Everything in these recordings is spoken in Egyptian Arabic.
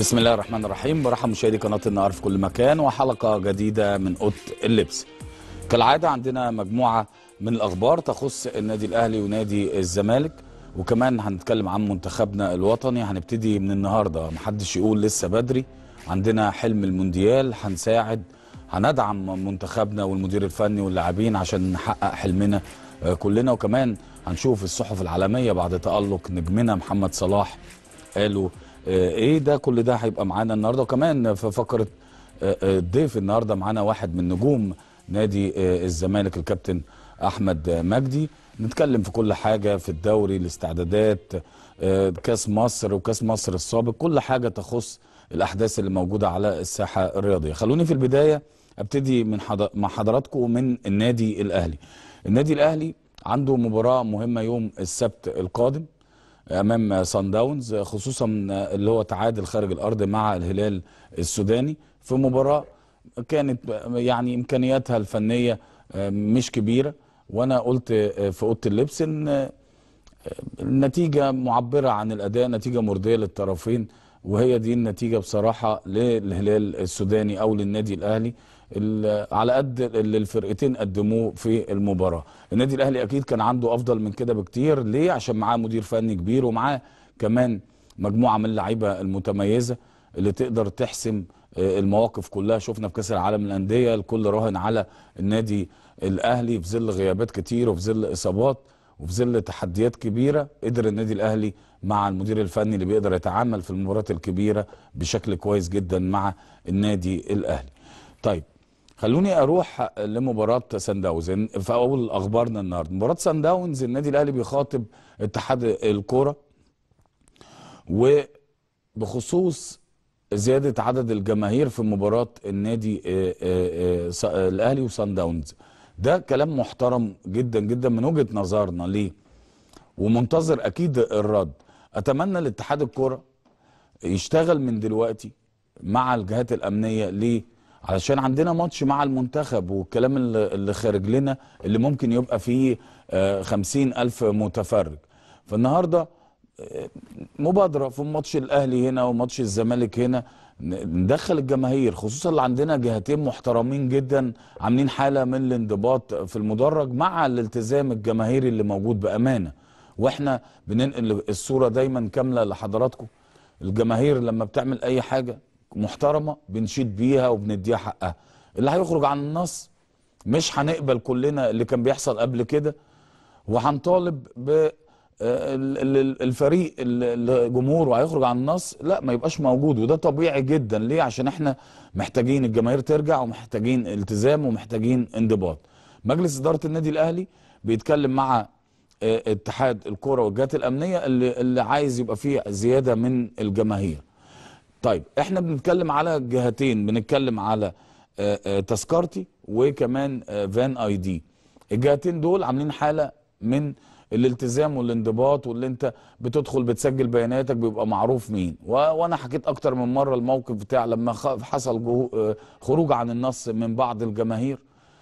بسم الله الرحمن الرحيم برحب مشاهدي قناه النهار في كل مكان وحلقه جديده من اوضه اللبس. كالعاده عندنا مجموعه من الاخبار تخص النادي الاهلي ونادي الزمالك وكمان هنتكلم عن منتخبنا الوطني هنبتدي من النهارده محدش يقول لسه بدري عندنا حلم المونديال هنساعد هندعم منتخبنا والمدير الفني واللاعبين عشان نحقق حلمنا آه، كلنا وكمان هنشوف الصحف العالميه بعد تالق نجمنا محمد صلاح قالوا آه، ايه ده كل ده هيبقى معانا النهارده وكمان في فقره آه، آه، الضيف النهارده معانا واحد من نجوم نادي آه، الزمالك الكابتن احمد مجدي نتكلم في كل حاجه في الدوري الاستعدادات آه، كاس مصر وكاس مصر السابق كل حاجه تخص الاحداث اللي موجوده على الساحه الرياضيه خلوني في البدايه ابتدي من حض... مع حضراتكم من النادي الاهلي النادي الاهلي عنده مباراه مهمه يوم السبت القادم امام سان داونز خصوصا اللي هو تعادل خارج الارض مع الهلال السوداني في مباراه كانت يعني امكانياتها الفنيه مش كبيره وانا قلت في اوضه اللبس ان النتيجه معبره عن الاداء نتيجه مرضيه للطرفين وهي دي النتيجه بصراحه للهلال السوداني او للنادي الاهلي ال- على قد اللي الفرقتين قدموه في المباراه النادي الاهلي اكيد كان عنده افضل من كده بكتير ليه عشان معاه مدير فني كبير ومعاه كمان مجموعه من اللعيبه المتميزه اللي تقدر تحسم آه، المواقف كلها شفنا في كاس العالم للانديه الكل راهن على النادي الاهلي في ظل غيابات كتير وفي ظل اصابات وفي ظل تحديات كبيره قدر النادي الاهلي مع المدير الفني اللي بيقدر يتعامل في المباريات الكبيره بشكل كويس جدا مع النادي الاهلي. طيب خلوني اروح لمباراه سان داونز في اول اخبارنا النهارده مباراه سان داونز النادي الاهلي بيخاطب اتحاد الكوره وبخصوص زياده عدد الجماهير في مباراه النادي آه، آه، آه، س- آه، الاهلي وسان داونز ده كلام محترم جدا جدا من وجهه نظرنا ليه ومنتظر اكيد الرد اتمنى الاتحاد الكوره يشتغل من دلوقتي مع الجهات الامنيه ليه علشان عندنا ماتش مع المنتخب والكلام اللي اللي خارج لنا اللي ممكن يبقى فيه آه، خمسين ألف متفرج فالنهارده آه، مبادرة في ماتش الأهلي هنا وماتش الزمالك هنا ن- ندخل الجماهير خصوصا اللي عندنا جهتين محترمين جدا عاملين حالة من الانضباط في المدرج مع الالتزام الجماهيري اللي موجود بأمانة واحنا بننقل الصورة دايما كاملة لحضراتكم الجماهير لما بتعمل اي حاجة محترمة بنشيد بيها وبنديها حقها اللي هيخرج عن النص مش هنقبل كلنا اللي كان بيحصل قبل كده وهنطالب ب آه، ال- ال- الفريق ال- الجمهور وهيخرج عن النص لا ما يبقاش موجود وده طبيعي جدا ليه عشان احنا محتاجين الجماهير ترجع ومحتاجين التزام ومحتاجين انضباط مجلس اداره النادي الاهلي بيتكلم مع آه، اتحاد الكوره والجهات الامنيه اللي, اللي عايز يبقى فيه زياده من الجماهير طيب احنا بنتكلم على جهتين بنتكلم على آه، آه، تذكرتي وكمان آه، فان اي دي الجهتين دول عاملين حاله من الالتزام والانضباط واللي انت بتدخل بتسجل بياناتك بيبقى معروف مين و... وانا حكيت اكتر من مره الموقف بتاع لما خ... حصل جو... آه، خروج عن النص من بعض الجماهير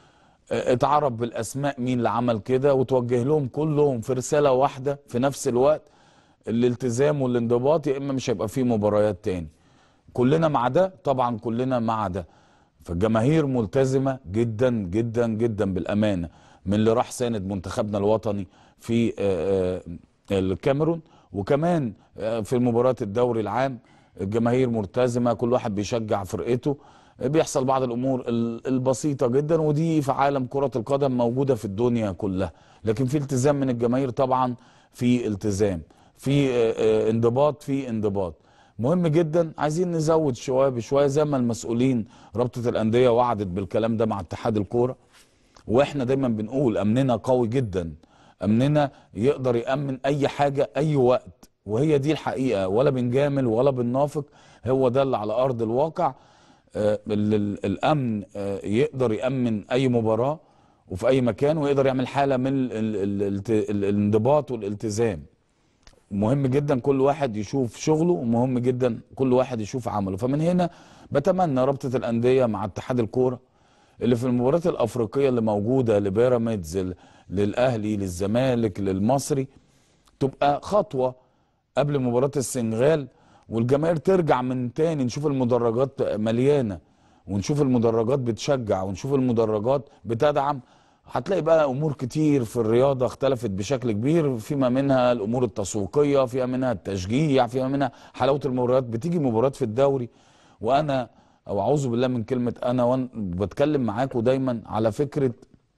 آه، اتعرف بالاسماء مين اللي عمل كده وتوجه لهم كلهم في رساله واحده في نفس الوقت الالتزام والانضباط يا اما مش هيبقى فيه مباريات تاني كلنا مع ده طبعا كلنا مع ده فالجماهير ملتزمه جدا جدا جدا بالامانه من اللي راح ساند منتخبنا الوطني في آه، آه، الكاميرون وكمان آه، في مباراه الدوري العام الجماهير ملتزمه كل واحد بيشجع فرقته بيحصل بعض الامور ال- البسيطه جدا ودي في عالم كره القدم موجوده في الدنيا كلها لكن في التزام من الجماهير طبعا في التزام في آه، آه، انضباط في انضباط مهم جدا عايزين نزود شويه بشويه زي ما المسؤولين رابطه الانديه وعدت بالكلام ده مع اتحاد الكوره واحنا دايما بنقول امننا قوي جدا امننا يقدر يامن اي حاجه اي وقت وهي دي الحقيقه ولا بنجامل ولا بننافق هو ده اللي على ارض الواقع آه، ال- ال- الامن آه، يقدر يامن اي مباراه وفي اي مكان ويقدر يعمل حاله من ال- ال- ال- ال- الانضباط والالتزام مهم جدا كل واحد يشوف شغله ومهم جدا كل واحد يشوف عمله فمن هنا بتمنى رابطه الانديه مع اتحاد الكوره اللي في المباريات الافريقيه اللي موجوده لبيراميدز ل- للاهلي للزمالك للمصري تبقى خطوه قبل مباراه السنغال والجماهير ترجع من تاني نشوف المدرجات مليانه ونشوف المدرجات بتشجع ونشوف المدرجات بتدعم هتلاقي بقى امور كتير في الرياضه اختلفت بشكل كبير فيما منها الامور التسويقيه فيها منها التشجيع فيها منها حلاوه المباريات بتيجي مباريات في الدوري وانا او اعوذ بالله من كلمه انا وأنا بتكلم معاكم دايما على فكره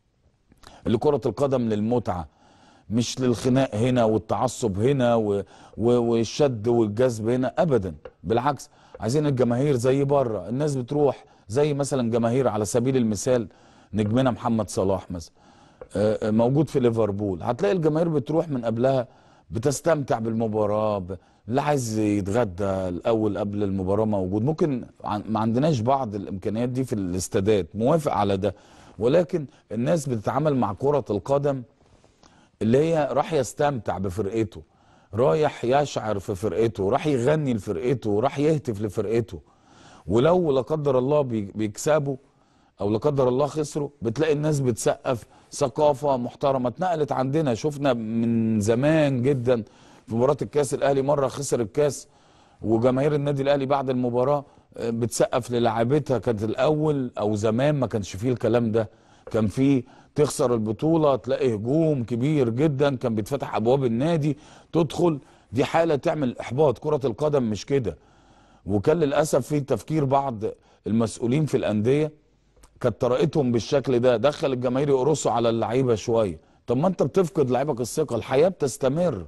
اللي كره القدم للمتعه مش للخناق هنا والتعصب هنا و... و... والشد والجذب هنا ابدا بالعكس عايزين الجماهير زي بره الناس بتروح زي مثلا جماهير على سبيل المثال نجمنا محمد صلاح مثلا آه، آه، موجود في ليفربول هتلاقي الجماهير بتروح من قبلها بتستمتع بالمباراه ب... اللي عايز يتغدى الاول قبل المباراه موجود ممكن عن- ما عندناش بعض الامكانيات دي في الاستادات موافق على ده ولكن الناس بتتعامل مع كره القدم اللي هي راح يستمتع بفرقته رايح يشعر في فرقته راح يغني لفرقته راح يهتف لفرقته ولو لا قدر الله بي- بيكسبوا او لا قدر الله خسروا بتلاقي الناس بتسقف ثقافه محترمه اتنقلت عندنا شفنا من زمان جدا في مباراه الكاس الاهلي مره خسر الكاس وجماهير النادي الاهلي بعد المباراه آه، بتسقف للاعيبتها كانت الاول او زمان ما كانش فيه الكلام ده كان فيه تخسر البطوله تلاقي هجوم كبير جدا كان بيتفتح ابواب النادي تدخل دي حاله تعمل احباط كره القدم مش كده وكان للاسف في تفكير بعض المسؤولين في الانديه كانت طريقتهم بالشكل ده دخل الجماهير يقرصوا على اللعيبه شويه طب ما انت بتفقد لعيبك الثقه الحياه بتستمر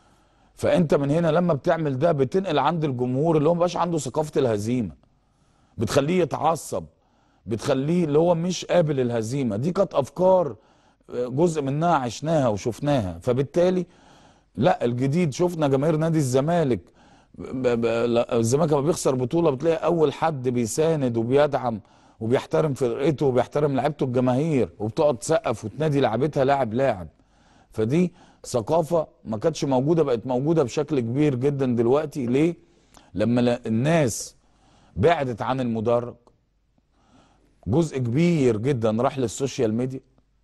فانت من هنا لما بتعمل ده بتنقل عند الجمهور اللي هو مبقاش عنده ثقافه الهزيمه بتخليه يتعصب بتخليه اللي هو مش قابل للهزيمه دي كانت افكار آه، جزء منها عشناها وشفناها فبالتالي لا الجديد شفنا جماهير نادي الزمالك ب- ب- لا، الزمالك لما بيخسر بطوله بتلاقي اول حد بيساند وبيدعم وبيحترم فرقته وبيحترم لعيبته الجماهير وبتقعد تسقف وتنادي لعبتها لاعب لاعب فدي ثقافه ما كانتش موجوده بقت موجوده بشكل كبير جدا دلوقتي ليه لما لا- الناس بعدت عن المدرج جزء كبير جدا راح للسوشيال ميديا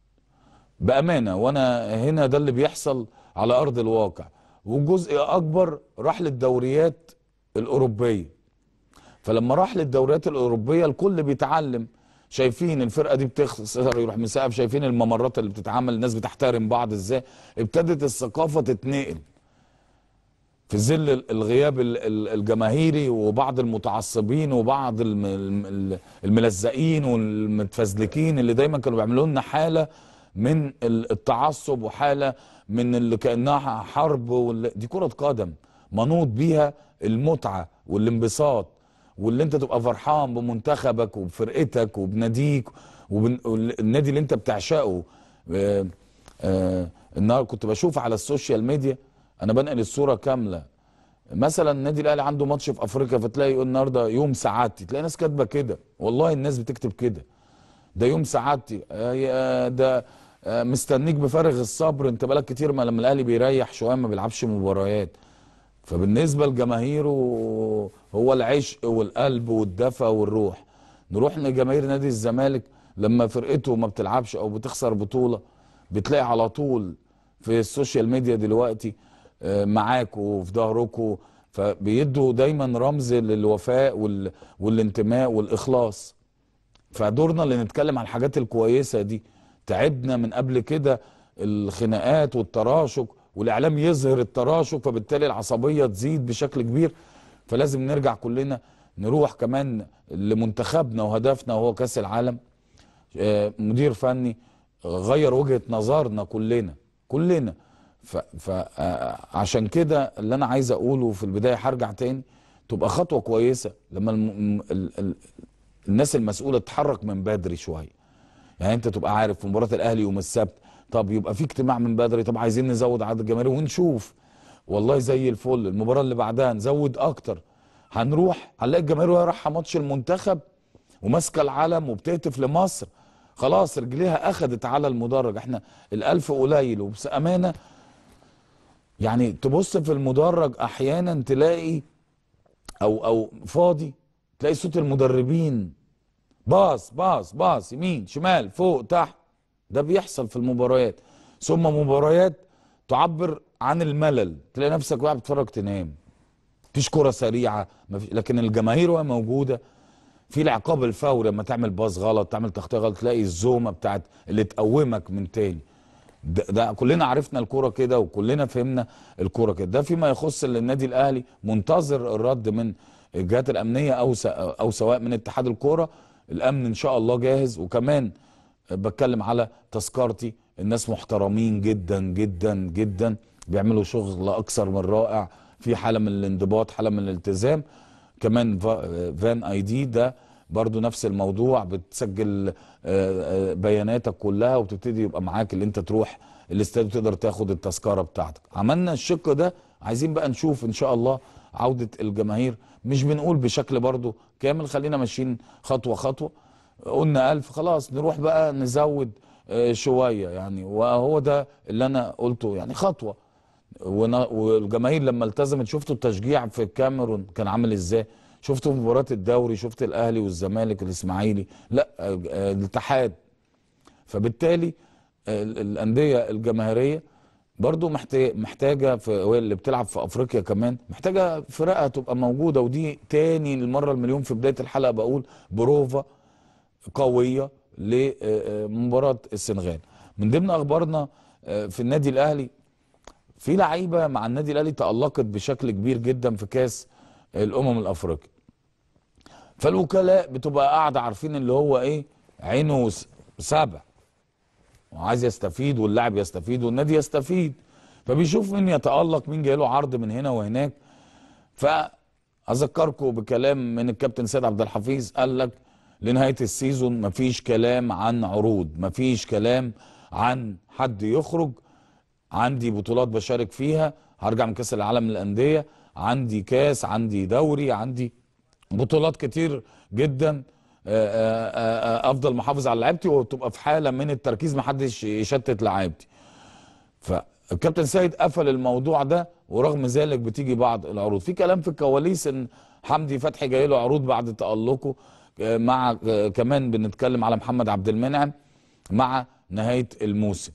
بامانه وانا هنا ده اللي بيحصل على ارض الواقع وجزء اكبر راح للدوريات الاوروبيه فلما راح للدوريات الاوروبيه الكل بيتعلم شايفين الفرقه دي بتخسر يروح مسقف شايفين الممرات اللي بتتعمل الناس بتحترم بعض ازاي ابتدت الثقافه تتنقل في ظل الغياب ال- ال- الجماهيري وبعض المتعصبين وبعض الم- الم- الملزقين والمتفزلكين اللي دايما كانوا بيعملوا لنا حاله من ال- التعصب وحاله من اللي كانها حرب وال- دي كره قدم منوط بيها المتعه والانبساط واللي انت تبقى فرحان بمنتخبك وبفرقتك وبناديك والنادي اللي انت بتعشقه آه، آه، النهارده كنت بشوف على السوشيال ميديا انا بنقل الصوره كامله مثلا النادي الاهلي عنده ماتش في افريقيا فتلاقي يقول النهارده يوم سعادتي تلاقي ناس كاتبه كده والله الناس بتكتب كده ده يوم سعادتي آه، يا- ده آه، مستنيك بفارغ الصبر انت بقالك كتير ما لما الاهلي بيريح شويه ما بيلعبش مباريات فبالنسبه لجماهيره هو العشق والقلب والدفى والروح نروح لجماهير نادي الزمالك لما فرقته ما بتلعبش او بتخسر بطوله بتلاقي على طول في السوشيال ميديا دلوقتي آه، معاكوا وفي ظهركوا فبيدوا دايما رمز للوفاء وال... والانتماء والاخلاص فدورنا اللي نتكلم على الحاجات الكويسه دي تعبنا من قبل كده الخناقات والتراشق والاعلام يظهر التراشق فبالتالي العصبيه تزيد بشكل كبير فلازم نرجع كلنا نروح كمان لمنتخبنا وهدفنا وهو كاس العالم آه، مدير فني غير وجهه نظرنا كلنا كلنا فعشان كده اللي انا عايز اقوله في البدايه هرجع تاني تبقى خطوه كويسه لما الم... ال... ال... الناس المسؤوله تتحرك من بدري شويه يعني انت تبقى عارف في مباراه الاهلي يوم السبت طب يبقى في اجتماع من بدري طب عايزين نزود عدد الجماهير ونشوف والله زي الفل المباراه اللي بعدها نزود اكتر هنروح هنلاقي الجماهير وهي رايحه ماتش المنتخب وماسكه العلم وبتهتف لمصر خلاص رجليها اخدت على المدرج احنا الالف قليل وبامانه يعني تبص في المدرج احيانا تلاقي او او فاضي تلاقي صوت المدربين باص باص باص يمين شمال فوق تحت ده بيحصل في المباريات ثم مباريات تعبر عن الملل تلاقي نفسك واقع بتتفرج تنام مفيش كره سريعه مفيش لكن الجماهير وهي موجوده في العقاب الفوري لما تعمل باص غلط تعمل تغطيه غلط تلاقي الزومه بتاعت اللي تقومك من تاني ده, ده كلنا عرفنا الكوره كده وكلنا فهمنا الكوره كده ده فيما يخص النادي الاهلي منتظر الرد من الجهات الامنيه او س- او سواء من اتحاد الكوره الامن ان شاء الله جاهز وكمان بتكلم على تذكرتي الناس محترمين جدا جدا جدا بيعملوا شغل اكثر من رائع في حاله من الانضباط حاله من الالتزام كمان فا- فان اي دي ده برضو نفس الموضوع بتسجل آه، آه، بياناتك كلها وبتبتدي يبقى معاك اللي انت تروح الاستاد وتقدر تاخد التذكره بتاعتك عملنا الشق ده عايزين بقى نشوف ان شاء الله عوده الجماهير مش بنقول بشكل برضو كامل خلينا ماشيين خطوه خطوه قلنا ألف خلاص نروح بقى نزود آه، شويه يعني وهو ده اللي انا قلته يعني خطوه ون- والجماهير لما التزمت شفتوا التشجيع في الكاميرون كان عامل ازاي شفتوا مباراة الدوري شفت الاهلي والزمالك والاسماعيلي لا آه، آه، الاتحاد فبالتالي آه، ال- الانديه الجماهيريه برضو محتاجه محتاجه في هو اللي بتلعب في افريقيا كمان محتاجه فرقها تبقى موجوده ودي تاني المره المليون في بدايه الحلقه بقول بروفا قويه لمباراه السنغال من ضمن اخبارنا آه، في النادي الاهلي في لعيبه مع النادي الاهلي تالقت بشكل كبير جدا في كاس الامم الافريقيه فالوكلاء بتبقى قاعده عارفين اللي هو ايه عينه س- سابع وعايز يستفيد واللاعب يستفيد والنادي يستفيد فبيشوف مين يتالق مين جاي له عرض من هنا وهناك فاذكركم بكلام من الكابتن سيد عبد الحفيظ قال لك لنهايه السيزون مفيش كلام عن عروض مفيش كلام عن حد يخرج عندي بطولات بشارك فيها هرجع من كاس العالم للانديه عندي كاس عندي دوري عندي بطولات كتير جدا آه، آه، آه، افضل محافظ على لعيبتي وتبقى في حاله من التركيز محدش يشتت لعيبتي فالكابتن سيد قفل الموضوع ده ورغم ذلك بتيجي بعض العروض في كلام في الكواليس ان حمدي فتحي جاي له عروض بعد تألقه آه، مع آه، كمان بنتكلم على محمد عبد المنعم مع نهايه الموسم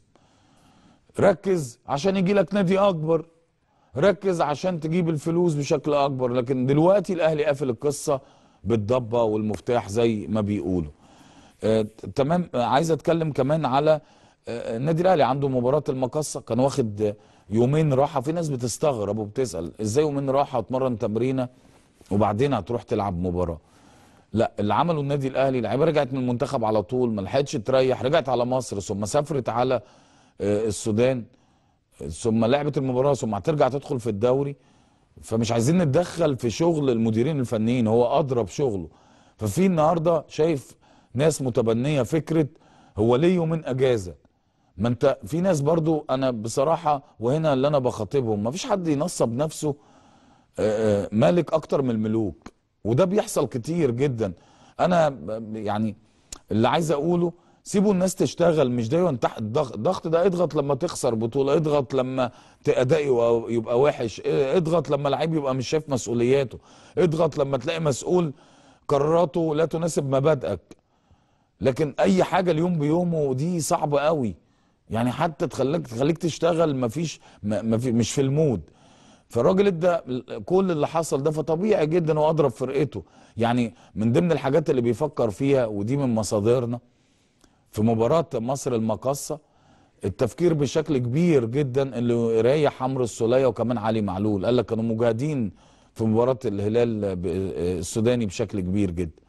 ركز عشان يجي لك نادي اكبر ركز عشان تجيب الفلوس بشكل اكبر لكن دلوقتي الاهلي قافل القصه بالضبه والمفتاح زي ما بيقولوا آه تمام آه، عايز اتكلم كمان على آه، النادي الاهلي عنده مباراه المقصه كان واخد آه، يومين راحه في ناس بتستغرب وبتسال ازاي يومين راحه وتمرن تمرينه وبعدين هتروح تلعب مباراه لا اللي عمله النادي الاهلي لعيبه رجعت من المنتخب على طول ما لحقتش تريح رجعت على مصر ثم سافرت على آه، السودان ثم لعبت المباراه ثم هترجع تدخل في الدوري فمش عايزين نتدخل في شغل المديرين الفنيين هو اضرب شغله ففي النهارده شايف ناس متبنيه فكره هو ليه يومين اجازه ما انت في ناس برضو انا بصراحه وهنا اللي انا بخاطبهم ما فيش حد ينصب نفسه آه، آه، مالك اكتر من الملوك وده بيحصل كتير جدا انا ب- يعني اللي عايز اقوله سيبوا الناس تشتغل مش دايما تحت ضغط الضغط ده اضغط لما تخسر بطولة اضغط لما ت- ادائي يبقى- يبقى وحش اه، اضغط لما لعيب يبقى مش شايف مسؤولياته اضغط لما تلاقي مسؤول قراراته لا تناسب مبادئك لكن اي حاجه اليوم بيومه دي صعبه قوي يعني حتى تخليك تخليك تشتغل مفيش ما ما في مش في المود فالراجل ادى كل اللي حصل ده فطبيعي جدا هو اضرب فرقته يعني من ضمن الحاجات اللي بيفكر فيها ودي من مصادرنا في مباراة مصر المقصة التفكير بشكل كبير جدا اللي يريح عمرو السولية وكمان علي معلول قال لك كانوا مجاهدين في مباراة الهلال ب- السوداني بشكل كبير جدا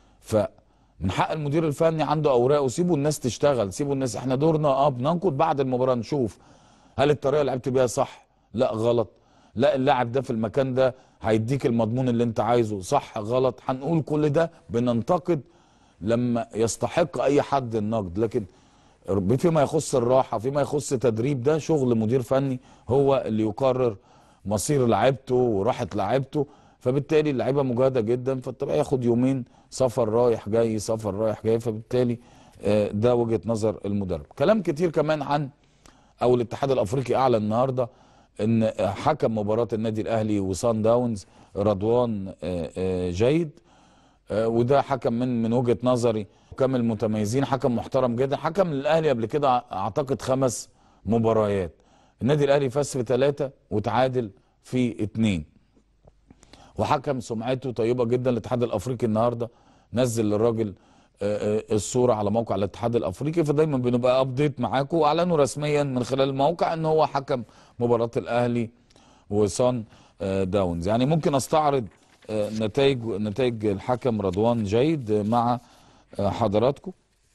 فمن حق المدير الفني عنده اوراق وسيبوا الناس تشتغل سيبوا الناس احنا دورنا اه بننقد بعد المباراة نشوف هل الطريقة اللي لعبت بيها صح لا غلط لا اللاعب ده في المكان ده هيديك المضمون اللي انت عايزه صح غلط هنقول كل ده بننتقد لما يستحق اي حد النقد لكن فيما يخص الراحه فيما يخص تدريب ده شغل مدير فني هو اللي يقرر مصير لعيبته وراحه لعيبته فبالتالي اللعيبه مجهده جدا فالطبيعي ياخد يومين سفر رايح جاي سفر رايح جاي فبالتالي آه، ده وجهه نظر المدرب كلام كتير كمان عن او الاتحاد الافريقي اعلن النهارده ان حكم مباراه النادي الاهلي وسان داونز رضوان آه، آه، جيد آه، وده حكم من من وجهه نظري حكام المتميزين حكم محترم جدا حكم الاهلي قبل كده اعتقد خمس مباريات النادي الاهلي فاز في ثلاثه وتعادل في اثنين وحكم سمعته طيبه جدا الاتحاد الافريقي النهارده نزل للراجل آه، آه، الصوره على موقع الاتحاد الافريقي فدايما بنبقى ابديت معاكم واعلنوا رسميا من خلال الموقع ان هو حكم مباراه الاهلي وصن آه، داونز يعني ممكن استعرض آه، نتائج نتائج الحكم رضوان جيد مع آه، حضراتكم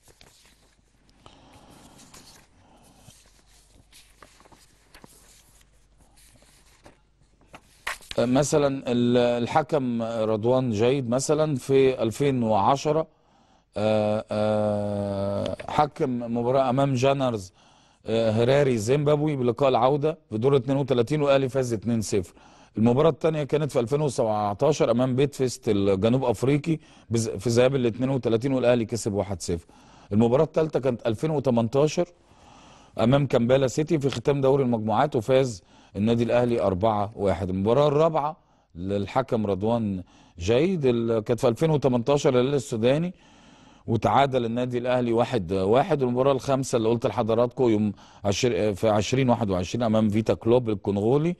مثلا ال- الحكم رضوان جيد مثلا في 2010 آه، آه، حكم مباراة أمام جانرز آه، هراري زيمبابوي بلقاء العودة في دور 32 والأهلي فاز 2-0 المباراة الثانية كانت في 2017 أمام بيت فيست الجنوب أفريقي بز- في ذهاب ال 32 والأهلي كسب 1-0 المباراة الثالثة كانت 2018 امام كامبالا سيتي في ختام دوري المجموعات وفاز النادي الاهلي 4-1 المباراه الرابعه للحكم رضوان جيد ال- كانت في 2018 الهلال السوداني وتعادل النادي الاهلي 1-1 والمباراه الخامسه اللي قلت لحضراتكم يوم عشر في 2021 امام فيتا كلوب الكونغولي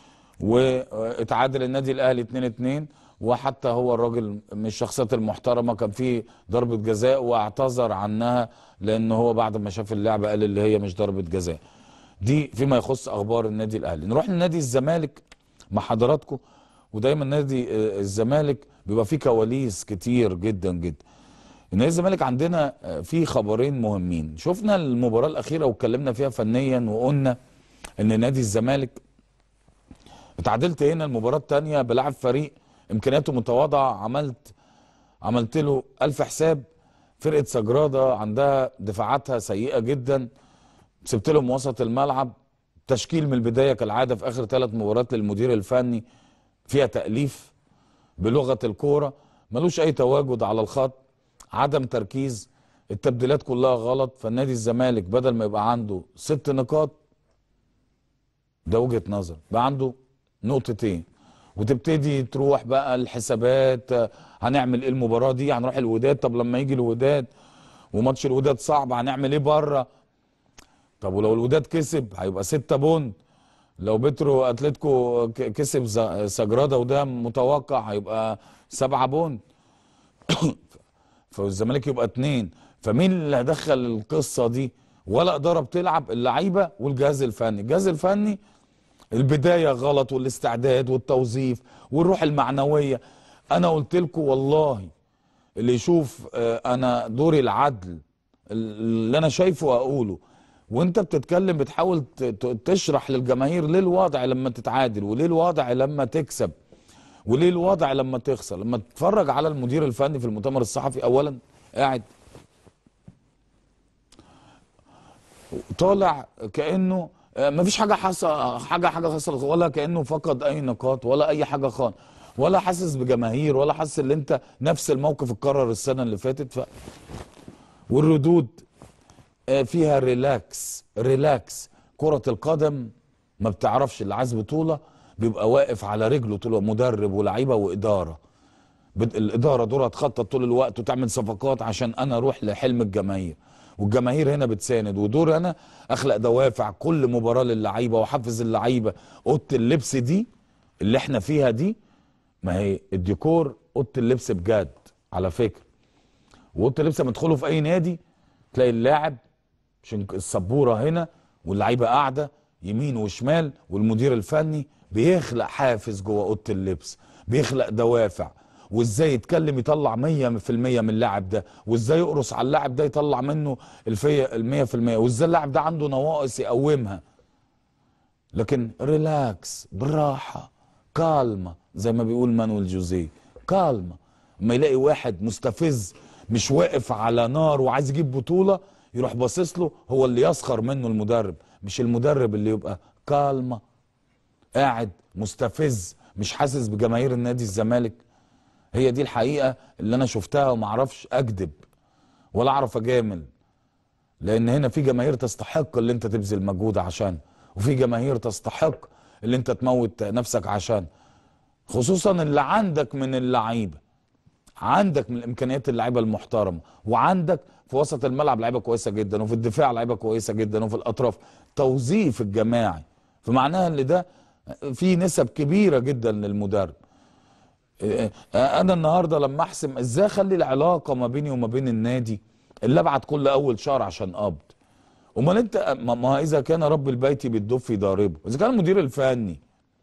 واتعادل النادي الاهلي 2 2 وحتى هو الراجل من الشخصيات المحترمه كان في ضربه جزاء واعتذر عنها لان هو بعد ما شاف اللعبه قال اللي هي مش ضربه جزاء دي فيما يخص اخبار النادي الاهلي نروح لنادي الزمالك مع حضراتكم ودايما نادي آه، الزمالك بيبقى فيه كواليس كتير جدا جدا نادي الزمالك عندنا آه، فيه خبرين مهمين شفنا المباراه الاخيره واتكلمنا فيها فنيا وقلنا ان نادي الزمالك اتعادلت هنا المباراة التانية بلعب فريق امكانياته متواضعة عملت عملت له الف حساب فرقة سجرادة عندها دفاعاتها سيئة جدا سبت لهم وسط الملعب تشكيل من البداية كالعادة في اخر ثلاث مباريات للمدير الفني فيها تأليف بلغة الكورة ملوش اي تواجد على الخط عدم تركيز التبديلات كلها غلط فالنادي الزمالك بدل ما يبقى عنده ست نقاط ده وجهة نظر بقى عنده نقطتين وتبتدي تروح بقى الحسابات آه، هنعمل ايه المباراة دي هنروح الوداد طب لما يجي الوداد وماتش الوداد صعب هنعمل ايه بره طب ولو الوداد كسب هيبقى ستة بوند لو بترو اتلتيكو ك- كسب ز- سجرادا وده متوقع هيبقى سبعة بوند فالزمالك يبقى اتنين فمين اللي هدخل القصة دي ولا إدارة بتلعب اللعيبة والجهاز الفني الجهاز الفني البداية غلط والاستعداد والتوظيف والروح المعنوية أنا قلت لكم والله اللي يشوف آه، أنا دوري العدل اللي أنا شايفه أقوله وانت بتتكلم بتحاول ت- ت- تشرح للجماهير ليه الوضع لما تتعادل وليه الوضع لما تكسب وليه الوضع لما تخسر لما تتفرج على المدير الفني في المؤتمر الصحفي اولا قاعد طالع كانه آه، مفيش حاجه حصل حاجه حاجه حصلت ولا كانه فقد اي نقاط ولا اي حاجه خالص ولا حاسس بجماهير ولا حاسس ان انت نفس الموقف اتكرر السنه اللي فاتت ف والردود آه، فيها ريلاكس ريلاكس كرة القدم ما بتعرفش اللي عايز بطولة بيبقى واقف على رجله طول الوقت، مدرب ولعيبة وإدارة بد- الإدارة دورها تخطط طول الوقت وتعمل صفقات عشان أنا أروح لحلم الجماهير والجماهير هنا بتساند ودور أنا أخلق دوافع كل مباراة للعيبة وأحفز اللعيبة أوضة اللبس دي اللي احنا فيها دي ما هي الديكور أوضة اللبس بجد على فكرة واوضه اللبس لما تدخلوا في اي نادي تلاقي اللاعب عشان السبوره هنا واللعيبه قاعده يمين وشمال والمدير الفني بيخلق حافز جوه اوضه اللبس بيخلق دوافع وازاي يتكلم يطلع 100% من اللاعب ده وازاي يقرص على اللاعب ده يطلع منه الفية المية في المية وازاي اللاعب ده عنده نواقص يقومها لكن ريلاكس بالراحة كالمة زي ما بيقول مانويل جوزيه كالمة اما يلاقي واحد مستفز مش واقف على نار وعايز يجيب بطولة يروح باصص له هو اللي يسخر منه المدرب مش المدرب اللي يبقى كالمة قاعد مستفز مش حاسس بجماهير النادي الزمالك هي دي الحقيقة اللي انا شفتها ومعرفش اكذب ولا اعرف اجامل لان هنا في جماهير تستحق اللي انت تبذل مجهود عشان وفي جماهير تستحق اللي انت تموت نفسك عشان خصوصا اللي عندك من اللعيبه عندك من الامكانيات اللعيبه المحترمه وعندك في وسط الملعب لعيبه كويسه جدا وفي الدفاع لعيبه كويسه جدا وفي الاطراف توظيف الجماعي فمعناها ان ده في نسب كبيره جدا للمدرب آه، انا النهارده لما احسم ازاي اخلي العلاقه ما بيني وما بين النادي اللي ابعت كل اول شهر عشان قبض امال انت ما ما اذا كان رب البيت بالدف يضاربه اذا كان المدير الفني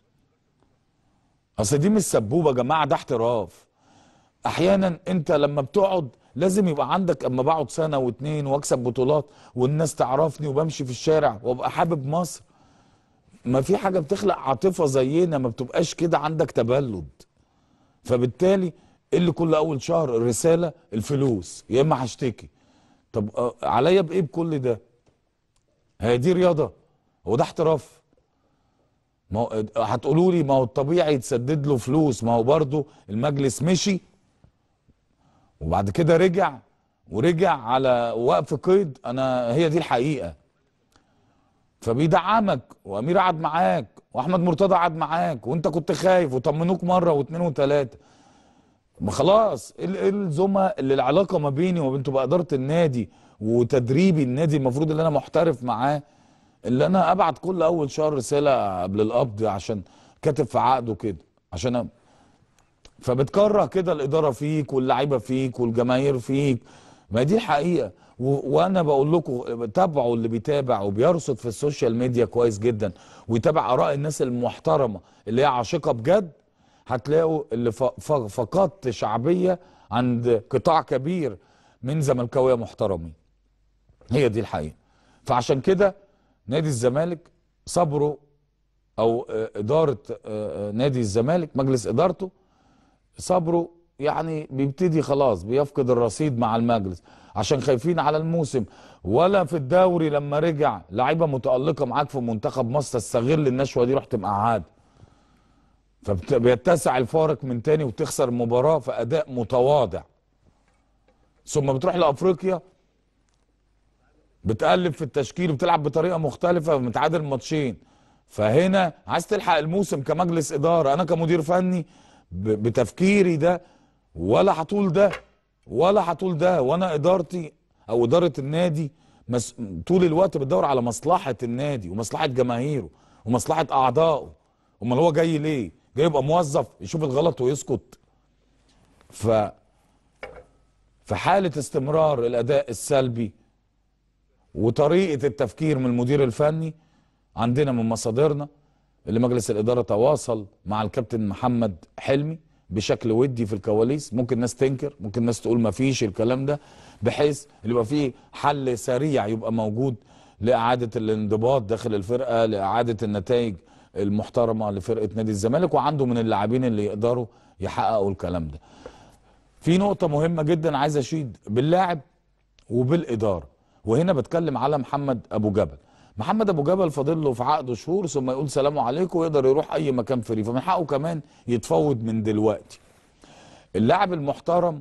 اصل دي مش سبوبه يا جماعه ده احتراف احيانا انت لما بتقعد لازم يبقى عندك اما بقعد سنه واتنين واكسب بطولات والناس تعرفني وبمشي في الشارع وابقى حابب مصر ما في حاجه بتخلق عاطفه زينا ما بتبقاش كده عندك تبلد فبالتالي اللي كل اول شهر رساله الفلوس يا اما هشتكي طب آه، عليا بايه بكل ده هي دي رياضه هو ده احتراف ما هو هتقولوا لي ما هو الطبيعي يتسدد له فلوس ما هو برضه المجلس مشي وبعد كده رجع ورجع على وقف قيد انا هي دي الحقيقه فبيدعمك وامير قعد معاك واحمد مرتضى قعد معاك وانت كنت خايف وطمنوك مره واثنين وثلاثه ما خلاص ايه ال- إيه الزمه اللي العلاقه ما بيني وما بين تبقى اداره النادي وتدريبي النادي المفروض اللي انا محترف معاه اللي انا ابعت كل اول شهر رساله قبل القبض عشان كاتب في عقده كده عشان أ... فبتكره كده الاداره فيك واللعيبه فيك والجماهير فيك ما دي الحقيقه و... وانا بقول لكم تابعوا اللي بيتابع وبيرصد في السوشيال ميديا كويس جدا ويتابع اراء الناس المحترمه اللي هي عاشقه بجد هتلاقوا اللي ف... ف... فقدت شعبيه عند قطاع كبير من زملكاويه محترمين هي دي الحقيقه فعشان كده نادي الزمالك صبره او آه، اداره آه، آه، نادي الزمالك مجلس ادارته صبره يعني بيبتدي خلاص بيفقد الرصيد مع المجلس عشان خايفين على الموسم ولا في الدوري لما رجع لعيبه متالقه معاك في منتخب مصر تستغل النشوه دي رحت مقعد فبيتسع الفارق من تاني وتخسر المباراه في اداء متواضع ثم بتروح لافريقيا بتقلب في التشكيل وبتلعب بطريقه مختلفه متعادل ماتشين فهنا عايز تلحق الموسم كمجلس اداره انا كمدير فني ب- بتفكيري ده ولا هطول ده ولا هطول ده وانا ادارتي او اداره النادي مس... طول الوقت بتدور على مصلحه النادي ومصلحه جماهيره ومصلحه اعضائه امال هو جاي ليه جاي يبقى موظف يشوف الغلط ويسكت ف في حاله استمرار الاداء السلبي وطريقه التفكير من المدير الفني عندنا من مصادرنا اللي مجلس الاداره تواصل مع الكابتن محمد حلمي بشكل ودي في الكواليس ممكن ناس تنكر ممكن ناس تقول ما فيش الكلام ده بحيث اللي يبقى فيه حل سريع يبقى موجود لاعاده الانضباط داخل الفرقه لاعاده النتائج المحترمه لفرقه نادي الزمالك وعنده من اللاعبين اللي يقدروا يحققوا الكلام ده في نقطة مهمة جدا عايز أشيد باللاعب وبالإدارة وهنا بتكلم على محمد أبو جبل محمد أبو جبل فاضل له في عقده شهور ثم يقول سلام عليكم ويقدر يروح أي مكان فري فمن حقه كمان يتفوض من دلوقتي اللاعب المحترم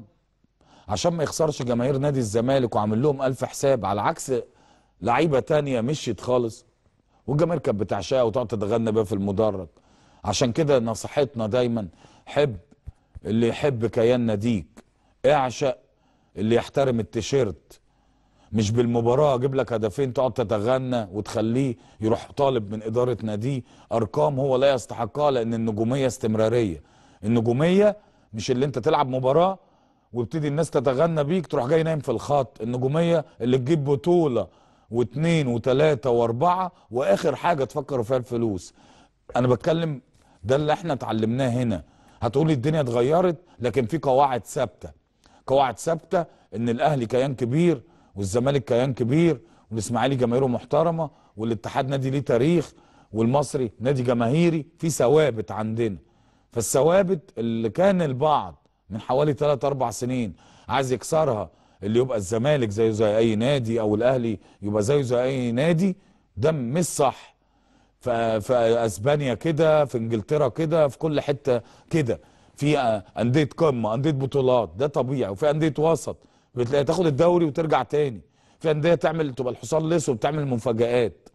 عشان ما يخسرش جماهير نادي الزمالك وعامل لهم ألف حساب على عكس لعيبة تانية مشيت خالص والجماهير كانت بتعشقها وتقعد تتغنى بيها في المدرج عشان كده نصيحتنا دايما حب اللي يحب كيان ناديك اعشق اللي يحترم التيشيرت مش بالمباراة اجيب لك هدفين تقعد تتغنى وتخليه يروح طالب من إدارة ناديه أرقام هو لا يستحقها لأن النجومية استمرارية النجومية مش اللي انت تلعب مباراة ويبتدي الناس تتغنى بيك تروح جاي نايم في الخط النجومية اللي تجيب بطولة واثنين وثلاثة واربعة واخر حاجة تفكروا فيها الفلوس انا بتكلم ده اللي احنا اتعلمناه هنا هتقولي الدنيا اتغيرت لكن في قواعد ثابته قواعد ثابته ان الاهلي كيان كبير والزمالك كيان كبير والاسماعيلي جماهيره محترمه والاتحاد نادي ليه تاريخ والمصري نادي جماهيري في ثوابت عندنا فالثوابت اللي كان البعض من حوالي 3 4 سنين عايز يكسرها اللي يبقى الزمالك زيه زي اي نادي او الاهلي يبقى زيه زي اي نادي ده مش صح ف- في اسبانيا كده في انجلترا كده في كل حته كده في آه، انديه قمه انديه بطولات ده طبيعي وفي انديه وسط بتلاقي تاخد الدوري وترجع تاني في انديه تعمل تبقى الحصان الاسود وبتعمل مفاجآت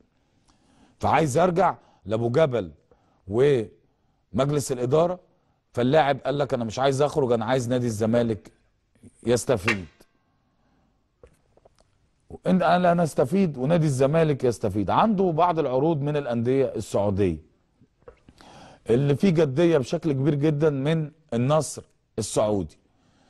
فعايز ارجع لابو جبل ومجلس الاداره فاللاعب قال لك انا مش عايز اخرج انا عايز نادي الزمالك يستفيد ان انا انا استفيد ونادي الزمالك يستفيد عنده بعض العروض من الانديه السعوديه اللي فيه جديه بشكل كبير جدا من النصر السعودي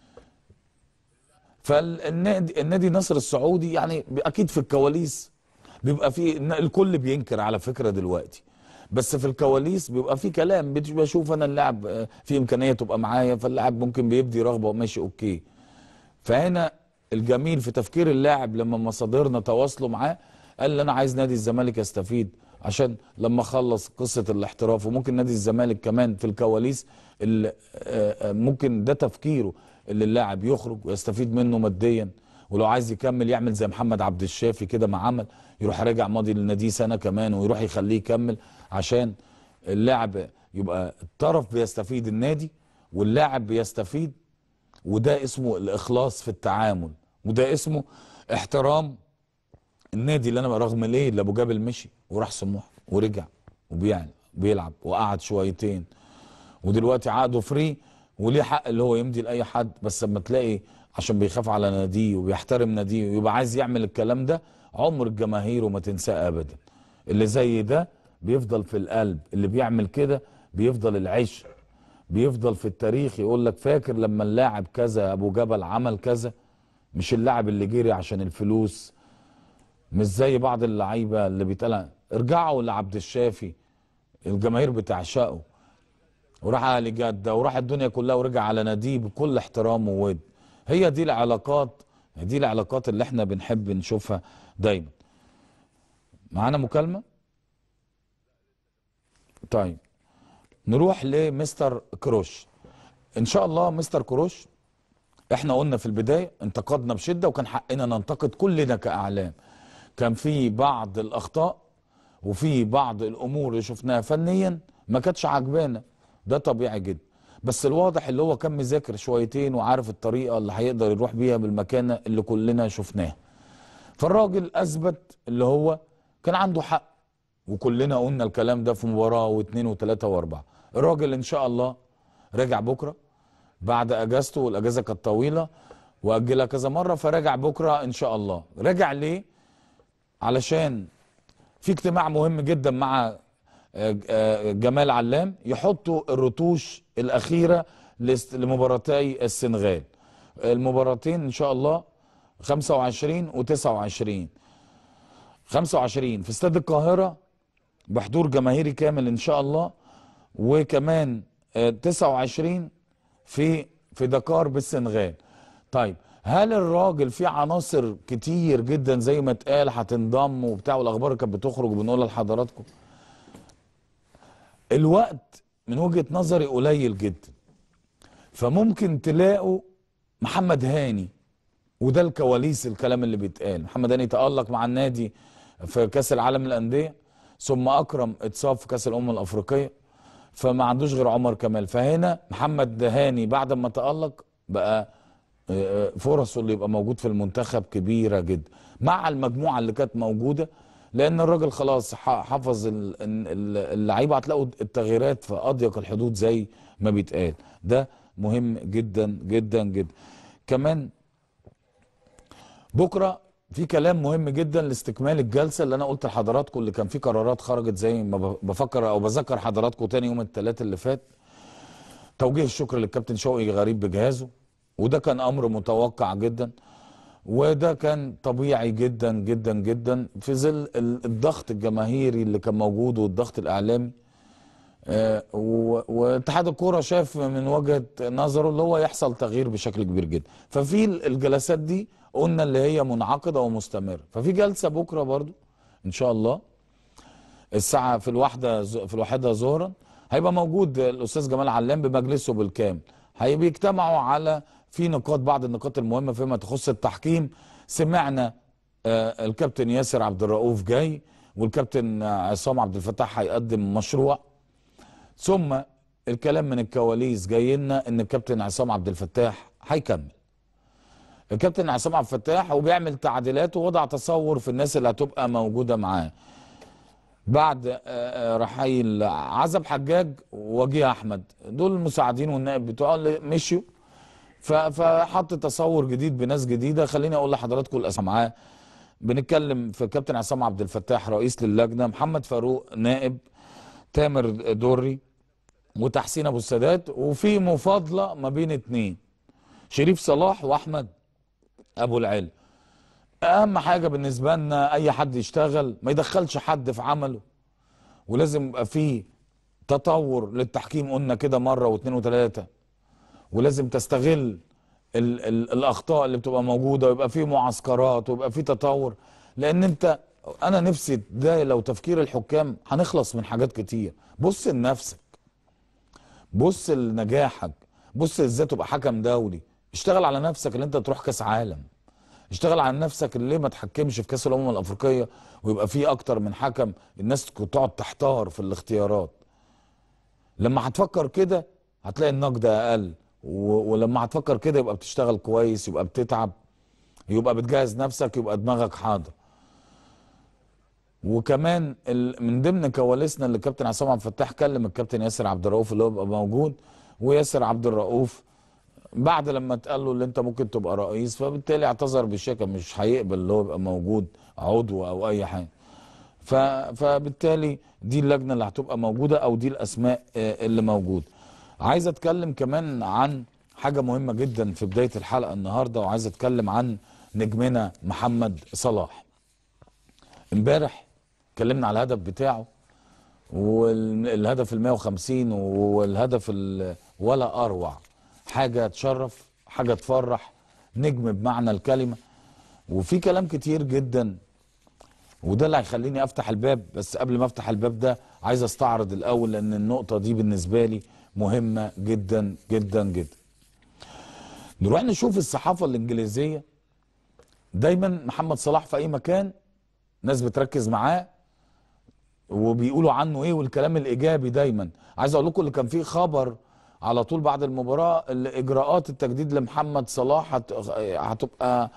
فالنادي النادي النصر السعودي يعني اكيد في الكواليس بيبقى في الكل بينكر على فكره دلوقتي بس في الكواليس بيبقى في كلام بت- بشوف انا اللاعب آه، في امكانيه تبقى معايا فاللاعب ممكن بيبدي رغبه ماشي اوكي فهنا الجميل في تفكير اللاعب لما مصادرنا تواصلوا معاه قال لي انا عايز نادي الزمالك يستفيد عشان لما اخلص قصه الاحتراف وممكن نادي الزمالك كمان في الكواليس اللي آه، آه، ممكن ده تفكيره اللي اللاعب يخرج ويستفيد منه ماديا ولو عايز يكمل يعمل زي محمد عبد الشافي كده ما عمل يروح راجع ماضي للنادي سنه كمان ويروح يخليه يكمل عشان اللاعب يبقى الطرف بيستفيد النادي واللاعب بيستفيد وده اسمه الاخلاص في التعامل وده اسمه احترام النادي اللي انا رغم ليه اللي ابو جابل مشي وراح سموحه ورجع وبيعني بيلعب وقعد شويتين ودلوقتي عقده فري وليه حق اللي هو يمضي لاي حد بس لما تلاقي عشان بيخاف على ناديه وبيحترم ناديه ويبقى عايز يعمل الكلام ده عمر الجماهير وما تنساه ابدا اللي زي ده بيفضل في القلب اللي بيعمل كده بيفضل العشق بيفضل في التاريخ يقول لك فاكر لما اللاعب كذا ابو جبل عمل كذا مش اللاعب اللي جري عشان الفلوس مش زي بعض اللعيبه اللي بيتقال ارجعوا لعبد الشافي الجماهير بتعشقه وراح اهلي جده وراح الدنيا كلها ورجع على ناديه بكل احترام وود هي دي العلاقات دي العلاقات اللي احنا بنحب نشوفها دايما معانا مكالمه طيب نروح لمستر كروش ان شاء الله مستر كروش احنا قلنا في البدايه انتقدنا بشده وكان حقنا ننتقد كلنا كاعلام كان في بعض الاخطاء وفي بعض الامور اللي شفناها فنيا ما كانتش عجبانا ده طبيعي جدا بس الواضح اللي هو كان مذاكر شويتين وعارف الطريقه اللي هيقدر يروح بيها بالمكانه اللي كلنا شفناها فالراجل اثبت اللي هو كان عنده حق وكلنا قلنا الكلام ده في مباراه واثنين وثلاثه واربعه الراجل ان شاء الله راجع بكره بعد اجازته والاجازه كانت طويله واجلها كذا مره فراجع بكره ان شاء الله راجع ليه علشان في اجتماع مهم جدا مع آه، آه، جمال علام يحطوا الرتوش الاخيره لست- لمباراتي السنغال المباراتين ان شاء الله 25 و29 25 في استاد القاهره بحضور جماهيري كامل ان شاء الله وكمان آه، 29 في في دكار بالسنغال طيب هل الراجل في عناصر كتير جدا زي ما اتقال هتنضم وبتاع والاخبار كانت بتخرج وبنقولها لحضراتكم الوقت من وجهة نظري قليل جدا فممكن تلاقوا محمد هاني وده الكواليس الكلام اللي بيتقال محمد هاني تألق مع النادي في كأس العالم للأندية ثم أكرم اتصاب في كأس الأمم الأفريقية فما عندوش غير عمر كمال فهنا محمد هاني بعد ما تألق بقى آه، فرصه اللي يبقى موجود في المنتخب كبيرة جدا مع المجموعة اللي كانت موجودة لأن الراجل خلاص ح- حفظ ال- ال- اللعيبة هتلاقوا التغييرات في أضيق الحدود زي ما بيتقال ده مهم جدا جدا جدا كمان بكره في كلام مهم جدا لاستكمال الجلسه اللي انا قلت لحضراتكم اللي كان في قرارات خرجت زي ما ب- بفكر او بذكر حضراتكم تاني يوم الثلاث اللي فات توجيه الشكر للكابتن شوقي غريب بجهازه وده كان امر متوقع جدا وده كان طبيعي جدا جدا جدا في ظل ال- الضغط الجماهيري اللي كان موجود والضغط الاعلامي آه، و- واتحاد الكوره شاف من وجهه نظره اللي هو يحصل تغيير بشكل كبير جدا ففي ال- الجلسات دي قلنا اللي هي منعقده ومستمره ففي جلسه بكره برضو ان شاء الله الساعه في الواحده ز- في الواحده ظهرا هيبقى موجود الاستاذ جمال علام بمجلسه بالكامل هيبقى يجتمعوا على في نقاط بعض النقاط المهمه فيما تخص التحكيم سمعنا آه، الكابتن ياسر عبد الرؤوف جاي والكابتن آه، عصام عبد الفتاح هيقدم مشروع ثم الكلام من الكواليس جاي لنا ان الكابتن عصام عبد الفتاح هيكمل الكابتن عصام عبد الفتاح وبيعمل تعديلات ووضع تصور في الناس اللي هتبقى موجوده معاه بعد آه، آه، رحيل عزب حجاج وجيه احمد دول المساعدين والنائب بتوعه اللي مشيوا ف- فحط تصور جديد بناس جديده خليني اقول لحضراتكم الاسماء معاه بنتكلم في كابتن عصام عبد الفتاح رئيس للجنه محمد فاروق نائب تامر دري وتحسين ابو السادات وفي مفاضله ما بين اتنين شريف صلاح واحمد ابو العلا اهم حاجه بالنسبه لنا اي حد يشتغل ما يدخلش حد في عمله ولازم يبقى فيه تطور للتحكيم قلنا كده مره واثنين وثلاثه ولازم تستغل ال ال الاخطاء اللي بتبقى موجوده ويبقى فيه معسكرات ويبقى فيه تطور لان انت انا نفسي ده لو تفكير الحكام هنخلص من حاجات كتير بص لنفسك بص لنجاحك بص ازاي تبقى حكم دولي اشتغل على نفسك ان انت تروح كاس عالم اشتغل على نفسك اللي ليه ما تحكمش في كاس الامم الافريقيه ويبقى فيه اكتر من حكم الناس تقعد تحتار في الاختيارات لما هتفكر كده هتلاقي النقد اقل و- ولما هتفكر كده يبقى بتشتغل كويس يبقى بتتعب يبقى بتجهز نفسك يبقى دماغك حاضر وكمان ال- من ضمن كواليسنا اللي الكابتن عصام عبد الفتاح كلم الكابتن ياسر عبد الرؤوف اللي هو بيبقى موجود وياسر عبد الرؤوف بعد لما اتقال له اللي انت ممكن تبقى رئيس فبالتالي اعتذر بشيكه مش هيقبل اللي هو يبقى موجود عضو او اي حاجه ف... فبالتالي دي اللجنه اللي هتبقى موجوده او دي الاسماء آه، اللي موجوده عايز اتكلم كمان عن حاجه مهمه جدا في بدايه الحلقه النهارده وعايز اتكلم عن نجمنا محمد صلاح امبارح اتكلمنا على الهدف بتاعه والهدف ال 150 والهدف ال- ولا اروع حاجه تشرف حاجه تفرح نجم بمعنى الكلمه وفي كلام كتير جدا وده اللي هيخليني افتح الباب بس قبل ما افتح الباب ده عايز استعرض الاول لان النقطه دي بالنسبه لي مهمه جدا جدا جدا نروح نشوف الصحافه الانجليزيه دايما محمد صلاح في اي مكان ناس بتركز معاه وبيقولوا عنه ايه والكلام الايجابي دايما عايز اقول لكم اللي كان فيه خبر على طول بعد المباراه الاجراءات التجديد لمحمد صلاح هت- هتبقى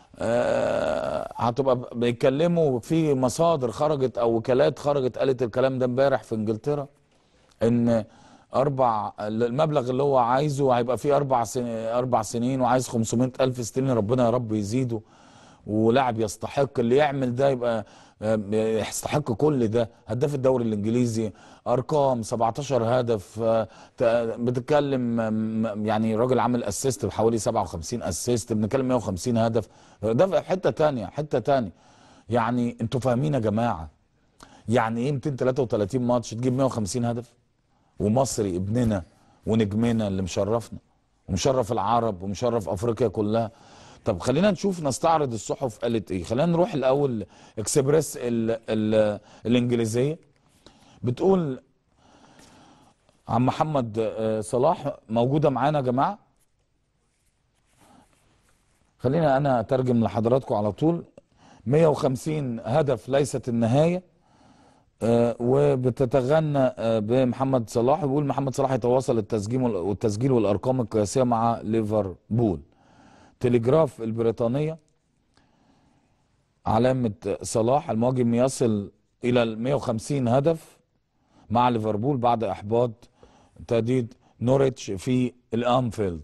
آه، هتبقى بيتكلموا في مصادر خرجت او وكالات خرجت قالت الكلام ده امبارح في انجلترا ان اربع المبلغ اللي هو عايزه هيبقى فيه اربع سن اربع سنين وعايز 500 الف استرليني ربنا يا رب يزيده ولاعب يستحق اللي يعمل ده يبقى آه، يستحق كل ده هداف الدوري الانجليزي ارقام 17 هدف آه، ت- بتتكلم آم، يعني راجل عامل اسيست بحوالي 57 اسيست بنتكلم 150 هدف ده في حته تانية حته تانية يعني انتوا فاهمين يا جماعه يعني ايه 233 ماتش تجيب 150 هدف ومصري ابننا ونجمنا اللي مشرفنا ومشرف العرب ومشرف افريقيا كلها طب خلينا نشوف نستعرض الصحف قالت ايه خلينا نروح الاول اكسبريس ال ال الانجليزيه بتقول عن محمد آه، صلاح موجوده معانا يا جماعه خلينا انا اترجم لحضراتكم على طول 150 هدف ليست النهايه آه، وبتتغنى آه، بمحمد صلاح وبيقول محمد صلاح يتواصل التسجيل وال- والتسجيل والارقام القياسيه مع ليفربول تلجراف البريطانيه علامه صلاح المهاجم يصل الى ال 150 هدف مع ليفربول بعد احباط تهديد نوريتش في الانفيلد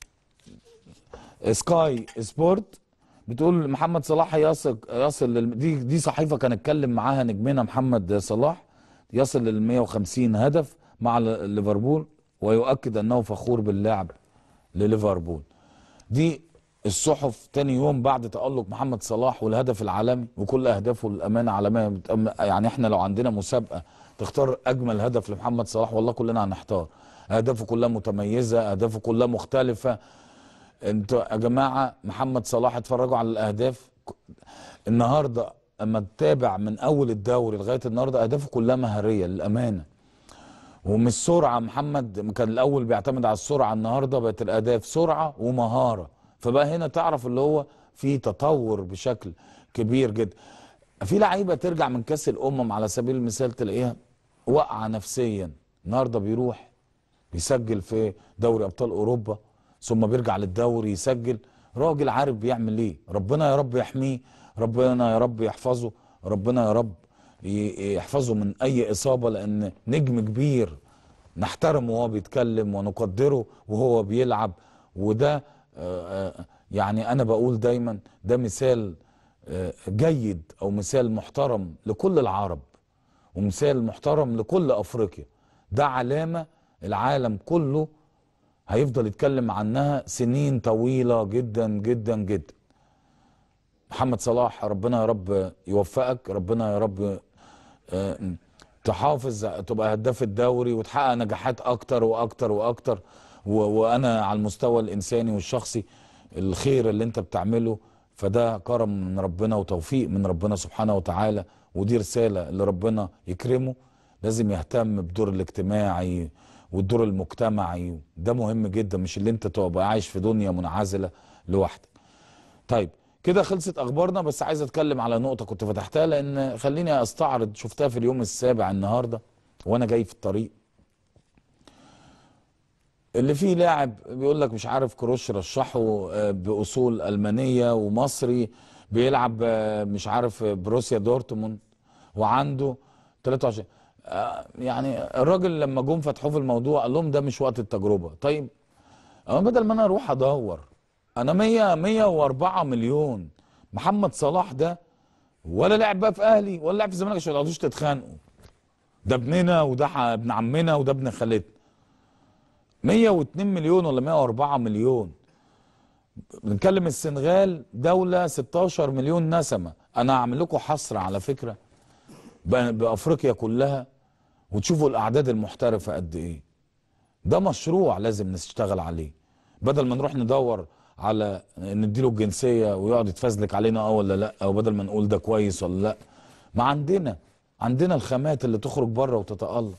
سكاي سبورت بتقول محمد صلاح يصل يصل لل... دي دي صحيفه كان اتكلم معاها نجمنا محمد صلاح يصل لل 150 هدف مع ل- ليفربول ويؤكد انه فخور باللعب لليفربول دي الصحف تاني يوم بعد تألق محمد صلاح والهدف العالمي وكل اهدافه الامانه عالميه بتأم- يعني احنا لو عندنا مسابقه تختار اجمل هدف لمحمد صلاح والله كلنا هنحتار اهدافه كلها متميزه اهدافه كلها مختلفه انتوا يا جماعه محمد صلاح اتفرجوا على الاهداف ك- النهارده اما تتابع من اول الدوري لغايه النهارده اهدافه كلها مهاريه للامانه ومش سرعه محمد كان الاول بيعتمد على السرعه النهارده بقت الاهداف سرعه ومهاره فبقى هنا تعرف اللي هو في تطور بشكل كبير جدا في لعيبه ترجع من كاس الامم على سبيل المثال تلاقيها واقعه نفسيا النهارده بيروح يسجل في دوري ابطال اوروبا ثم بيرجع للدوري يسجل راجل عارف بيعمل ايه ربنا يا رب يحميه ربنا يا رب يحفظه ربنا يا رب ي- يحفظه من اي اصابه لان نجم كبير نحترمه وهو بيتكلم ونقدره وهو بيلعب وده آه، آه، يعني انا بقول دايما ده مثال آه، جيد او مثال محترم لكل العرب ومثال محترم لكل افريقيا ده علامه العالم كله هيفضل يتكلم عنها سنين طويلة جدا جدا جدا محمد صلاح ربنا يا رب يوفقك ربنا يا رب آه، تحافظ تبقى هداف الدوري وتحقق نجاحات اكتر واكتر واكتر و- وانا على المستوى الانساني والشخصي الخير اللي انت بتعمله فده كرم من ربنا وتوفيق من ربنا سبحانه وتعالى ودي رسالة اللي ربنا يكرمه لازم يهتم بالدور الاجتماعي والدور المجتمعي ده مهم جدا مش اللي انت تبقى عايش في دنيا منعزلة لوحدك طيب كده خلصت اخبارنا بس عايز اتكلم على نقطه كنت فتحتها لان خليني استعرض شفتها في اليوم السابع النهارده وانا جاي في الطريق اللي فيه لاعب بيقول لك مش عارف كروش رشحه آه، باصول المانيه ومصري بيلعب آه، مش عارف بروسيا دورتموند وعنده 23 آه، يعني الراجل لما جم فتحوه في الموضوع قال لهم ده مش وقت التجربه طيب اما بدل ما انا اروح ادور انا 100 104 مليون محمد صلاح ده ولا لعب بقى في اهلي ولا لعب في الزمالك عشان ما تقعدوش تتخانقوا ده ابننا وده ح- ابن عمنا وده ابن خالتنا 102 مليون ولا 104 مليون بنتكلم السنغال دولة 16 مليون نسمة انا هعمل لكم حصر على فكرة ب- بافريقيا كلها وتشوفوا الاعداد المحترفة قد ايه ده مشروع لازم نشتغل عليه بدل ما نروح ندور على نديله الجنسيه ويقعد يتفزلك علينا اه ولا لا او بدل ما نقول ده كويس ولا لا ما عندنا عندنا الخامات اللي تخرج بره وتتالق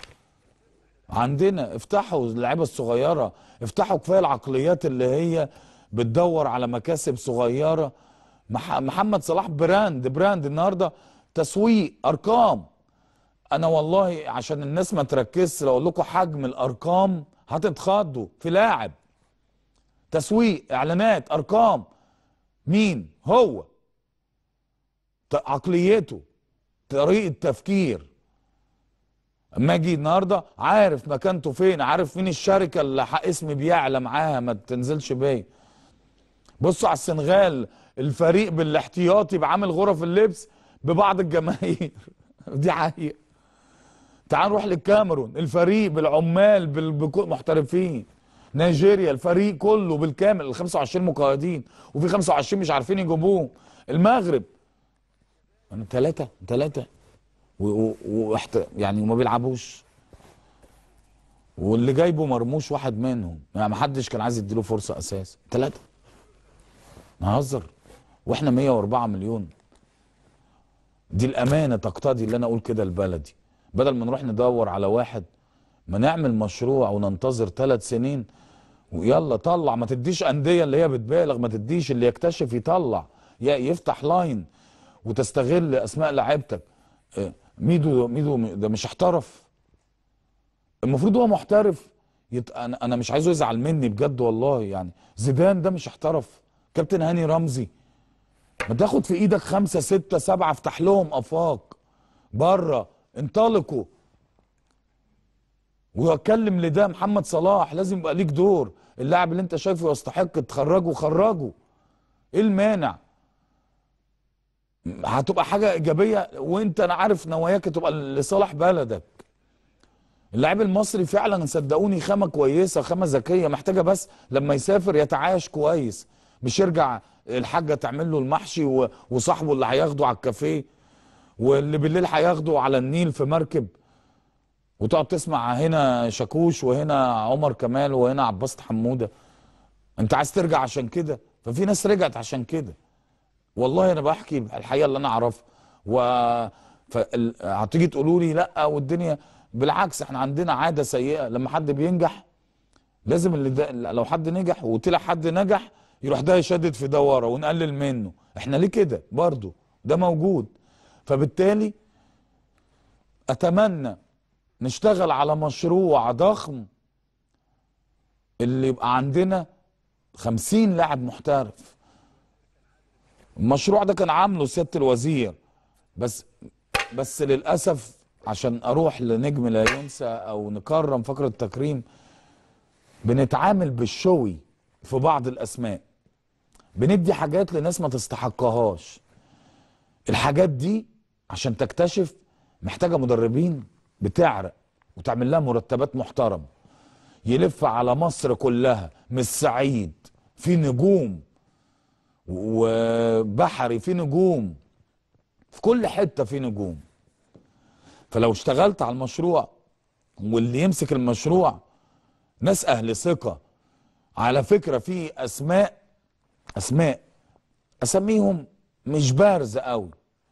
عندنا افتحوا اللعيبه الصغيره افتحوا كفايه العقليات اللي هي بتدور على مكاسب صغيره مح محمد صلاح براند براند النهارده تسويق ارقام انا والله عشان الناس ما تركزش لو اقول لكم حجم الارقام هتتخضوا في لاعب تسويق اعلانات ارقام مين هو ت- عقليته طريقه تفكير اما اجي النهارده عارف مكانته فين عارف مين الشركه اللي حق اسمي بيعلى معاها ما تنزلش بيا بصوا على السنغال الفريق بالاحتياطي بعامل غرف اللبس ببعض الجماهير دي حقيقه تعال نروح للكاميرون الفريق بالعمال بالمحترفين نيجيريا الفريق كله بالكامل ال 25 مقيدين وفي 25 مش عارفين يجيبوهم المغرب انا ثلاثة ثلاثة واحت... يعني وما بيلعبوش واللي جايبه مرموش واحد منهم يعني ما حدش كان عايز يديله فرصة اساس ثلاثة نهزر واحنا 104 مليون دي الامانه تقتضي اللي انا اقول كده البلدي بدل ما نروح ندور على واحد ما نعمل مشروع وننتظر ثلاث سنين ويلا طلع ما تديش انديه اللي هي بتبالغ ما تديش اللي يكتشف يطلع يا يفتح لاين وتستغل اسماء لعيبتك آه، ميدو ميدو ده مش احترف المفروض هو محترف يت... انا انا مش عايزه يزعل مني بجد والله يعني زيدان ده مش احترف كابتن هاني رمزي ما تاخد في ايدك خمسة ستة سبعة افتح لهم افاق بره انطلقوا واتكلم لده محمد صلاح لازم يبقى ليك دور اللاعب اللي انت شايفه يستحق تخرجه خرجه ايه المانع هتبقى حاجة ايجابية وانت انا عارف نواياك تبقى لصالح بلدك اللاعب المصري فعلا صدقوني خامة كويسة خامة ذكية محتاجة بس لما يسافر يتعايش كويس مش يرجع الحاجة تعمل له المحشي و- وصاحبه اللي هياخده على الكافيه واللي بالليل هياخده على النيل في مركب وتقعد تسمع هنا شاكوش وهنا عمر كمال وهنا عباس حمودة انت عايز ترجع عشان كده ففي ناس رجعت عشان كده والله انا بحكي الحقيقه اللي انا اعرفها و فال- هتيجي تقولوا لي لا والدنيا بالعكس احنا عندنا عاده سيئه لما حد بينجح لازم اللي ده لو حد نجح وطلع حد نجح يروح ده يشدد في ده ورا ونقلل منه احنا ليه كده برضو ده موجود فبالتالي اتمنى نشتغل على مشروع ضخم اللي يبقى عندنا خمسين لاعب محترف المشروع ده كان عامله سيادة الوزير بس بس للأسف عشان أروح لنجم لا ينسى أو نكرم فقرة التكريم بنتعامل بالشوي في بعض الأسماء بندي حاجات لناس ما تستحقهاش الحاجات دي عشان تكتشف محتاجة مدربين بتعرق وتعمل لها مرتبات محترمه يلف على مصر كلها من الصعيد في نجوم وبحري في نجوم في كل حته في نجوم فلو اشتغلت على المشروع واللي يمسك المشروع ناس اهل ثقه على فكره في اسماء اسماء اسميهم مش بارزه قوي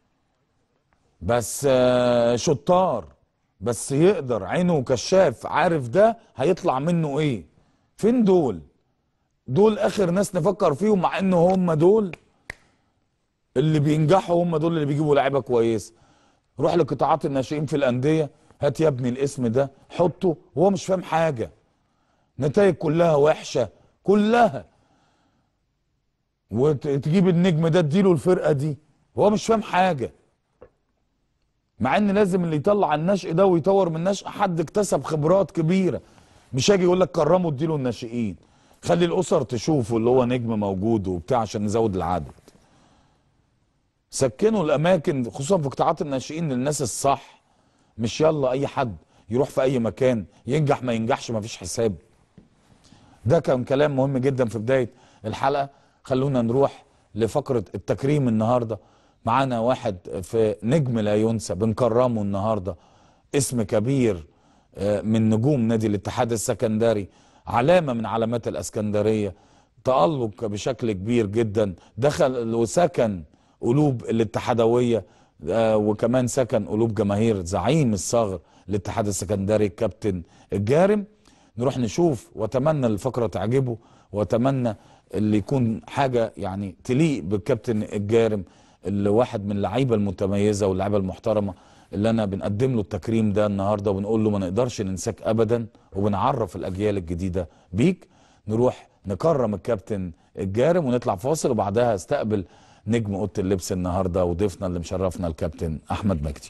بس آه، شطار بس يقدر عينه كشاف عارف ده هيطلع منه ايه فين دول دول اخر ناس نفكر فيهم مع ان هم دول اللي بينجحوا هم دول اللي بيجيبوا لعيبه كويسه روح لقطاعات الناشئين في الانديه هات يا ابني الاسم ده حطه وهو مش فاهم حاجه نتائج كلها وحشه كلها وتجيب النجم ده اديله الفرقه دي هو مش فاهم حاجه مع ان لازم اللي يطلع النشء ده ويطور من النشء حد اكتسب خبرات كبيره مش هاجي يقول لك كرمه اديله الناشئين خلي الاسر تشوفه اللي هو نجم موجود وبتاع عشان نزود العدد سكنوا الاماكن خصوصا في قطاعات الناشئين للناس الصح مش يلا اي حد يروح في اي مكان ينجح ما ينجحش ما فيش حساب ده كان كلام مهم جدا في بدايه الحلقه خلونا نروح لفقره التكريم النهارده معانا واحد في نجم لا ينسى بنكرمه النهارده اسم كبير آه، من نجوم نادي الاتحاد السكندري علامه من علامات الاسكندريه تألق بشكل كبير جدا دخل وسكن قلوب الاتحادويه آه، وكمان سكن قلوب جماهير زعيم الصغر الاتحاد السكندري الكابتن الجارم نروح نشوف واتمنى الفقره تعجبه واتمنى اللي يكون حاجه يعني تليق بالكابتن الجارم اللي واحد من اللعيبه المتميزه واللعيبه المحترمه اللي انا بنقدم له التكريم ده النهارده وبنقول له ما نقدرش ننساك ابدا وبنعرف الاجيال الجديده بيك نروح نكرم الكابتن الجارم ونطلع فاصل وبعدها استقبل نجم اوضه اللبس النهارده وضيفنا اللي مشرفنا الكابتن احمد مجدي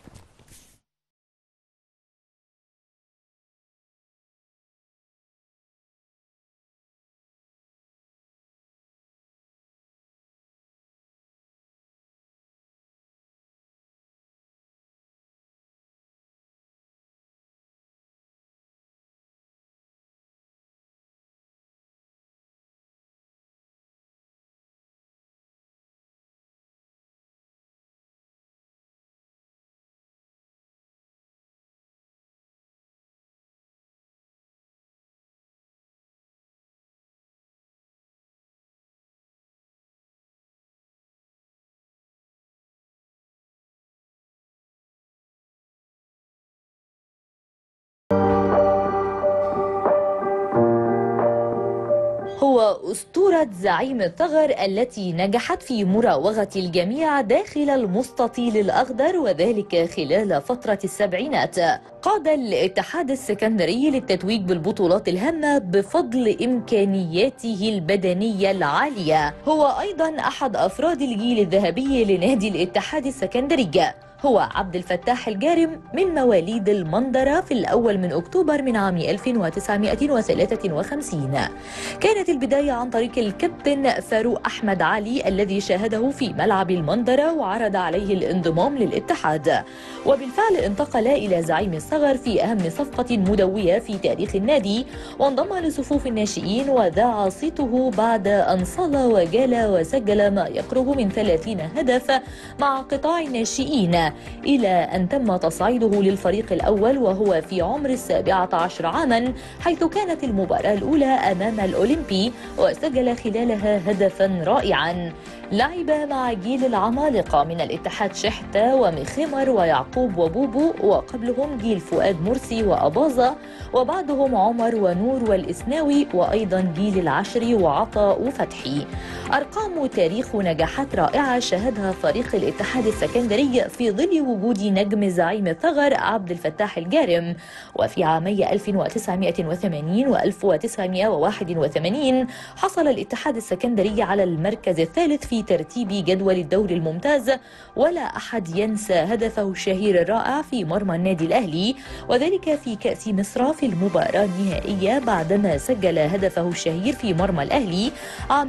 هو أسطورة زعيم الثغر التي نجحت في مراوغة الجميع داخل المستطيل الأخضر وذلك خلال فترة السبعينات قاد الاتحاد السكندري للتتويج بالبطولات الهامة بفضل إمكانياته البدنية العالية هو أيضا أحد أفراد الجيل الذهبي لنادي الاتحاد السكندري هو عبد الفتاح الجارم من مواليد المنظرة في الأول من أكتوبر من عام 1953 كانت البداية عن طريق الكابتن فاروق أحمد علي الذي شاهده في ملعب المنظرة وعرض عليه الانضمام للاتحاد وبالفعل انتقل إلى زعيم الصغر في أهم صفقة مدوية في تاريخ النادي وانضم لصفوف الناشئين وذاع صيته بعد أن صال وجال وسجل ما يقرب من 30 هدف مع قطاع الناشئين إلى أن تم تصعيده للفريق الأول وهو في عمر السابعة عشر عاما حيث كانت المباراة الأولى أمام الأولمبي وسجل خلالها هدفا رائعا لعب مع جيل العمالقة من الاتحاد شحتة ومخمر ويعقوب وبوبو وقبلهم جيل فؤاد مرسي وأباظة وبعدهم عمر ونور والإسناوي وأيضا جيل العشري وعطاء وفتحي أرقام وتاريخ ونجاحات رائعة شهدها فريق الاتحاد السكندري في ظل وجود نجم زعيم الثغر عبد الفتاح الجارم وفي عامي 1980 و 1981 حصل الاتحاد السكندري على المركز الثالث في في ترتيب جدول الدوري الممتاز ولا أحد ينسى هدفه الشهير الرائع في مرمى النادي الأهلي وذلك في كأس مصر في المباراة النهائية بعدما سجل هدفه الشهير في مرمى الأهلي عام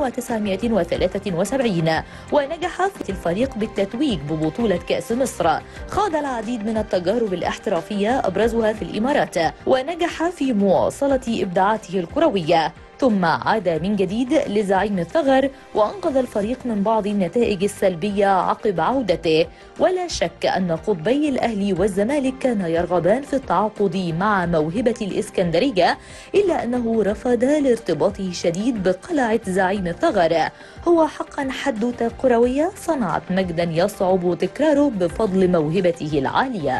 1973 ونجح في الفريق بالتتويج ببطولة كأس مصر خاض العديد من التجارب الاحترافية أبرزها في الإمارات ونجح في مواصلة إبداعاته الكروية ثم عاد من جديد لزعيم الثغر وأنقذ الفريق من بعض النتائج السلبية عقب عودته ولا شك أن قطبي الأهلي والزمالك كانا يرغبان في التعاقد مع موهبة الإسكندرية إلا أنه رفض لارتباطه الشديد بقلعة زعيم الثغر هو حقا حدوتة كروية صنعت مجدا يصعب تكراره بفضل موهبته العالية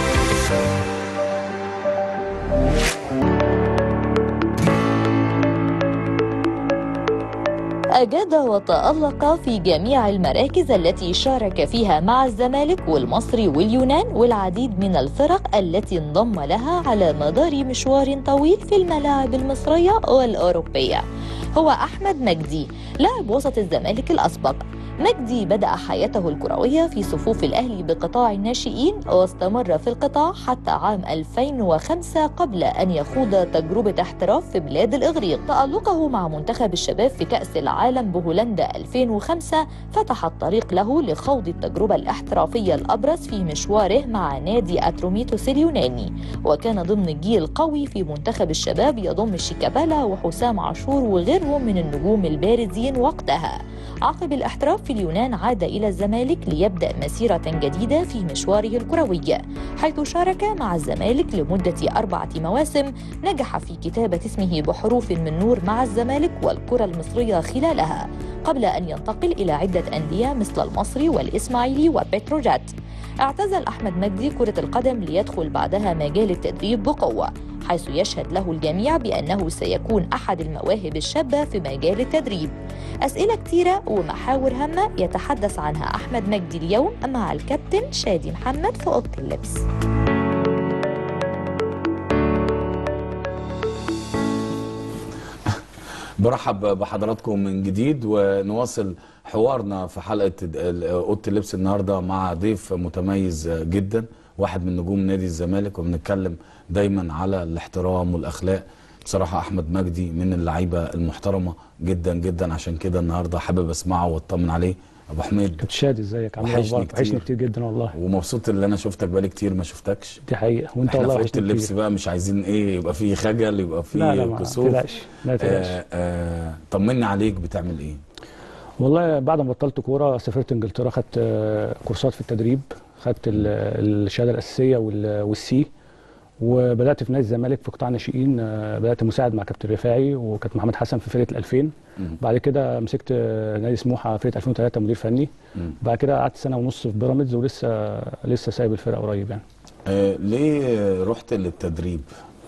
أجاد وتألق في جميع المراكز التي شارك فيها مع الزمالك والمصري واليونان والعديد من الفرق التي انضم لها على مدار مشوار طويل في الملاعب المصرية والأوروبية هو أحمد مجدي لاعب وسط الزمالك الأسبق مجدي بدأ حياته الكروية في صفوف الأهلي بقطاع الناشئين واستمر في القطاع حتى عام 2005 قبل أن يخوض تجربة احتراف في بلاد الإغريق تألقه مع منتخب الشباب في كأس العالم بهولندا 2005 فتح الطريق له لخوض التجربة الاحترافية الأبرز في مشواره مع نادي أتروميتوس اليوناني وكان ضمن جيل قوي في منتخب الشباب يضم شيكابالا وحسام عاشور وغيرهم من النجوم البارزين وقتها عقب الاحتراف في اليونان عاد إلى الزمالك ليبدأ مسيرة جديدة في مشواره الكروي حيث شارك مع الزمالك لمدة أربعة مواسم نجح في كتابة اسمه بحروف من نور مع الزمالك والكرة المصرية خلالها قبل أن ينتقل إلى عدة أندية مثل المصري والإسماعيلي وبتروجات اعتزل أحمد مجدي كرة القدم ليدخل بعدها مجال التدريب بقوة حيث يشهد له الجميع بأنه سيكون أحد المواهب الشابة في مجال التدريب أسئلة كتيرة ومحاور هامة يتحدث عنها أحمد مجدي اليوم مع الكابتن شادي محمد في أوضة اللبس برحب بحضراتكم من جديد ونواصل حوارنا في حلقة أوضة اللبس النهاردة مع ضيف متميز جدا واحد من نجوم نادي الزمالك وبنتكلم دايما على الاحترام والأخلاق بصراحة أحمد مجدي من اللعيبة المحترمة جدا جدا عشان كده النهاردة حابب أسمعه واطمن عليه أبو حميد كابتن شادي ازيك عامل ايه وحشني اخبارك وحشني كتير. كتير جدا والله ومبسوط ان انا شفتك بقالي كتير ما شفتكش دي حقيقه وانت احنا والله في اوضه وحشني اللبس كتير بقى مش عايزين ايه يبقى فيه خجل يبقى فيه لا لا ما كسوف تقلقش لا تقلقش آه آه طمني عليك بتعمل ايه والله بعد ما بطلت كوره سافرت انجلترا خدت آه، كورسات في التدريب خدت ال- الشهاده الاساسيه وال- والسي وبدات في نادي الزمالك في قطاع الناشئين آه، بدات مساعد مع كابتن رفاعي وكابتن محمد حسن في فرقه ال 2000 مم. بعد كده مسكت آه، نادي سموحه فرقه 2003 مدير فني مم. بعد كده قعدت سنه ونص في بيراميدز ولسه لسه سايب الفرقه قريب يعني آه ليه رحت للتدريب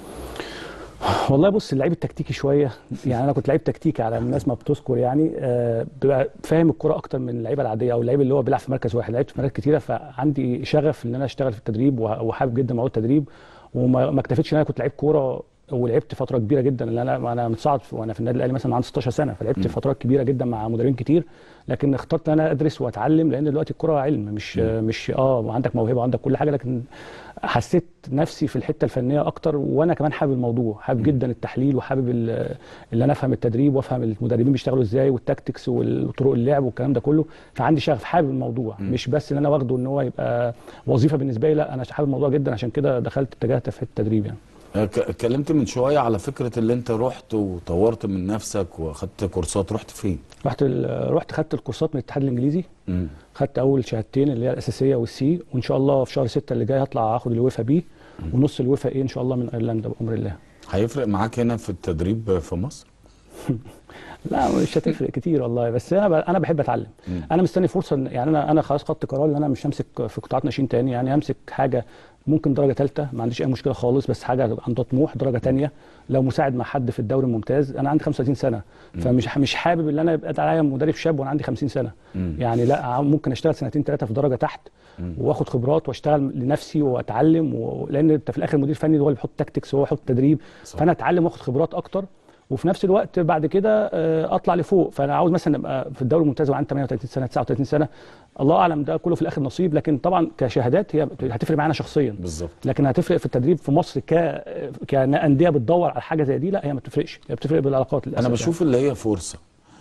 والله بص اللعيب التكتيكي شويه يعني انا كنت لعيب تكتيكي على الناس ما بتذكر يعني آه، بيبقى فاهم الكرة اكتر من اللعيبه العاديه او اللعيب اللي هو بيلعب في مركز واحد لعبت في مراكز كتيره فعندي شغف ان انا اشتغل في التدريب وح- وحابب جدا موضوع التدريب وما ما اكتفيتش ان انا كنت لعيب كوره ولعبت فتره كبيره جدا لان انا انا متصاعد في- وانا في النادي الاهلي مثلا عندي 16 سنه فلعبت فترات كبيره جدا مع مدربين كتير لكن اخترت ان انا ادرس واتعلم لان دلوقتي الكوره علم مش مش اه عندك موهبه وعندك كل حاجه لكن حسيت نفسي في الحته الفنيه اكتر وانا كمان حابب الموضوع حابب جدا التحليل وحابب ال- اللي انا افهم التدريب وافهم المدربين بيشتغلوا ازاي والتاكتكس وطرق اللعب والكلام ده كله فعندي شغف حابب الموضوع مش بس ان انا واخده ان هو يبقى وظيفه بالنسبه لي لا انا حابب الموضوع جدا عشان كده دخلت اتجهت في التدريب يعني آه، ك- اتكلمت من شويه على فكره اللي انت رحت وطورت من نفسك واخدت كورسات رحت فين رحت ال- رحت خدت الكورسات من الاتحاد الانجليزي مم. خدت اول شهادتين اللي هي الاساسيه والسي وان شاء الله في شهر 6 اللي جاي هطلع اخد الويفا بي ونص الويفا ايه ان شاء الله من ايرلندا بامر الله هيفرق معاك هنا في التدريب في مصر لا مش هتفرق كتير والله بس انا ب... انا بحب اتعلم مم. انا مستني فرصه إن- يعني انا انا خلاص خدت قرار ان انا مش همسك في قطاعات ناشئين تاني يعني همسك حاجه ممكن درجه ثالثه ما عنديش اي مشكله خالص بس حاجه عندها طموح درجه تانية لو مساعد مع حد في الدوري الممتاز انا عندي 35 سنه فمش مش حابب ان انا يبقى عليا مدرب شاب وانا عندي 50 سنه مم. يعني لا ممكن اشتغل سنتين ثلاثه في درجه تحت واخد خبرات واشتغل لنفسي واتعلم و... لان انت في الاخر مدير فني هو اللي بيحط تاكتكس وهو يحط تدريب صح. فانا اتعلم واخد خبرات اكتر وفي نفس الوقت بعد كده آه، اطلع لفوق فانا عاوز مثلا ابقى في الدوري الممتاز وعندي 38 سنه 39 سنه الله اعلم ده كله في الاخر نصيب لكن طبعا كشهادات هي هتفرق معانا شخصيا بالظبط لكن هتفرق في التدريب في مصر ك كانديه بتدور على حاجه زي دي لا هي ما بتفرقش هي بتفرق بالعلاقات للاسف انا بشوف اللي هي فرصه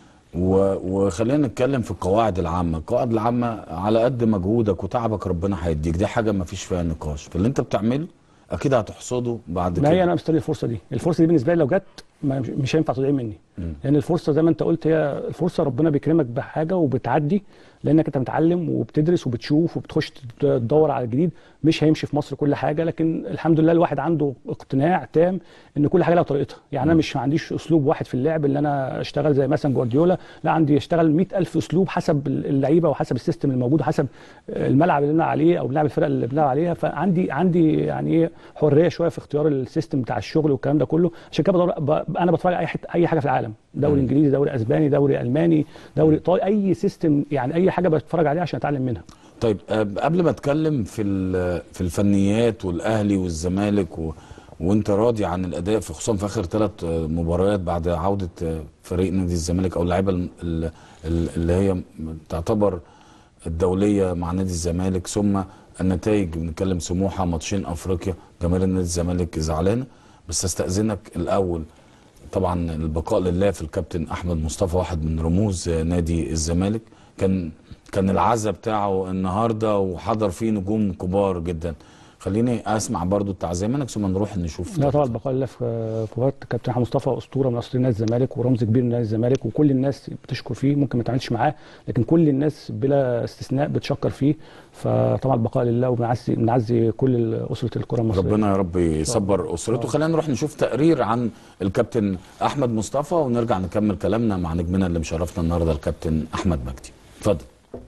و... وخلينا نتكلم في القواعد العامه القواعد العامه على قد مجهودك وتعبك ربنا هيديك دي حاجه ما فيش فيها نقاش فاللي انت بتعمله اكيد هتحصده بعد ما هي كده انا مستني الفرصه دي الفرصه دي بالنسبه لي لو جت ما- مش هينفع تضيع مني لان الفرصه زي ما انت قلت هي الفرصه ربنا بيكرمك بحاجه وبتعدي لانك انت متعلم وبتدرس وبتشوف وبتخش تدور على الجديد مش هيمشي في مصر كل حاجه لكن الحمد لله الواحد عنده اقتناع تام ان كل حاجه لها طريقتها يعني انا مش ما عنديش اسلوب واحد في اللعب اللي انا اشتغل زي مثلا جوارديولا لا عندي اشتغل 100000 اسلوب حسب اللعيبه وحسب السيستم الموجود وحسب الملعب اللي بنلعب عليه او بنلعب الفرق اللي بنلعب عليها فعندي عندي يعني ايه حريه شويه في اختيار السيستم بتاع الشغل والكلام ده كله عشان كده بدور ب- انا بتفرج على اي حته اي حاجه في العالم دوري انجليزي دوري اسباني دوري الماني دوري ايطالي اي سيستم يعني اي حاجه بتفرج عليها عشان اتعلم منها طيب آه، قبل ما اتكلم في ال- في الفنيات والاهلي والزمالك و... وانت راضي عن الاداء في خصوصا في اخر ثلاث مباريات بعد عوده آه، فريق نادي الزمالك او اللعيبه ال- ال- ال- اللي هي تعتبر الدوليه مع نادي الزمالك ثم النتائج بنتكلم سموحه ماتشين افريقيا جماهير نادي الزمالك زعلانه بس استاذنك الاول طبعا البقاء لله في الكابتن احمد مصطفى واحد من رموز نادي الزمالك كان كان العزا بتاعه النهارده وحضر فيه نجوم كبار جدا خليني اسمع برضو التعزيه منك ثم نروح نشوف لا طبعا البقاء لله في في وقت كابتن احمد مصطفى اسطوره من اساطير نادي الزمالك ورمز كبير من نادي الزمالك وكل الناس بتشكر فيه ممكن ما تعملش معاه لكن كل الناس بلا استثناء بتشكر فيه فطبعا البقاء لله وبنعزي بنعزي كل اسره الكره المصريه ربنا يا رب يصبر اسرته خلينا نروح نشوف تقرير عن الكابتن احمد مصطفى ونرجع نكمل كلامنا مع نجمنا اللي مشرفنا النهارده الكابتن احمد مجدي اتفضل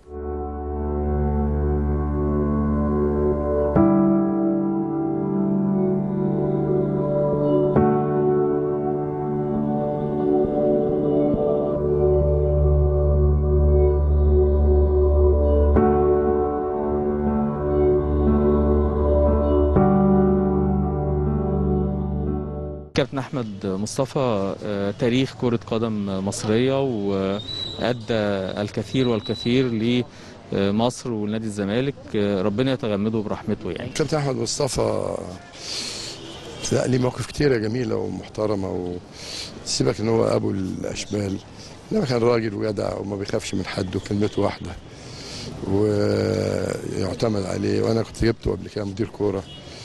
كابتن احمد مصطفى آه، تاريخ كرة قدم مصرية وأدى الكثير والكثير لمصر ونادي الزمالك آه، ربنا يتغمده برحمته يعني كابتن احمد مصطفى لا ليه مواقف كتيره جميله ومحترمه وسيبك ان هو ابو الاشبال انما كان راجل وجدع وما بيخافش من حد وكلمته واحده ويعتمد عليه وانا كنت جبته قبل كده مدير كوره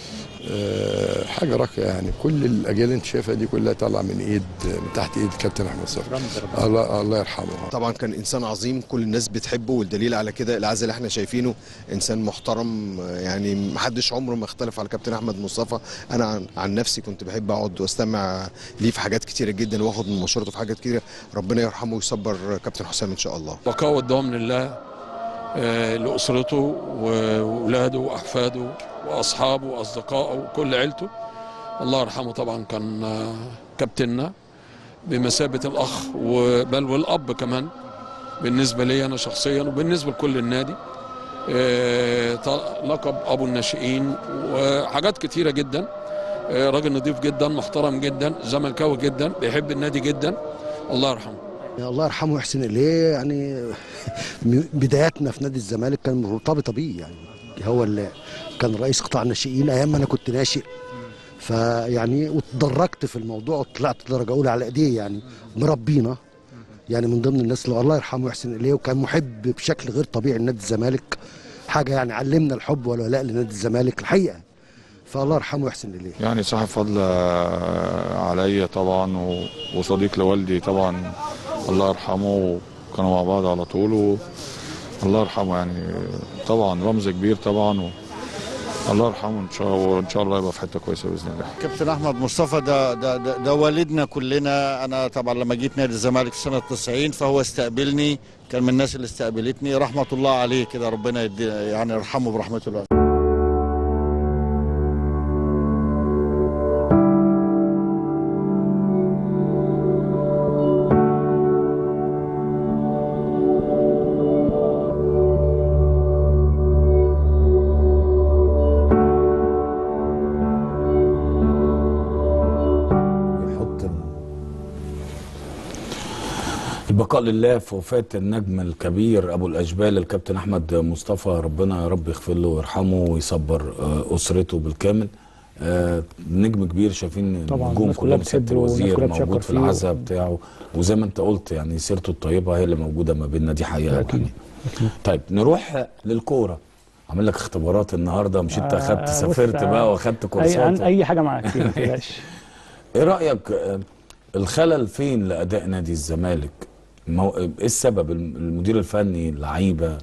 آه، حاجه راقيه يعني كل الاجيال اللي انت شايفها دي كلها طالعه من ايد من تحت ايد كابتن احمد مصطفى الله الله يرحمه طبعا كان انسان عظيم كل الناس بتحبه والدليل على كده العزل اللي احنا شايفينه انسان محترم يعني محدش عمره ما اختلف على كابتن احمد مصطفى انا عن, عن نفسي كنت بحب اقعد واستمع ليه في حاجات كتيره جدا واخد من مشورته في حاجات كتيره ربنا يرحمه ويصبر كابتن حسام ان شاء الله بقاء والدوام لله آه، لأسرته وأولاده وأحفاده وأصحابه وأصدقائه وكل عيلته الله يرحمه طبعا كان آه، كابتننا بمثابة الأخ وبل والأب كمان بالنسبة لي أنا شخصيا وبالنسبة لكل النادي آه، ط- لقب أبو الناشئين وحاجات كتيرة جدا آه، راجل نظيف جدا محترم جدا زملكاوي جدا بيحب النادي جدا الله يرحمه الله يرحمه ويحسن اليه يعني م- بداياتنا في نادي الزمالك كان مرتبطه بيه يعني هو اللي كان رئيس قطاع الناشئين ايام ما انا كنت ناشئ فيعني وتدرجت في الموضوع وطلعت درجه اولى على ايديه يعني مربينا يعني من ضمن الناس اللي الله يرحمه ويحسن اليه وكان محب بشكل غير طبيعي لنادي الزمالك حاجه يعني علمنا الحب والولاء لنادي الزمالك الحقيقه فالله يرحمه ويحسن اليه يعني صاحب فضل آه، عليا طبعا و- وصديق لوالدي طبعا الله يرحمه كانوا مع بعض على طول و... الله يرحمه يعني طبعا رمز كبير طبعا و... الله يرحمه ان شاء الله وان شاء الله يبقى في حته كويسه باذن الله كابتن احمد مصطفى ده ده ده, ده والدنا كلنا انا طبعا لما جيت نادي الزمالك في سنه 90 فهو استقبلني كان من الناس اللي استقبلتني رحمه الله عليه كده ربنا يدي يعني يرحمه برحمته الله يحط ال- البقاء لله في وفاة النجم الكبير أبو الأجبال الكابتن أحمد مصطفى ربنا يا رب يغفر له ويرحمه ويصبر آه، أسرته بالكامل آه، نجم كبير شايفين طبعاً، نجوم الناس كلها كلهم سيادة بتحبه والناس الوزير كلها بتشكر موجود في فيه. العزاء بتاعه وزي ما أنت قلت يعني سيرته الطيبة هي اللي موجودة ما بيننا دي حقيقة أكيد. يعني. طيب نروح للكورة عامل لك اختبارات النهارده مش انت آه، اخدت بص، سافرت آه، بقى واخدت اي كورسات اي حاجه معاك فيها، ما تقلقش ايه رايك آه، الخلل فين لاداء نادي الزمالك مو... ايه السبب الم- المدير الفني اللعيبه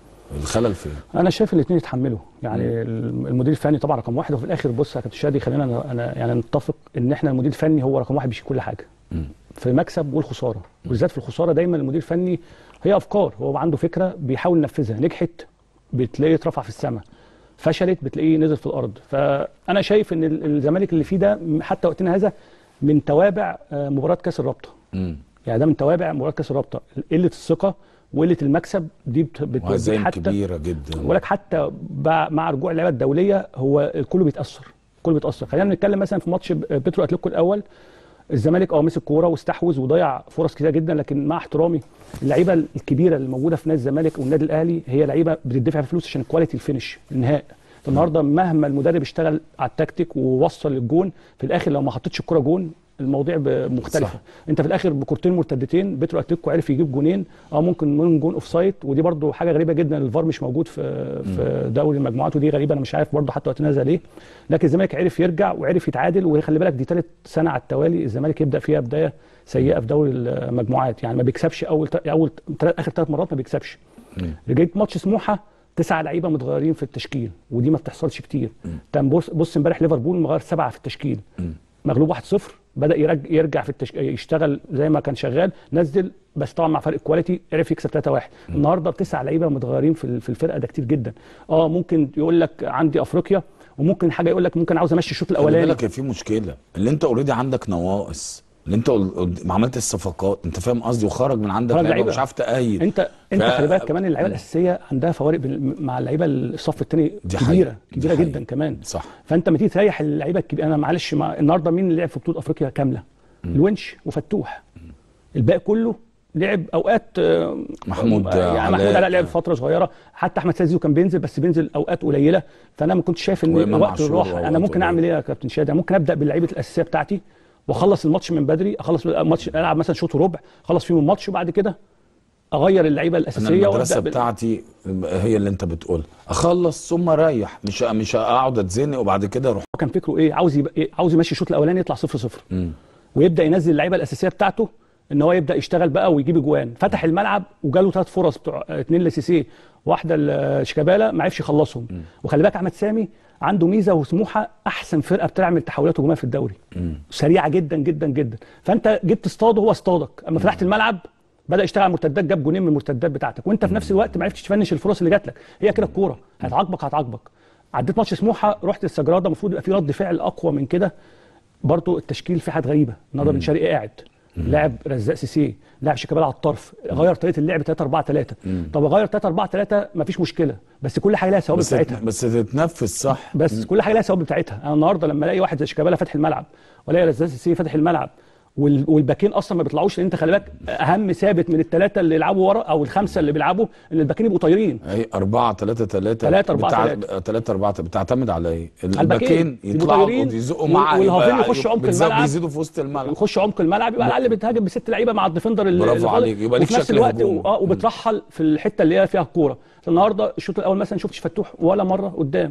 الخلل فين انا شايف الاثنين يتحملوا يعني المدير الفني طبعا رقم واحد وفي الاخر بص يا كابتن شادي خلينا انا أنا يعني نتفق ان احنا المدير الفني هو رقم واحد بيشيل كل حاجه مم. في المكسب والخساره وبالذات في الخساره دايما المدير الفني هي افكار هو عنده فكره بيحاول ينفذها نجحت بتلاقيه اترفع في السماء فشلت بتلاقيه نزل في الارض فانا شايف ان ال- الزمالك اللي فيه ده حتى وقتنا هذا من توابع آه، مباراه كاس الرابطه مم. يعني ده من توابع مباراه كاس الرابطه قله الثقه وقله المكسب دي بت- بتوديك وهزايم حتى كبيره جدا ولك حتى بع- مع رجوع اللعيبه الدوليه هو الكل بيتاثر الكل بيتاثر خلينا نتكلم مثلا في ماتش ب- بترو اتلتيكو الاول الزمالك اه مسك كوره واستحوذ وضيع فرص كتيره جدا لكن مع احترامي اللعيبه الكبيره اللي موجوده في نادي الزمالك والنادي الاهلي هي لعيبه بتدفع فلوس عشان كواليتي الفينش النهاء النهارده مهما المدرب اشتغل على التكتيك ووصل للجون في الاخر لو ما حطيتش الكره جون المواضيع ب- مختلفه صح. انت في الاخر بكورتين مرتدتين بيترو اتلتيكو عرف يجيب جونين اه ممكن من جون اوف سايد ودي برضو حاجه غريبه جدا الفار مش موجود في في دوري المجموعات ودي غريبه انا مش عارف برضو حتى وقتنا هذا ليه لكن الزمالك عرف يرجع وعرف يتعادل وخلي بالك دي ثالث سنه على التوالي الزمالك يبدا فيها بدايه سيئه في دوري المجموعات يعني ما بيكسبش اول اول تلات- اخر ثلاث مرات ما بيكسبش رجعت ماتش سموحه تسعة لعيبه متغيرين في التشكيل ودي ما بتحصلش كتير طب بص بص امبارح ليفربول مغير سبعه في التشكيل مغلوب 1-0 بدا يرجع يرجع في التشك... يشتغل زي ما كان شغال نزل بس طبعا مع فرق كواليتي عرف يكسب 3-1 النهارده تسع لعيبه متغيرين في ال- في الفرقه ده كتير جدا اه ممكن يقول لك عندي افريقيا وممكن حاجه يقول لك ممكن عاوز امشي الشوط خلي الاولاني بالك في مشكله اللي انت اوريدي عندك نواقص اللي انت قل- ما عملت الصفقات انت فاهم قصدي وخرج من عندك خرج لعيبه لعيبة. مش عارف تأيد انت انت ف- خلي بالك كمان اللعيبه الاساسيه عندها فوارق بين- مع اللعيبه الصف الثاني دي كبيره حقيقة. دي كبيره حقيقة. جدا كمان صح فانت لما تيجي تريح اللعيبه الكبيره انا معلش مع النهارده مين اللي لعب في بطوله افريقيا كامله؟ الونش وفتوح الباقي كله لعب اوقات آه، محمود يعني علاء. محمود علاء لعب فتره صغيره حتى احمد سيد زيزو كان بينزل بس بينزل اوقات قليله فانا ما كنتش شايف ان وإمام وقت عاشور الراحه وأوقات انا ممكن اعمل قليلة. ايه يا كابتن شادي أنا ممكن ابدا باللعيبه الاساسيه بتاعتي واخلص الماتش من بدري اخلص الماتش العب مثلا شوط وربع اخلص فيهم الماتش وبعد كده اغير اللعيبه انا الاساسيه المدرسه بال- بتاعتي هي اللي انت بتقولها اخلص ثم اريح مش مش اقعد اتزنق وبعد كده اروح كان فكره ايه عاوز يبقى إيه؟ عاوز يمشي الشوط الاولاني يطلع 0 0 مم. ويبدا ينزل اللعيبه الاساسيه بتاعته ان هو يبدا يشتغل بقى ويجيب اجوان فتح الملعب وجاله ثلاث فرص بتوع اثنين لسيسي واحده لشيكابالا ما عرفش يخلصهم وخلي بالك احمد سامي عنده ميزه وسموحه احسن فرقه بتعمل تحولات هجوميه في الدوري سريعه جدا جدا جدا فانت جيت تصطاده هو اصطادك اما فتحت الملعب بدا يشتغل على المرتدات جاب جونين من المرتدات بتاعتك وانت في نفس الوقت ما عرفتش تفنش الفرص اللي جات لك هي كده الكوره هتعاقبك هتعاقبك عديت ماتش سموحه رحت السجراده المفروض يبقى في رد فعل اقوى من كده برضو التشكيل فيه حاجات غريبه النهارده بن شرقي قاعد لاعب رزاق سيسي لاعب شيكابالا على الطرف غير طريقه اللعب 3 4 3 طب اغير 3 4 3 مفيش مشكله بس كل حاجه لها ثوابت بس بتاعتها بس تتنفس صح بس كل حاجه لها ثوابت بتاعتها انا النهارده لما الاقي واحد زي شيكابالا فاتح الملعب والاقي رزاق سيسي فاتح الملعب وال- والباكين اصلا ما بيطلعوش لان انت خلي بالك اهم ثابت من الثلاثه اللي يلعبوا ورا او الخمسه اللي بيلعبوا ان الباكين يبقوا طايرين اي 4 3 3 تلاتة، أربعة، 3 4 بتعتمد على ايه؟ الباكين. الباكين يبقوا يطلعوا طايرين يزقوا وال- مع والهافين يبقى- يخشوا عمق بيزا- الملعب. بيزيدوا في وسط الملعب يخش عمق الملعب يبقى على الاقل بتهاجم بست لعيبه مع الديفندر اللي برافو اللي فاضل. عليك، يبقى ليك وفي نفس شكل الوقت هجوم. اه وبترحل في الحته اللي هي فيها الكوره النهارده الشوط الاول مثلا شفتش فتوح ولا مره قدام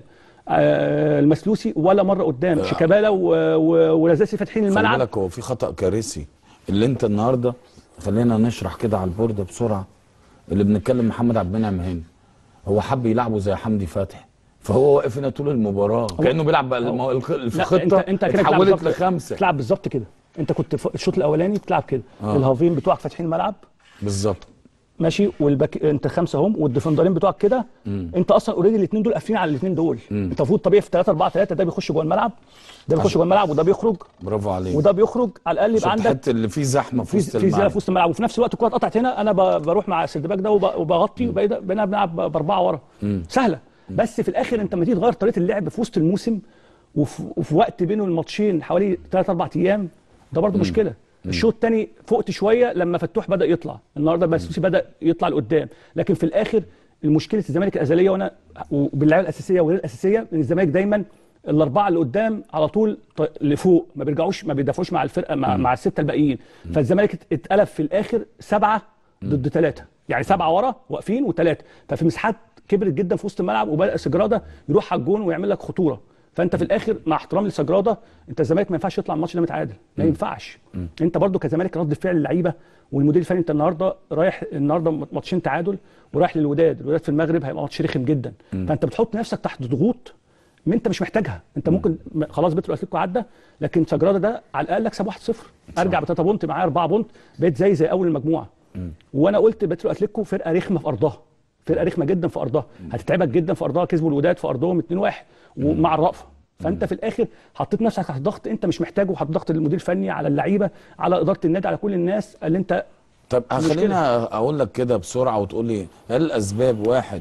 آه المسلوسي ولا مره قدام شيكابالا و- و- ورزاسي فاتحين خلي الملعب بالك هو في خطأ كارثي اللي انت النهارده خلينا نشرح كده على البورده بسرعه اللي بنتكلم محمد عبد المنعم هاني هو حب يلعبه زي حمدي فتحي فهو واقف هنا طول المباراه كانه بيلعب بقى الم- الخ- في لا، خطه انت انت كده بتلعب اتحولت بالظبط- لخمسه بتلعب بالظبط كده انت كنت في الشوط الاولاني بتلعب كده آه. الهافين بتوعك فاتحين الملعب بالظبط ماشي والباك انت خمسه اهم والديفندرين بتوعك كده انت اصلا اوريدي الاثنين دول قافلين على الاثنين دول انت المفروض طبيعي في 3 4 3 ده بيخش جوه الملعب ده بيخش جوه الملعب وده بيخرج برافو عليك وده بيخرج على الاقل يبقى عندك الحته اللي فيه زحمه في في وسط في زياده الملعب في وسط الملعب وفي نفس الوقت الكره اتقطعت هنا انا ب- بروح مع السيرد باك ده وب- وبغطي وبقينا بقينا بنلعب باربعه ورا سهله بس في الاخر انت لما تيجي تغير طريقه اللعب في وسط الموسم وفي, وفي وقت بينه الماتشين حوالي 3 4 ايام ده برضه مشكله الشوط الثاني فقت شويه لما فتوح بدا يطلع النهارده بسوسي بدا يطلع لقدام لكن في الاخر المشكله الزمالك الازليه وانا وباللعيبه الاساسيه وغير الاساسيه ان الزمالك دايما الاربعه اللي قدام على طول ط- لفوق ما بيرجعوش ما بيدافعوش مع الفرقه مع, مع السته الباقيين فالزمالك ات- اتقلب في الاخر سبعه ضد ثلاثه يعني سبعه ورا واقفين وثلاثه ففي مساحات كبرت جدا في وسط الملعب وبدا سجراده يروح على الجون ويعمل لك خطوره فانت في الاخر مع احترامي لسجراده انت الزمالك ما ينفعش يطلع الماتش ده متعادل ما ينفعش انت برضو كزمالك رد فعل اللعيبه والمدير الفني انت النهارده رايح النهارده ماتشين تعادل ورايح للوداد الوداد في المغرب هيبقى ماتش رخم جدا فانت بتحط نفسك تحت ضغوط ما انت مش محتاجها انت ممكن م- خلاص بيترو اتلتيكو عدى لكن سجراده ده على الاقل اكسب 1-0 ارجع ب 3 بونت معايا 4 بونت بقيت زي زي اول المجموعه وانا قلت بيترو اتلتيكو فرقه رخمه في ارضها فرقه رخمه جدا في ارضها هتتعبك جدا في ارضها كسبوا الوداد في ارضهم 2-1 ومع الرأفه فانت في الاخر حطيت نفسك تحت ضغط انت مش محتاجه وحط ضغط المدير الفني على اللعيبه على اداره النادي على كل الناس اللي انت طب المشكلة. خلينا اقول لك كده بسرعه وتقول لي هل الاسباب واحد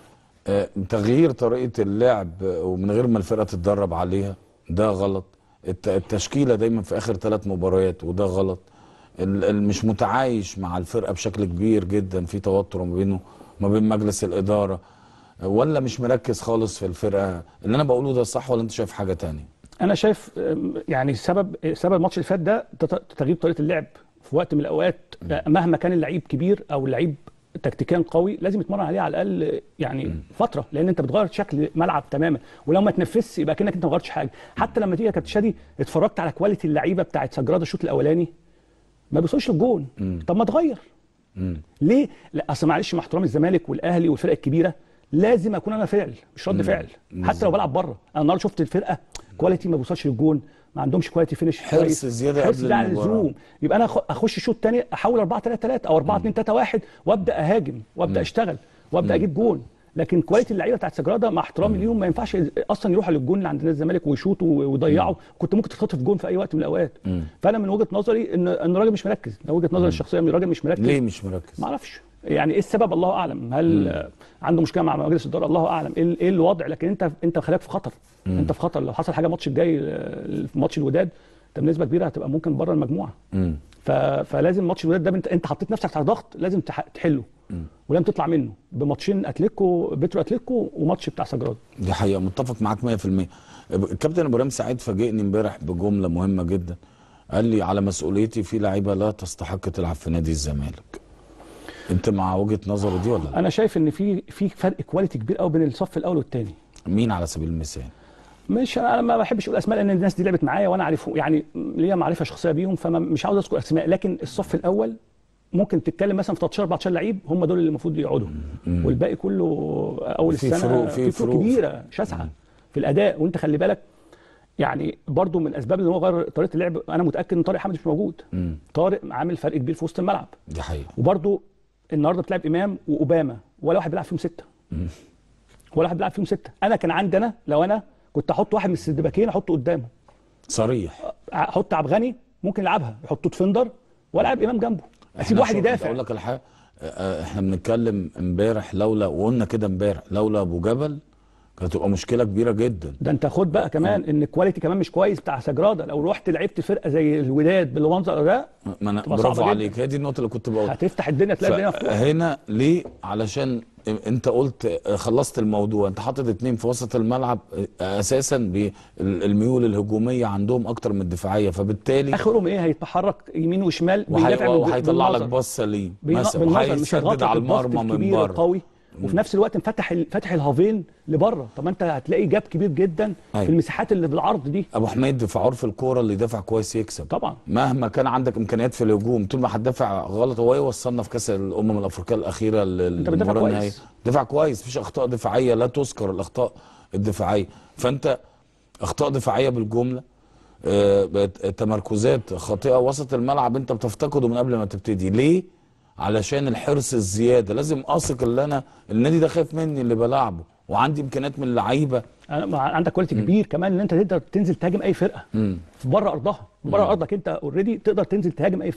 آه، تغيير طريقه اللعب آه، ومن غير ما الفرقه تتدرب عليها ده غلط الت- التشكيله دايما في اخر ثلاث مباريات وده غلط ال- ال- مش متعايش مع الفرقه بشكل كبير جدا في توتر ما بينه وما بين مجلس الاداره آه، ولا مش مركز خالص في الفرقه اللي انا بقوله ده صح ولا انت شايف حاجه تانية انا شايف أم، يعني سبب سبب الماتش اللي فات ده تت- تغيير طريقه اللعب في وقت من الاوقات مهما كان اللعيب كبير او اللعيب تكتيكيا قوي لازم يتمرن عليه على الاقل يعني فتره لان انت بتغير شكل ملعب تماما ولو ما تنفذش يبقى كانك انت ما غيرتش حاجه حتى لما تيجي يا كابتن شادي اتفرجت على كواليتي اللعيبه بتاعت سجراده الشوط الاولاني ما بيوصلش الجون طب ما تغير ليه؟ لا اصل معلش مع احترام الزمالك والاهلي والفرق الكبيره لازم اكون انا فعل مش رد فعل حتى لو بلعب بره انا النهارده شفت الفرقه كواليتي ما بيوصلش للجون ما عندهمش كواليتي فينش حرص كويس. زيادة حرص قبل ده عن المباراة. اللزوم يبقى انا أخ- اخش الشوط الثاني احول 4 3 3 او 4 2 3 1 وابدا اهاجم وابدا اشتغل وابدا اجيب جون لكن كواليتي اللعيبه بتاعت سجراده مع احترامي ليهم ما ينفعش اصلا يروحوا للجون اللي عند نادي الزمالك ويشوطوا ويضيعوا كنت ممكن تتخطف جون في اي وقت من الاوقات فانا من وجهه نظري ان ان الراجل مش مركز ده وجهه نظري الشخصيه ان الراجل مش مركز ليه مش مركز ما اعرفش يعني ايه السبب الله اعلم هل آه، عنده مشكله مع مجلس الاداره الله اعلم ايه ايه الوضع لكن انت انت خلاك في خطر انت في خطر لو حصل حاجه الماتش الجاي آه، في ماتش الوداد انت بنسبه كبيره هتبقى ممكن بره المجموعه مم. ف... فلازم ماتش الوداد ده انت انت حطيت نفسك تحت ضغط لازم تح... تحله ولازم تطلع منه بماتشين اتليكو بيترو اتليكو وماتش بتاع سجراد دي حقيقة متفق معاك 100% الكابتن ابراهيم سعيد فاجئني امبارح بجملة مهمة جدا قال لي على مسؤوليتي في لعيبة لا تستحق تلعب في نادي الزمالك انت مع وجهة نظره دي ولا لا؟ انا شايف ان في في فرق كواليتي كبير قوي بين الصف الاول والثاني مين على سبيل المثال مش انا ما بحبش اقول اسماء لان الناس دي لعبت معايا وانا عارفهم يعني ليا معرفه شخصيه بيهم فمش عاوز اذكر اسماء لكن الصف الاول ممكن تتكلم مثلا في 13 14 لعيب هم دول اللي المفروض يقعدوا والباقي كله اول في السنه فروق- في في فروق فروق. كبيره شاسعه في الاداء وانت خلي بالك يعني برضو من الاسباب اللي هو غير طريقه اللعب انا متاكد ان طارق حامد مش موجود مم. طارق عامل فرق كبير في وسط الملعب دي حقيقة وبرضو النهارده بتلعب امام واوباما ولا واحد بيلعب فيهم سته ولا واحد بيلعب فيهم سته انا كان عندي انا لو انا كنت احط واحد من السدباكين احطه قدامه صريح احط عبد الغني ممكن يلعبها يحطه ديفندر والعب امام جنبه اسيب إحنا واحد شو- يدافع اقول لك الحاجة آه، احنا بنتكلم امبارح لولا وقلنا كده امبارح لولا ابو جبل كانت هتبقى مشكلة كبيرة جدا ده انت خد بقى كمان ان الكواليتي كمان مش كويس بتاع سجراده لو رحت لعبت فرقه زي الوداد بالمنظر ده ما انا تبقى برافو صعبة عليك هي دي النقطة اللي كنت بقولها هتفتح الدنيا تلاقي الدنيا مفتوحه هنا ليه علشان انت قلت خلصت الموضوع انت حاطط اتنين في وسط الملعب اساسا بالميول الهجوميه عندهم اكتر من الدفاعيه فبالتالي اخرهم ايه هيتحرك يمين وشمال وهي- بيدافع من- وهيطلع لك بالنظر. باص سليم بين- مثلا بالنظر مش وهيسدد هيضغط على الضغط المرمى من الكبير بره القوي وفي نفس الوقت مفتح ال- فاتح الهافين لبره طب ما انت هتلاقي جاب كبير جدا أيوة. في المساحات اللي بالعرض دي ابو حميد في عرف الكوره اللي يدافع كويس يكسب طبعا مهما كان عندك امكانيات في الهجوم طول ما هتدافع غلط هو يوصلنا في كاس الامم الافريقيه الاخيره أنت بتدافع للمباراه كويس. النهائيه دفاع كويس مفيش اخطاء دفاعيه لا تذكر الاخطاء الدفاعيه فانت اخطاء دفاعيه بالجمله آه، بقت تمركزات خاطئه وسط الملعب انت بتفتقده من قبل ما تبتدي ليه علشان الحرص الزياده لازم اثق اللي انا النادي ده خايف مني اللي بلعبه وعندي امكانيات من اللعيبه أنا- مع- عندك كواليتي كبير كمان ان انت تقدر تنزل تهاجم اي فرقه مم. في بره ارضها بره ارضك انت اوريدي تقدر تنزل تهاجم اي فرقه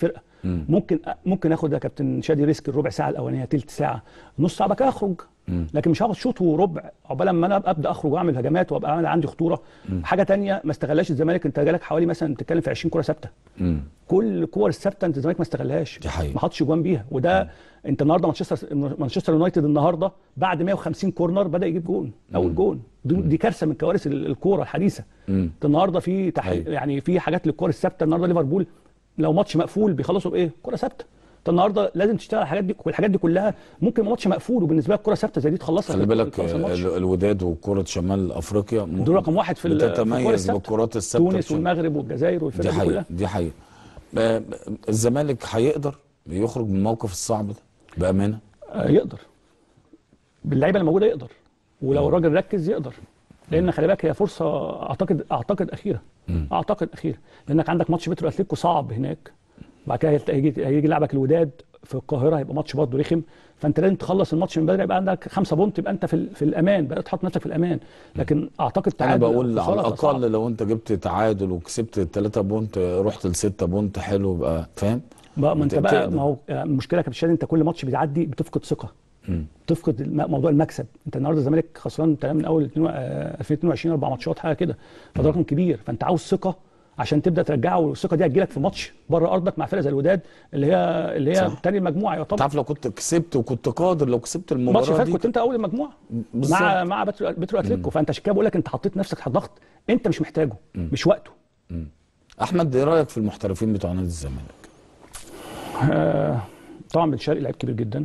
مم. ممكن ممكن اخد يا كابتن شادي ريسك الربع ساعه الاولانيه تلت ساعه نص ساعه بقى كده اخرج مم. لكن مش هاخد شوط وربع عقبال لما انا ابدا اخرج واعمل هجمات وابقى اعمل عندي خطوره حاجه تانية ما استغلهاش الزمالك انت جالك حوالي مثلا بتتكلم في 20 كره ثابته مم. كل الكور الثابته انت الزمالك ما استغلهاش دي حقيقة. ما حطش جوان بيها وده انت النهارده مانشستر مانشستر يونايتد النهارده بعد 150 كورنر بدا يجيب جون اول جون دي, دي كارثه من كوارث ال- الكوره الحديثه مم. انت النهارده في تح... أيوة. يعني في حاجات للكور الثابته النهارده ليفربول لو ماتش مقفول بيخلصوا بايه؟ كره ثابته انت النهارده لازم تشتغل على الحاجات دي والحاجات دي كلها ممكن ماتش مقفول وبالنسبه لك كره ثابته زي دي تخلصها خلي في- بالك تخلص الماتش. ال- الوداد وكرة شمال افريقيا م- دول رقم واحد في ال- في الكرة بتتميز الثابتة. بالكرات الثابته تونس بشكل- والمغرب والجزائر دي والفرق دي حقيقة كلها دي حقيقة آه، الزمالك هيقدر يخرج من الموقف الصعب ده بأمانة آه، يقدر باللعيبه اللي موجوده يقدر ولو الراجل ركز يقدر لان خلي بالك هي فرصه اعتقد اعتقد اخيره اعتقد اخيره لانك عندك ماتش بيترو اتليكو صعب هناك بعد كده هيلت- هيجي هيجي لعبك الوداد في القاهره هيبقى ماتش برضه رخم فانت لازم تخلص الماتش من بدري يبقى عندك خمسة بونت يبقى انت في, ال- في الامان بقى تحط نفسك في الامان لكن اعتقد انا تعادل بقول أو على خسارة صعب. الاقل لو انت جبت تعادل وكسبت 3 بونت رحت ل 6 بونت حلو بقى فاهم بقى ما انت بقى تقدر. ما هو آه، المشكله يا كابتن شادي انت كل ماتش بتعدي بتفقد ثقه مم. تفقد الم- موضوع المكسب انت النهارده الزمالك خسران تقريبا من اول 2 آه، 2022 اربع ماتشات حاجه كده فده رقم كبير فانت عاوز ثقه عشان تبدا ترجعه والثقه دي هتجيلك في ماتش بره ارضك مع فرقه زي الوداد اللي هي اللي هي صح. تاني المجموعه يعتبر تعرف لو كنت كسبت وكنت قادر لو كسبت الماتش اللي المباراه فات دي كنت انت اول المجموعه بالظبط. مع مع بترو بترو اتليكو فانت عشان كده بقول لك انت حطيت نفسك تحت ضغط انت مش محتاجه مش وقته احمد ايه رايك في المحترفين بتوع نادي الزمالك آه، طبعا بن شرقي لعيب كبير جدا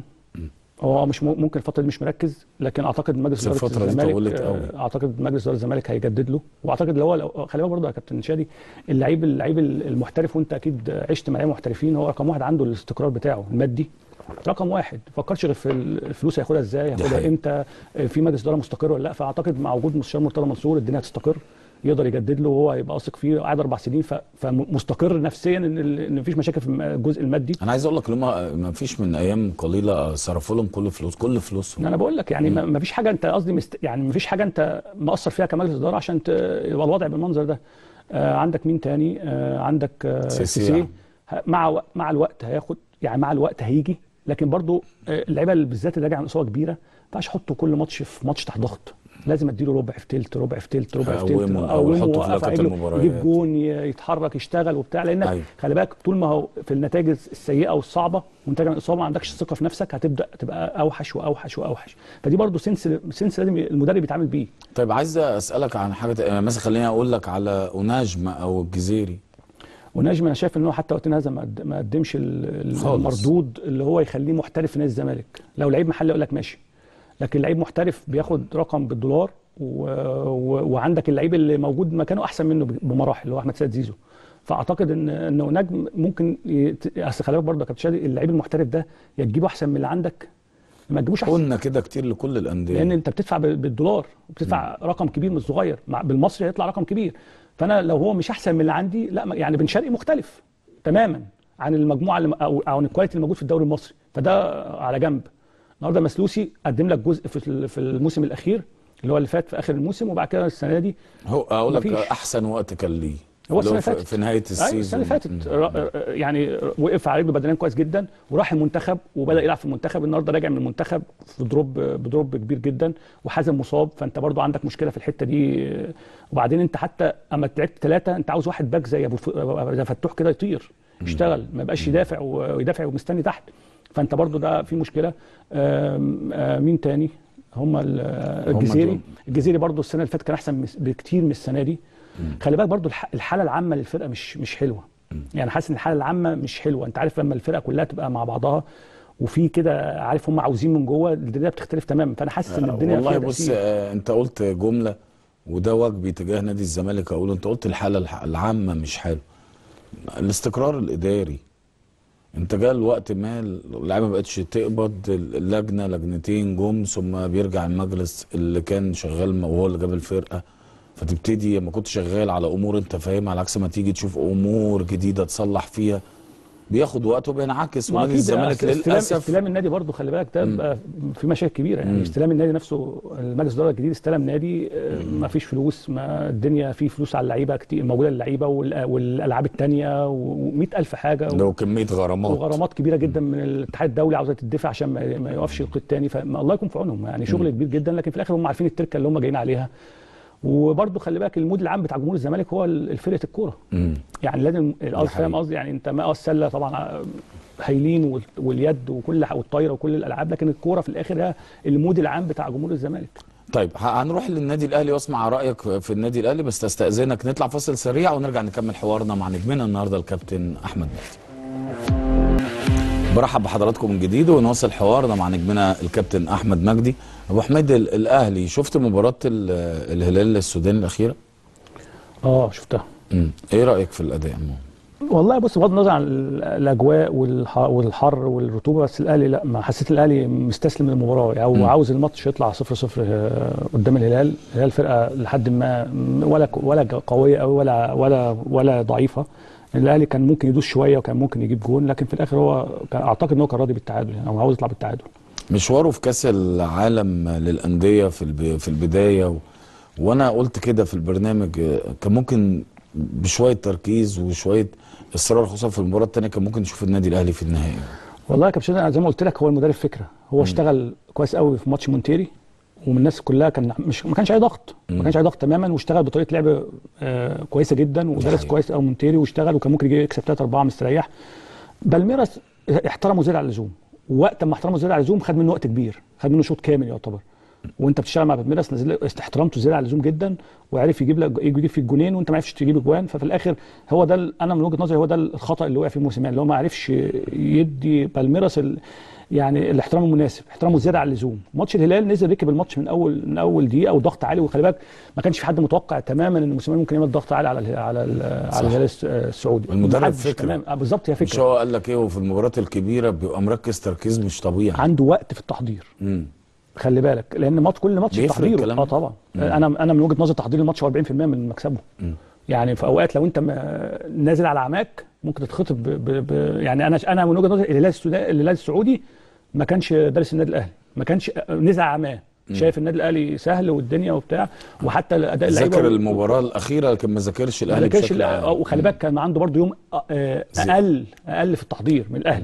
هو مش م- ممكن الفتره دي مش مركز لكن اعتقد مجلس بس اداره الفترة دي الزمالك طولت آه، قوي. اعتقد مجلس اداره الزمالك هيجدد له واعتقد لو هو لو خلي بالك برضه يا كابتن شادي اللعيب اللعيب المحترف وانت اكيد عشت مع لعيبه محترفين هو رقم واحد عنده الاستقرار بتاعه المادي رقم واحد ما فكرش غير في الفلوس هياخدها ازاي هياخدها حقيقة. امتى آه، في مجلس اداره مستقر ولا لا فاعتقد مع وجود مستشار مرتضى منصور الدنيا هتستقر يقدر يجدد له وهو هيبقى واثق فيه قاعد اربع سنين ف- فمستقر نفسيا ان ال- ان مفيش مشاكل في الجزء المادي انا عايز اقول لك ان هم ما فيش من ايام قليله صرفوا لهم كل فلوس كل فلوسهم انا بقول لك يعني ما ما فيش حاجه انت قصدي مست... يعني ما فيش حاجه انت مقصر فيها كمجلس اداره عشان ت... يبقى الوضع بالمنظر ده آه عندك مين تاني آه عندك آه سيسي سيسي يعني. ه- مع و... مع الوقت هياخد يعني مع الوقت هيجي لكن برضو آه اللعيبه اللي بالذات اللي راجعه من اصابه كبيره ما ينفعش احطه كل ماتش في ماتش تحت ضغط لازم اديله ربع في تلت ربع في تلت ربع في تلت أقومه أو أحطه في وأوقف لقطة عجله، المباريات. يجيب جون ي- يتحرك يشتغل وبتاع لانك أيوة. خلي بالك طول ما هو في النتائج السيئه والصعبه وانت راجع من الاصابه ما عندكش ثقه في نفسك هتبدا تبقى اوحش واوحش واوحش فدي برضو سنس سنس لازم المدرب يتعامل بيه طيب عايز اسالك عن حاجه تانية. مثلا خليني اقول لك على اوناجم او الجزيري ونجم انا شايف ان هو حتى وقتنا هذا ما قد- ما قدمش ال- ال- خالص. المردود اللي هو يخليه محترف في نادي الزمالك لو لعيب محلي اقول لك ماشي لكن لعيب محترف بياخد رقم بالدولار و... و... وعندك اللعيب اللي موجود مكانه احسن منه بمراحل اللي هو احمد سيد زيزو فاعتقد ان ان نجم ممكن يت... اصل خلي بالك برضه يا كابتن شادي اللعيب المحترف ده يا تجيبه احسن من اللي عندك ما تجيبوش احسن قلنا كده كتير لكل الانديه لان انت بتدفع بال- بالدولار وبتدفع رقم كبير مش صغير مع بالمصري هيطلع رقم كبير فانا لو هو مش احسن من اللي عندي لا ما- يعني بن شرقي مختلف تماما عن المجموعه اللي او او عن الكواليتي اللي موجود في الدوري المصري فده على جنب النهارده مسلوسي قدم لك جزء في ال- في الموسم الاخير اللي هو اللي فات في اخر الموسم وبعد كده السنه دي هو اقول لك مفيش. احسن وقت كان ليه هو اللي السنه في- اللي فاتت في نهايه أيوة السيزون السنه اللي فاتت مم. را- يعني وقف على رجله بدنيا كويس جدا وراح المنتخب وبدا يلعب في المنتخب النهارده راجع من المنتخب في دروب بدروب كبير جدا وحازم مصاب فانت برضو عندك مشكله في الحته دي وبعدين انت حتى اما لعبت ثلاثه انت عاوز واحد باك زي ابو ف- زي فتوح كده يطير يشتغل ما يبقاش يدافع ويدافع ومستني تحت فانت برضو ده في مشكله آم، آه، مين تاني هم ال- الجزيري دول. الجزيري برضو السنه اللي فاتت كان احسن مس- بكتير من السنه دي خلي بالك برضو الح- الحاله العامه للفرقه مش مش حلوه يعني حاسس ان الحاله العامه مش حلوه انت عارف لما الفرقه كلها تبقى مع بعضها وفي كده عارف هم عاوزين من جوه الدنيا بتختلف تماما فانا حاسس ان الدنيا والله فيها بص تأثير. آه، انت قلت جمله وده واجبي تجاه نادي الزمالك اقول انت قلت الحاله الح- العامه مش حلو الاستقرار الاداري انت جاء الوقت ما اللعيبه ما بقتش تقبض اللجنه لجنتين جم ثم بيرجع المجلس اللي كان شغال وهو اللي جاب الفرقه فتبتدي لما كنت شغال على امور انت فاهمها على عكس ما تيجي تشوف امور جديده تصلح فيها بياخد وقت وبينعكس ما ونادي أكيد الزمالك استلام للاسف استلام النادي برضه خلي بالك ده مم. بقى في مشاكل كبيره يعني مم. استلام النادي نفسه المجلس الاداره الجديد استلم نادي آه، ما فيش فلوس ما الدنيا فيه فلوس على اللعيبه كتير موجوده للعيبه وال- والالعاب الثانيه و100 الف حاجه و- لو كميه غرامات وغرامات كبيره جدا من الاتحاد الدولي عاوزه تدفع عشان ما ما يوقفش القيد الثاني فالله يكون في عونهم يعني شغل كبير جدا لكن في الاخر هم عارفين التركه اللي هم جايين عليها وبرضه خلي بالك المود العام بتاع جمهور الزمالك هو ال- فرقه الكوره مم. يعني لازم القصد حقيقة. فاهم قصدي يعني انت ما اه السله طبعا هايلين وال- واليد وكل ح- والطايره وكل الالعاب لكن الكوره في الاخر هي المود العام بتاع جمهور الزمالك طيب ه- هنروح للنادي الاهلي واسمع رايك في النادي الاهلي بس تستاذنك نطلع فاصل سريع ونرجع نكمل حوارنا مع نجمنا النهارده الكابتن احمد مجدي برحب بحضراتكم من جديد ونواصل حوارنا مع نجمنا الكابتن احمد مجدي ابو حميد ال- الاهلي شفت مباراه ال- الهلال السوداني الاخيره اه شفتها امم ايه رايك في الاداء عموما والله بص بغض النظر عن ال- الاجواء والح- والحر والرطوبه بس الاهلي لا ما حسيت الاهلي مستسلم للمباراه او مم. عاوز الماتش يطلع 0 0 قدام الهلال الهلال فرقه لحد ما م- ولا ك- ولا ج- قويه قوي ولا ولا ولا ضعيفه الاهلي كان ممكن يدوس شويه وكان ممكن يجيب جون لكن في الاخر هو كان اعتقد ان هو كان راضي بالتعادل يعني او عاوز يطلع بالتعادل مشواره في كاس العالم للانديه في الب- في البدايه و... وانا قلت كده في البرنامج آه، كان ممكن بشويه تركيز وشويه اصرار خصوصا في المباراه الثانيه كان ممكن نشوف النادي الاهلي في النهائي والله يا كابتن أنا زي ما قلت لك هو المدرب فكره هو اشتغل كويس قوي في ماتش مونتيري ومن الناس كلها كان مش ما كانش اي ضغط مم. ما كانش اي ضغط تماما واشتغل بطريقه لعب آه كويسه جدا ودرس حقيقي. كويس قوي مونتيري واشتغل وكان ممكن يجي يكسب 3 4 مستريح بالميراس احترمه زياده عن اللزوم ووقت ما احترمه زياده عن اللزوم خد منه وقت كبير خد منه شوط كامل يعتبر وانت بتشتغل مع بالميراس نزل احترمته زياده عن اللزوم جدا وعرف يجيب لك يجيب في الجونين وانت ما عرفتش تجيب اجوان ففي الاخر هو ده ال- انا من وجهه نظري هو ده الخطا اللي وقع فيه موسيماني اللي هو ما عرفش يدي بالميراس ال... يعني الاحترام المناسب احترامه زياده عن اللزوم ماتش الهلال نزل ركب الماتش من اول من اول دقيقه وضغط عالي وخلي بالك ما كانش في حد متوقع تماما ان موسيماني ممكن يعمل ضغط عالي على ال على ال صح. على الهلال الس- السعودي المدرب محدش فكرة. تمام آه، بالظبط هي مش فكره هو قال لك ايه وفي المباريات الكبيره بيبقى مركز تركيز مش طبيعي عنده وقت في التحضير امم خلي بالك لان ماتش كل ماتش بيفرق تحضيره الكلام اه ده؟ طبعا مم. انا انا من وجهه نظري تحضير الماتش هو 40% من مكسبه مم. يعني في اوقات لو انت م- نازل على عماك ممكن تتخطف ب... ب... ب... يعني انا انا من وجهه نظري الهلال السوداني الهلال السعودي ما كانش دارس النادي الاهلي ما كانش نزل على عماه شايف النادي الاهلي سهل والدنيا وبتاع وحتى اداء اللعيبه ذاكر المباراه الاخيره لكن ما ذاكرش ما الاهلي ذاكرش بشكل لا، عام. وخلي بالك كان عنده برضه يوم آه، آه، زي- اقل اقل في التحضير من الاهلي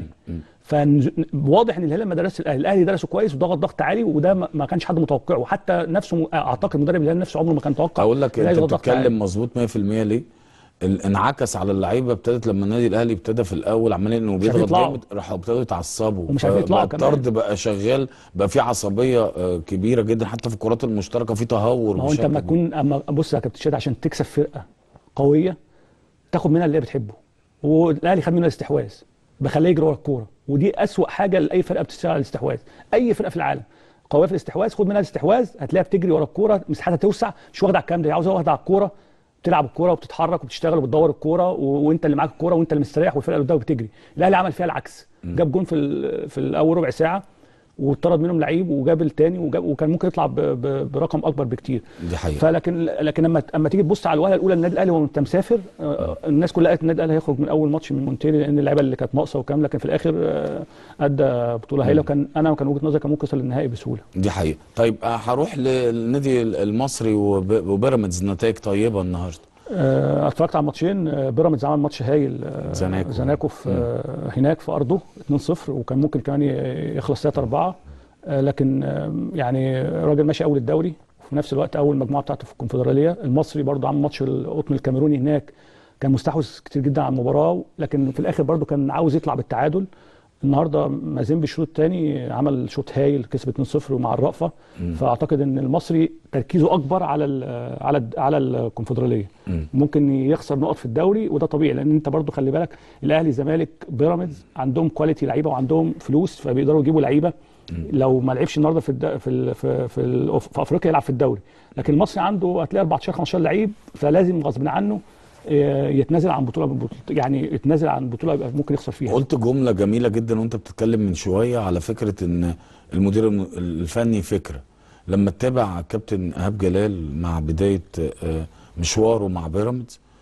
فواضح ان الهلال ما درسش الاهلي الاهلي درسه كويس وضغط ضغط عالي وده ما ما كانش حد متوقعه وحتى نفسه اعتقد مدرب الهلال نفسه عمره ما كان توقع اقول لك الأهلي انت ضغط ضغط عالي. بتتكلم مظبوط 100% ليه؟ ال- انعكس على اللعيبه ابتدت لما النادي الاهلي ابتدى في الاول عمال انه مش عارفين بيضغط يطلعوا. جامد راحوا ابتدوا يتعصبوا ومش عارفين يطلعوا فبقى كمان. الطرد بقى شغال بقى في عصبيه آه، كبيره جدا حتى في الكرات المشتركه في تهور ما هو انت بشكل لما تكون اما بص يا كابتن شادي عشان تكسب فرقه قويه تاخد منها اللي هي بتحبه والاهلي خد منها الاستحواذ بخليه يجري ورا الكوره ودي اسوأ حاجه لاي فرقه بتشتغل على الاستحواذ اي فرقه في العالم قويه في الاستحواذ خد منها الاستحواذ هتلاقيها بتجري ورا الكوره مساحتها توسع مش واخده على الكلام ده هي عاوزه واخده على الكوره بتلعب الكوره وبتتحرك وبتشتغل وبتدور الكوره و... وانت اللي معاك الكوره وانت اللي مستريح والفرقه اللي قدامك بتجري الاهلي عمل فيها العكس جاب جون في ال... في الاول ربع ساعه وطرد منهم لعيب وجاب الثاني وجاب وكان ممكن يطلع ب... ب... برقم اكبر بكتير دي حقيقه فلكن لكن لما اما تيجي تبص على الوهله الاولى النادي الاهلي وانت مسافر آه، الناس كلها قالت النادي الاهلي هيخرج من اول ماتش من مونتيري لان اللعيبه اللي كانت ناقصه وكام لكن في الاخر آه، ادى بطوله هايله وكان انا كان وجهه نظري كان ممكن يوصل للنهائي بسهوله دي حقيقه طيب آه، هروح للنادي المصري وب- وبيراميدز نتائج طيبه النهارده آه، اتفرجت على الماتشين آه، بيراميدز عمل ماتش هايل آه، زناكو. زناكو في آه، هناك في ارضه 2-0 وكان ممكن كمان ي- يخلص 3-4 آه، لكن آه، يعني راجل ماشي اول الدوري وفي نفس الوقت اول مجموعه بتاعته في الكونفدراليه المصري برضه عمل ماتش القطن الكاميروني هناك كان مستحوذ كتير جدا على المباراه لكن في الاخر برضه كان عاوز يطلع بالتعادل النهارده مازيمبي الشوط الثاني عمل شوط هايل كسب 2-0 ومع الرأفه فاعتقد ان المصري تركيزه اكبر على ال على ال على الكونفدراليه مم. ممكن يخسر نقط في الدوري وده طبيعي لان انت برضو خلي بالك الاهلي زمالك بيراميدز عندهم كواليتي لعيبه وعندهم فلوس فبيقدروا يجيبوا لعيبه لو ما لعبش النهارده في الد... في ال... في في, ال... في افريقيا يلعب في الدوري لكن المصري عنده هتلاقي 14 15 لعيب فلازم غصب عنه آه، يتنازل عن بطوله بطولة يعني يتنازل عن بطوله يبقى ممكن يخسر فيها قلت جمله جميله جدا وانت بتتكلم من شويه على فكره ان المدير الم- الفني فكره لما تتابع كابتن ايهاب جلال مع بدايه آه، مشواره مع بيراميدز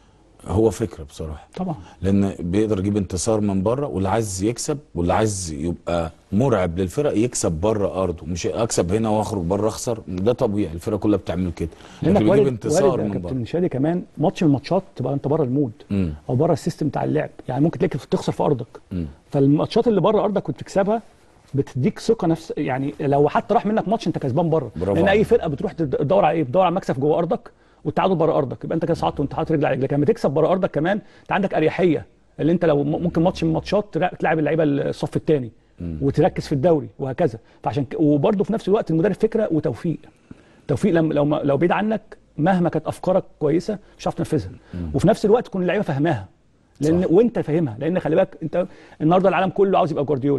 هو فكره بصراحه طبعا لان بيقدر يجيب انتصار من بره واللي عايز يكسب واللي عايز يبقى مرعب للفرق يكسب بره ارضه مش اكسب هنا واخرج بره اخسر ده طبيعي الفرقه كلها بتعمل كده لانك لكن بيجيب وارد انتصار وارد يا من بره كابتن شادي كمان ماتش من الماتشات تبقى انت بره المود مم. او بره السيستم بتاع اللعب يعني ممكن تلاقيك تخسر في ارضك مم. فالماتشات اللي بره ارضك وتكسبها بتديك ثقه نفس يعني لو حتى راح منك ماتش انت كسبان بره برافو لان اي عليك. فرقه بتروح تد- تدور على ايه بتدور على مكسب جوه ارضك والتعادل بره ارضك يبقى انت كده صعدت وانت حاطط رجل على رجل لكن لما تكسب بره ارضك كمان انت عندك اريحيه اللي انت لو م- ممكن ماتش من الماتشات تلا- تلعب اللعيبه الصف الثاني وتركز في الدوري وهكذا فعشان ك... وبرده في نفس الوقت المدرب فكره وتوفيق توفيق لما لو ما- لو بعيد عنك مهما كانت افكارك كويسه مش هتعرف تنفذها وفي نفس الوقت تكون اللعيبه فاهماها لان صح. وانت فاهمها لان خلي بالك انت النهارده العالم كله عاوز يبقى جوارديولا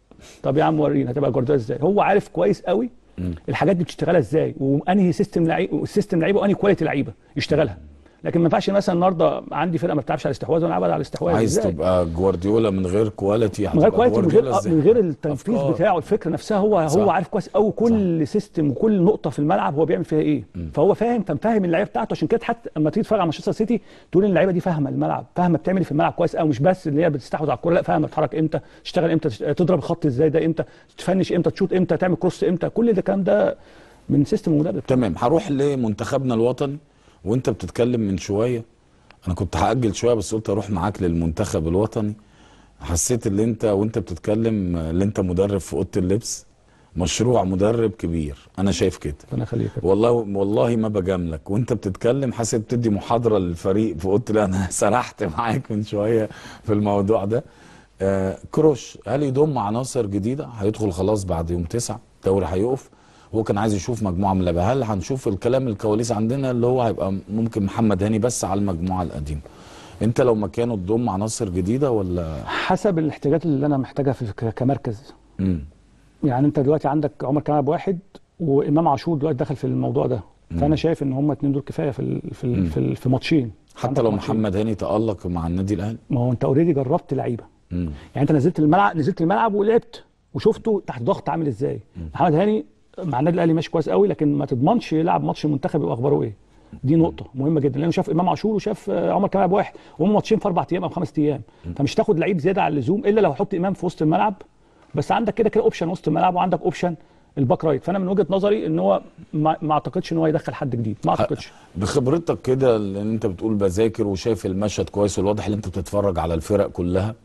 طب يا عم ورينا هتبقى جوارديولا ازاي هو عارف كويس قوي الحاجات دي بتشتغلها ازاي وانهي سيستم لعيب سيستم لعيبه وانهي كواليتي لعيبه يشتغلها لكن ما ينفعش مثلا النهارده عندي فرقه ما بتلعبش على الاستحواذ وانا العب على الاستحواذ عايز إزاي؟ تبقى جوارديولا من غير كواليتي من غير هتبقى كواليتي من غير جوارديولا إزاي؟ من غير التنفيذ أفكار. بتاعه الفكره نفسها هو صح. هو عارف كويس قوي كل سيستم وكل نقطه في الملعب هو بيعمل فيها ايه فهو فاهم فمفهم اللعيبه بتاعته عشان كده حتى لما تيجي تتفرج على مانشستر سيتي تقول ان اللعيبه دي فاهمه الملعب فاهمه بتعمل إيه في الملعب كويس قوي مش بس اللي هي بتستحوذ على الكوره لا فاهمه تتحرك امتى تشتغل امتى تضرب الخط ازاي ده امتى تفنش امتى تشوط امتى تعمل كروس امتى كل ده الكلام ده من سيستم المدرب تمام هروح لمنتخبنا الوطني وانت بتتكلم من شويه انا كنت هاجل شويه بس قلت اروح معاك للمنتخب الوطني حسيت ان انت وانت بتتكلم ان انت مدرب في اوضه اللبس مشروع مدرب كبير انا شايف كده ربنا يخليك والله والله ما بجاملك وانت بتتكلم حاسس بتدي محاضره للفريق فقلت لا انا سرحت معاك من شويه في الموضوع ده آه كروش هل يضم عناصر جديده هيدخل خلاص بعد يوم تسعة الدوري هيقف هو كان عايز يشوف مجموعه من اللعيبه هل هنشوف الكلام الكواليس عندنا اللي هو هيبقى ممكن محمد هاني بس على المجموعه القديمه انت لو مكانه تضم عناصر جديده ولا حسب الاحتياجات اللي انا محتاجها في ك- كمركز امم يعني انت دلوقتي عندك عمر كمال ابو واحد وامام عاشور دلوقتي دخل في الموضوع ده فانا شايف ان هم اتنين دول كفايه في ال في ال في, ال في ماتشين حتى عندك لو ماتشين. محمد هاني تالق مع النادي الاهلي ما هو انت اوريدي جربت لعيبه امم يعني انت نزلت الملعب نزلت الملعب ولعبت وشفته تحت ضغط عامل ازاي محمد هاني مع النادي الاهلي ماشي كويس قوي لكن ما تضمنش يلعب ماتش المنتخب يبقى اخباره ايه دي نقطة مهمة جدا لأنه شاف إمام عاشور وشاف آه، عمر كمال أبو واحد وهم ماتشين في أربع أيام أو خمس أيام فمش تاخد لعيب زيادة على اللزوم إلا لو هحط إمام في وسط الملعب بس عندك كده كده أوبشن وسط الملعب وعندك أوبشن الباك رايت فأنا من وجهة نظري إن هو ما, ما أعتقدش إن هو يدخل حد جديد ما أعتقدش بخبرتك كده لان انت بتقول بذاكر وشايف المشهد كويس والواضح ان انت بتتفرج على الفرق كلها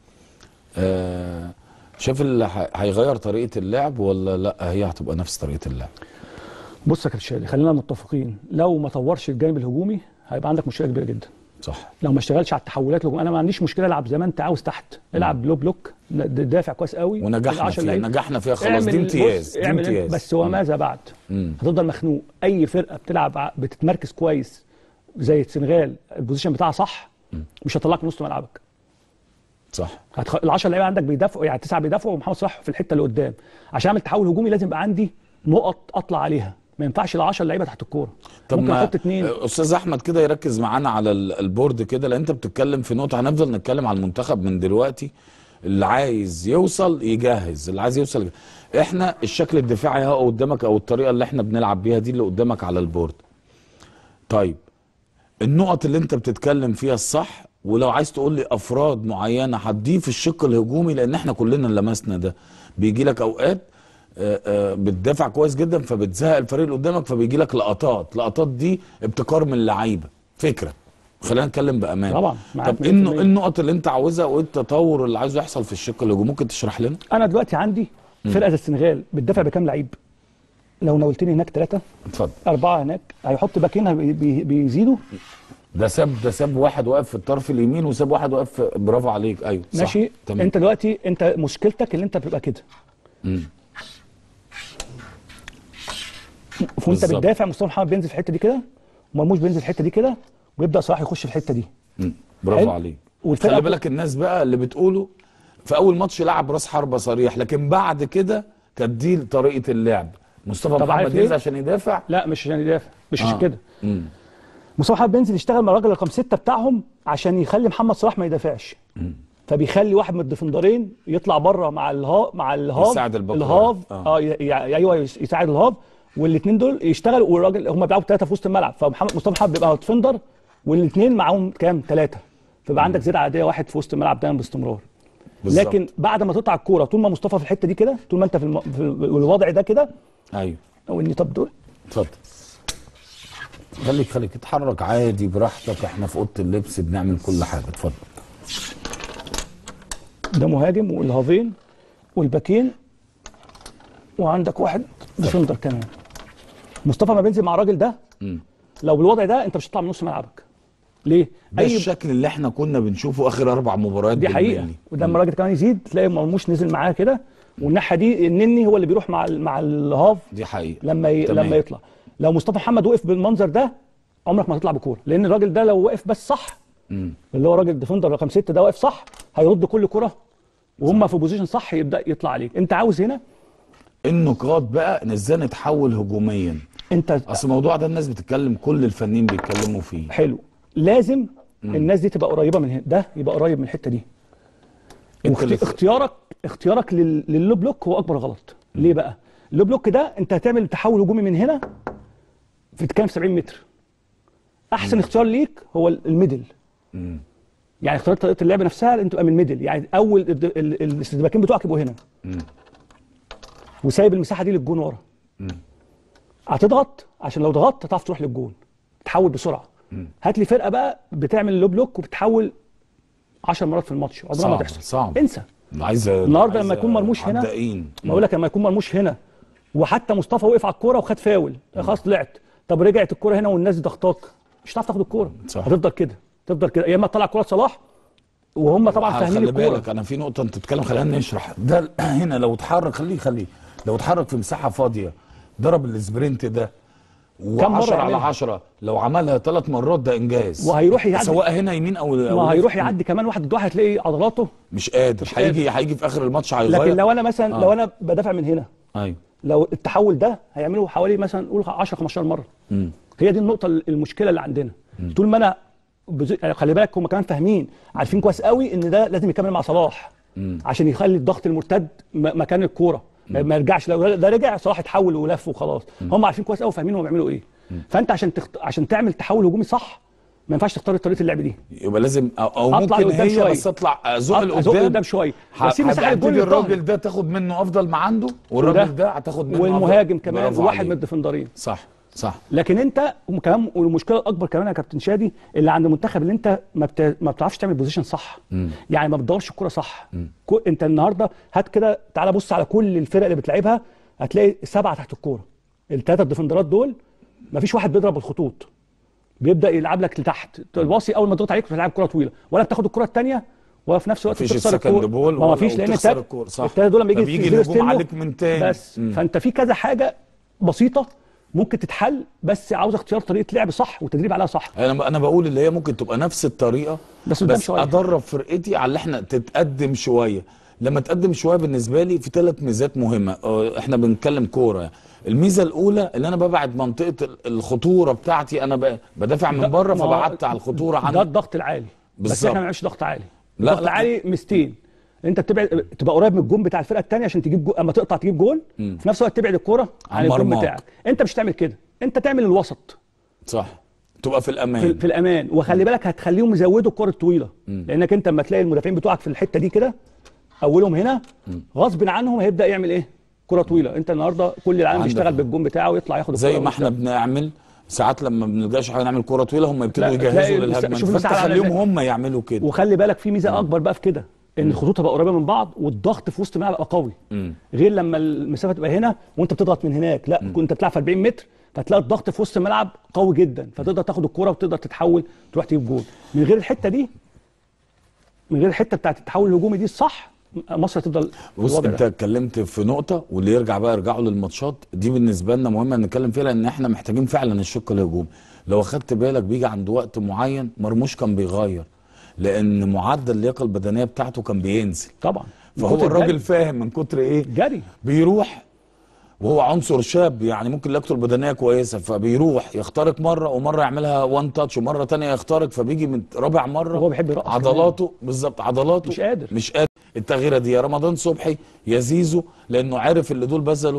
آه شايف اللي ه- هيغير طريقه اللعب ولا لا هي هتبقى نفس طريقه اللعب بص يا كابتن شادي خلينا متفقين لو ما طورش الجانب الهجومي هيبقى عندك مشكلة كبيرة جدا صح لو ما اشتغلش على التحولات الهجومية انا ما عنديش مشكله العب زي ما انت عاوز تحت العب لو بلوك د- دافع كويس قوي ونجحنا العشر فيها لعيبة. نجحنا فيها خلاص دي اعمل- امتياز بص، دي اعمل امتياز بس هو مم. ماذا بعد مم. هتفضل مخنوق اي فرقه بتلعب ع- بتتمركز كويس زي السنغال البوزيشن بتاعها صح مش هتطلعك من وسط ملعبك صح هتخ... ال10 لعيبه عندك بيدافعوا يعني التسعه بيدافعوا ومحمد صلاح في الحته اللي قدام عشان اعمل تحول هجومي لازم يبقى عندي نقط اطلع عليها ما ينفعش ال10 لعيبه تحت الكوره طب ممكن ما احط اتنين استاذ احمد كده يركز معانا على ال- البورد كده لان انت بتتكلم في نقطه هنفضل نتكلم على المنتخب من دلوقتي اللي عايز يوصل يجهز اللي عايز يوصل يجهز. احنا الشكل الدفاعي اهو قدامك او الطريقه اللي احنا بنلعب بيها دي اللي قدامك على البورد طيب النقط اللي انت بتتكلم فيها الصح ولو عايز تقول لي افراد معينه هتضيف الشق الهجومي لان احنا كلنا لمسنا ده بيجي لك اوقات آه، آه، بتدافع كويس جدا فبتزهق الفريق اللي قدامك فبيجي لك لقطات لقطات دي ابتكار من اللعيبه فكره خلينا نتكلم بامان طبعا، معاك طب ايه الن- 100%. إيه النقط اللي انت عاوزها وايه التطور اللي عايزه يحصل في الشق الهجومي ممكن تشرح لنا انا دلوقتي عندي فرقه زي السنغال بتدافع بكام لعيب لو ناولتني هناك ثلاثه اتفضل أربعة هناك هيحط باكين بي- بي- بيزيدوا ده ساب ده ساب واحد واقف في الطرف اليمين وساب واحد واقف في- برافو عليك ايوه صح ماشي تمام انت دلوقتي انت مشكلتك اللي انت بتبقى كده مم. وانت بالظبط. بتدافع مصطفى محمد بينزل في الحته دي كده ومرموش بينزل في الحته دي كده ويبدا صلاح يخش في الحته دي مم. برافو حلو. عليك والفرقة خلي كل- بالك الناس بقى اللي بتقوله في اول ماتش لعب راس حربه صريح لكن بعد كده كانت دي طريقه اللعب مصطفى طب عارف محمد ليه؟ ينزل عشان يدافع لا مش عشان يدافع مش آه. عشان كده مم. مصطفى محمد بينزل يشتغل مع الراجل رقم ستة بتاعهم عشان يخلي محمد صلاح ما يدافعش فبيخلي واحد من الديفندرين يطلع بره مع الها مع الهاف يساعد الباك الهاف رايت. آه. اه, ي- ي- ايوه يس- يساعد الهاف والاثنين دول يشتغلوا والراجل هم بيلعبوا ثلاثه في وسط الملعب فمحمد مصطفى محمد بيبقى ديفندر والاثنين معاهم كام ثلاثه فيبقى عندك زياده عاديه واحد في وسط الملعب دايما باستمرار بالظبط. لكن بعد ما تقطع الكوره طول ما مصطفى في الحته دي كده طول ما انت في, الم... في الوضع ده كده ايوه او اني طب دول اتفضل خليك خليك اتحرك عادي براحتك احنا في اوضه اللبس بنعمل كل حاجه اتفضل ده مهاجم والهافين والباكين وعندك واحد ديفندر كمان مصطفى ما بينزل مع الراجل ده مم. لو بالوضع ده انت مش هتطلع من نص ملعبك ليه؟ ده الشكل اللي احنا كنا بنشوفه اخر اربع مباريات دي حقيقه بالملي. ولما الراجل كمان يزيد تلاقي مرموش نزل معاه كده والناحيه دي النني هو اللي بيروح مع ال- مع الهاف دي حقيقه لما ي... تمام. لما يطلع لو مصطفى محمد وقف بالمنظر ده عمرك ما هتطلع بكوره لان الراجل ده لو وقف بس صح مم. اللي هو راجل ديفندر رقم ستة ده واقف صح هيرد كل كره وهم في بوزيشن صح يبدا يطلع عليك انت عاوز هنا النقاط بقى ان ازاي نتحول هجوميا انت اصل الموضوع ده الناس بتتكلم كل الفنانين بيتكلموا فيه حلو لازم الناس دي تبقى قريبه من هنا ده يبقى قريب من الحته دي انت واخت- اللي في- اختيارك اختيارك لل- لللو بلوك هو اكبر غلط ليه بقى اللو بلوك ده انت هتعمل تحول هجومي من هنا في تتكلم في 70 متر احسن اختيار ليك هو ال- الميدل مم. يعني اختيار طريقه اللعب نفسها ان تبقى من الميدل يعني اول الد- ال- ال- الاستدباكين بتوعك يبقوا هنا مم. وسايب المساحه دي للجون ورا هتضغط عشان لو ضغطت هتعرف تروح للجون تحول بسرعه هات لي فرقه بقى بتعمل لو بلوك وبتحول 10 مرات في الماتش عمرها ما صعب تحصل صعب انسى عايزه النهارده عايزة لما يكون مرموش هنا عدائين ما اقول لك لما يكون مرموش هنا وحتى مصطفى وقف على الكوره وخد فاول خلاص طلعت طب رجعت الكوره هنا والناس دي ضغطاك مش هتعرف تاخد الكوره صح. هتفضل كده تفضل كده يا اما تطلع كوره صلاح وهم طبعا فاهمين خلي الكوره بالك انا في نقطه انت بتتكلم خلينا نشرح ده ال- هنا لو اتحرك خليه خليه لو اتحرك في مساحه فاضيه ضرب السبرنت ده كم مرة و10 على يعملها؟ 10 لو عملها ثلاث مرات ده انجاز وهيروح يعدي سواء هنا يمين او ما أو هيروح ليفت. يعدي كمان واحد ضد واحد هتلاقي عضلاته مش قادر مش هيجي هيجي في اخر الماتش هيغير لكن لو انا مثلا آه. لو انا بدافع من هنا ايوه لو التحول ده هيعمله حوالي مثلا قول 10 15 مره مم. هي دي النقطه المشكله اللي عندنا طول ما انا بز... يعني خلي بالك هم كمان فاهمين عارفين كويس قوي ان ده لازم يكمل مع صلاح مم. عشان يخلي الضغط المرتد م... مكان الكوره ما ما يرجعش لو ده رجع صلاح اتحول ولف وخلاص هم عارفين كويس قوي فاهمين هم بيعملوا ايه فانت عشان تخت... عشان تعمل تحول هجومي صح ما ينفعش تختار طريقه اللعب دي يبقى لازم او, أو أطلع ممكن لقدام هي شوية. بس اطلع ازق أزق لقدام قدام شويه ه- واسيب مساحه هبقى للجول أبتدي للظهر. الراجل ده تاخد منه افضل ما عنده والراجل وده ده هتاخد منه والمهاجم أفضل. كمان برافو وواحد عليك. من الديفندرين صح صح لكن انت وكمان والمشكله الاكبر كمان يا كابتن شادي اللي عند المنتخب اللي انت ما, بت... ما بتعرفش تعمل بوزيشن صح مم. يعني ما بتدورش الكوره صح كو... انت النهارده هات كده تعالى بص على كل الفرق اللي بتلعبها هتلاقي سبعه تحت الكوره الثلاثه الديفندرات دول ما فيش واحد بيضرب الخطوط بيبدا يلعب لك لتحت الباصي اول ما تضغط عليك بتلعب كره طويله ولا بتاخد الكره الثانيه ولا في نفس الوقت مفيش بتخسر السكند الكوره بول ما ولا- فيش لان وبتخسر التلات- الكورة، صح. التلاته دول لما يجي فبيجي ينزلوا الهجوم يستلموا، عليك من تاني. بس مم. فانت في كذا حاجه بسيطه ممكن تتحل بس عاوز اختيار طريقه لعب صح وتدريب عليها صح انا انا بقول اللي هي ممكن تبقى نفس الطريقه بس قدام بس شوية. ادرب فرقتي على اللي احنا تتقدم شويه لما تقدم شويه بالنسبه لي في ثلاث ميزات مهمه اه، احنا بنتكلم كوره يعني. الميزه الاولى ان انا ببعد منطقه ال- الخطوره بتاعتي انا ب- بدافع من بره ما هو فبعدت على الخطوره ده عن الضغط العالي بس بالظبط. احنا ما بنعملش ضغط عالي لا، الضغط لا. العالي ميزتين انت بتبعد تبقى قريب من الجون بتاع الفرقه الثانيه عشان تجيب جو... اما تقطع تجيب جول مم. في نفس الوقت تبعد الكوره عن عن الجون مرماك. بتاعك انت مش تعمل كده انت تعمل الوسط صح تبقى في الامان في, في الامان وخلي بالك هتخليهم يزودوا الكره الطويله لانك انت لما تلاقي المدافعين بتوعك في الحته دي كده اولهم هنا غصب عنهم هيبدا يعمل ايه كره طويله انت النهارده كل العالم عندك بيشتغل حق. بالجون بتاعه ويطلع ياخد زي الكرة ما احنا ويشتغل. بنعمل ساعات لما بنلقاش حاجه نعمل كوره طويله هم يبتدوا لا، تلاقي يجهزوا المس- للهجمه شوف فانت المساحة عاملة خليهم ازاي. هم يعملوا كده وخلي بالك في ميزه اكبر بقى في كده ان الخطوط تبقى قريبه من بعض والضغط في وسط الملعب يبقى قوي مم. غير لما المسافه تبقى هنا وانت بتضغط من هناك لا كنت بتلعب في 40 متر فتلاقي الضغط في وسط الملعب قوي جدا فتقدر تاخد الكوره وتقدر تتحول تروح تجيب جول من غير الحته دي من غير الحته بتاعت التحول الهجومي دي الصح مصر هتفضل بص بالوضع انت ده. اتكلمت في نقطه واللي يرجع بقى يرجعوا للماتشات دي بالنسبه لنا مهمه نتكلم فيها لان احنا محتاجين فعلا الشق الهجومي لو اخدت بالك بيجي عند وقت معين مرموش كان بيغير لان معدل اللياقه البدنيه بتاعته كان بينزل طبعا من فهو كتر الراجل الجري. فاهم من كتر ايه جري بيروح وهو عنصر شاب يعني ممكن لياقته البدنيه كويسه فبيروح يخترق مره ومره يعملها وان تاتش ومره تانية يخترق فبيجي من رابع مره وهو بيحب يرقص عضلاته بالظبط عضلاته مش قادر. مش قادر التغييره دي يا رمضان صبحي يا زيزو لانه عارف اللي دول بذلوا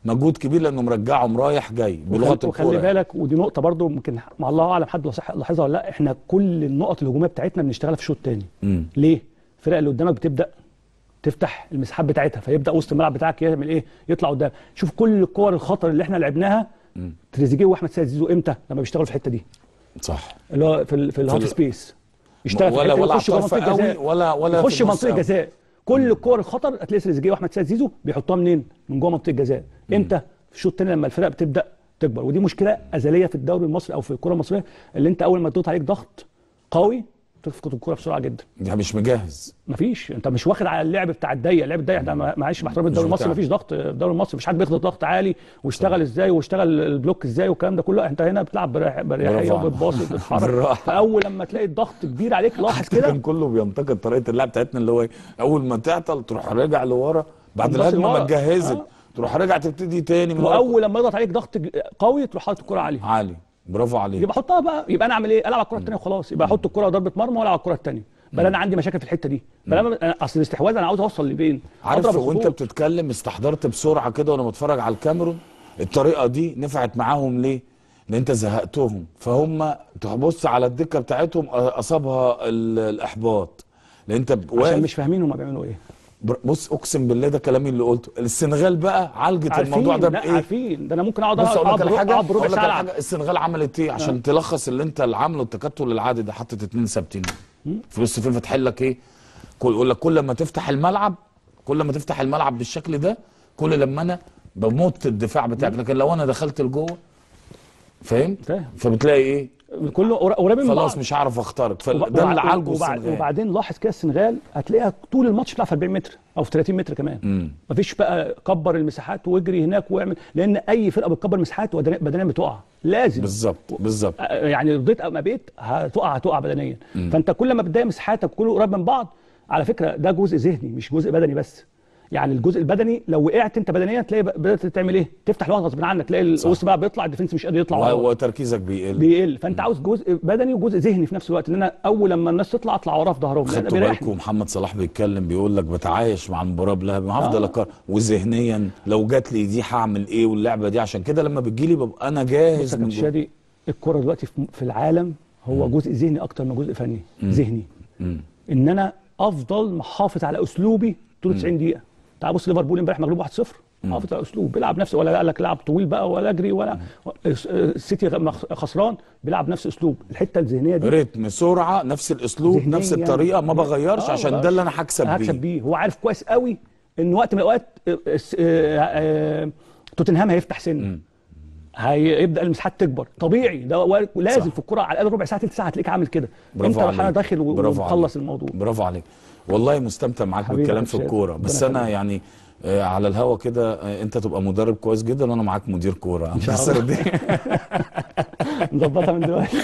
مجهود كبير لانه مرجعهم رايح جاي بلغه وخلي- وخلي الكوره بالك ودي نقطه برضو ممكن مع الله اعلم حد لاحظ- لاحظها ولا لا احنا كل النقط الهجوميه بتاعتنا بنشتغلها في الشوط الثاني مم. ليه الفرق اللي قدامك بتبدا تفتح المساحات بتاعتها فيبدا وسط الملعب بتاعك يعمل ايه يطلع قدام شوف كل الكور الخطر اللي احنا لعبناها تريزيجيه واحمد سيد زيزو امتى لما بيشتغلوا في الحته دي صح اللي هو في ال- في الهاف ال- سبيس يشتغل في ولا الحتة دي ولا ويخش جوه طرف منطقه قوي جزاء ولا ولا في يخش النص منطقه قوي. جزاء كل الكور الخطر هتلاقي تريزيجيه واحمد سيد زيزو بيحطوها منين من جوه منطقه جزاء امتى في الشوط الثاني لما الفرق بتبدا تكبر ودي مشكله ازليه في الدوري المصري او في الكره المصريه اللي انت اول ما تضغط عليك ضغط قوي تفقد الكره بسرعه جدا ده مش مجهز مفيش انت مش واخد على اللعب بتاع الضيق اللعب الضيق ده ما- معلش باحترام الدوري مش المصري بتاع. مفيش ضغط في الدوري المصري مفيش حد بياخد ضغط عالي واشتغل ازاي واشتغل البلوك ازاي والكلام ده كله انت هنا بتلعب بريح- بريحيه برافو عليك. وبتباصي وبتتحرك بالراحة. فاول لما تلاقي الضغط كبير عليك لاحظ كده كان كله بينتقد طريقه اللعب بتاعتنا اللي هو إيه؟ اول ما تعطل تروح راجع لورا بعد هتبص الهجمه ما لورا. اتجهزت آه. تروح راجع تبتدي تاني من ورا. واول لما يضغط عليك ضغط ج- قوي تروح حاطط الكره عاليه عالي برافو عليك يبقى حطها بقى يبقى انا اعمل ايه العب الكره الثانيه وخلاص يبقى احط الكره ضربه مرمى والعب الكره الثانيه بل انا عندي مشاكل في الحته دي بل انا أنا- اصل الاستحواذ انا عاوز اوصل لفين عارف أضرب وانت الخطوط. بتتكلم استحضرت بسرعه كده وانا بتفرج على الكاميرون الطريقه دي نفعت معاهم ليه؟ لان انت زهقتهم فهم تبص على الدكه بتاعتهم اصابها ال- الاحباط لان انت عشان واقف مش فاهمين هما بيعملوا ايه بر- بص اقسم بالله ده كلامي اللي قلته السنغال بقى عالجت عارفين الموضوع ده لا بايه؟ عارفين ده انا ممكن اقعد بص اقول اقعد لك على حاجه اقعد بربع اقول لك ساعه على ألعب. حاجه السنغال عملت ايه عشان تلخص اللي انت اللي عامله التكتل العادي ده حطت اتنين ثابتين فلوس فين فتح لك ايه كل يقول لك كل ما تفتح الملعب كل ما تفتح الملعب بالشكل ده كل لما انا بموت الدفاع بتاعك لكن لو انا دخلت لجوه فاهم فاهم. فبتلاقي ايه كله قر- قريبين من خلاص بعض مش هعرف اخترق وب- فده وبع- اللي عالجه وبع- السنغال وبعدين لاحظ كده السنغال هتلاقيها طول الماتش بتلعب في 40 متر او في 30 متر كمان مم. مفيش بقى كبر المساحات واجري هناك واعمل لان اي فرقه بتكبر مساحات ودن- بدنيا بتقع لازم بالظبط بالظبط آه، يعني رضيت او ما بقيت هتقع هتقع بدنيا فانت كل ما بتضايق مساحاتك كله قريب من بعض على فكره ده جزء ذهني مش جزء بدني بس يعني الجزء البدني لو وقعت انت بدنيا تلاقي ب- بدات تعمل ايه تفتح الوقت غصب عنك تلاقي صح. الوسط بقى بيطلع الديفنس مش قادر يطلع و- ورا. وتركيزك بيقل بيقل فانت عاوز جزء بدني وجزء ذهني في نفس الوقت لان انا اول لما الناس تطلع اطلع وراه في ظهرهم لأن خدتوا بيريحني. بالكم محمد صلاح بيتكلم بيقول لك بتعايش مع المباراه بلها هفضل أكر وذهنيا لو جات لي دي هعمل ايه واللعبه دي عشان كده لما بتجيلي ببقى انا بص جاهز يا من كابتن جوه. شادي الكره دلوقتي في- في العالم هو جزء ذهني اكتر من جزء فني ذهني مم. ان انا افضل محافظ على اسلوبي طول 90 دقيقه تعال بص ليفربول امبارح مغلوب 1-0 حافظ على اسلوب بيلعب نفسه ولا قال لك لعب طويل بقى ولا اجري ولا السيتي غ- مخ- خسران بيلعب نفس اسلوب الحته الذهنيه دي رتم سرعه نفس الاسلوب ذهنياً. نفس الطريقه ما بغيرش آه، عشان بغيرش. ده اللي انا هكسب هكسب بيه بيه هو عارف كويس قوي ان وقت من الاوقات آه، آه، آه، توتنهام هيفتح سن هيبدا المساحات تكبر طبيعي ده و- لازم صح. في الكره على الاقل ربع ساعه ثلث ساعه هتلاقيك عامل كده برافو انت عليك. داخل و- برافو ومخلص عليك. الموضوع برافو عليك والله مستمتع معاك حبيبي بالكلام يا في كابتن الكوره ربنا بس انا يخليك. يعني آه، على الهوا كده آه، انت تبقى مدرب كويس جدا وانا معاك مدير كوره شاء مكسر الله. الدنيا. نظبطها من دلوقتي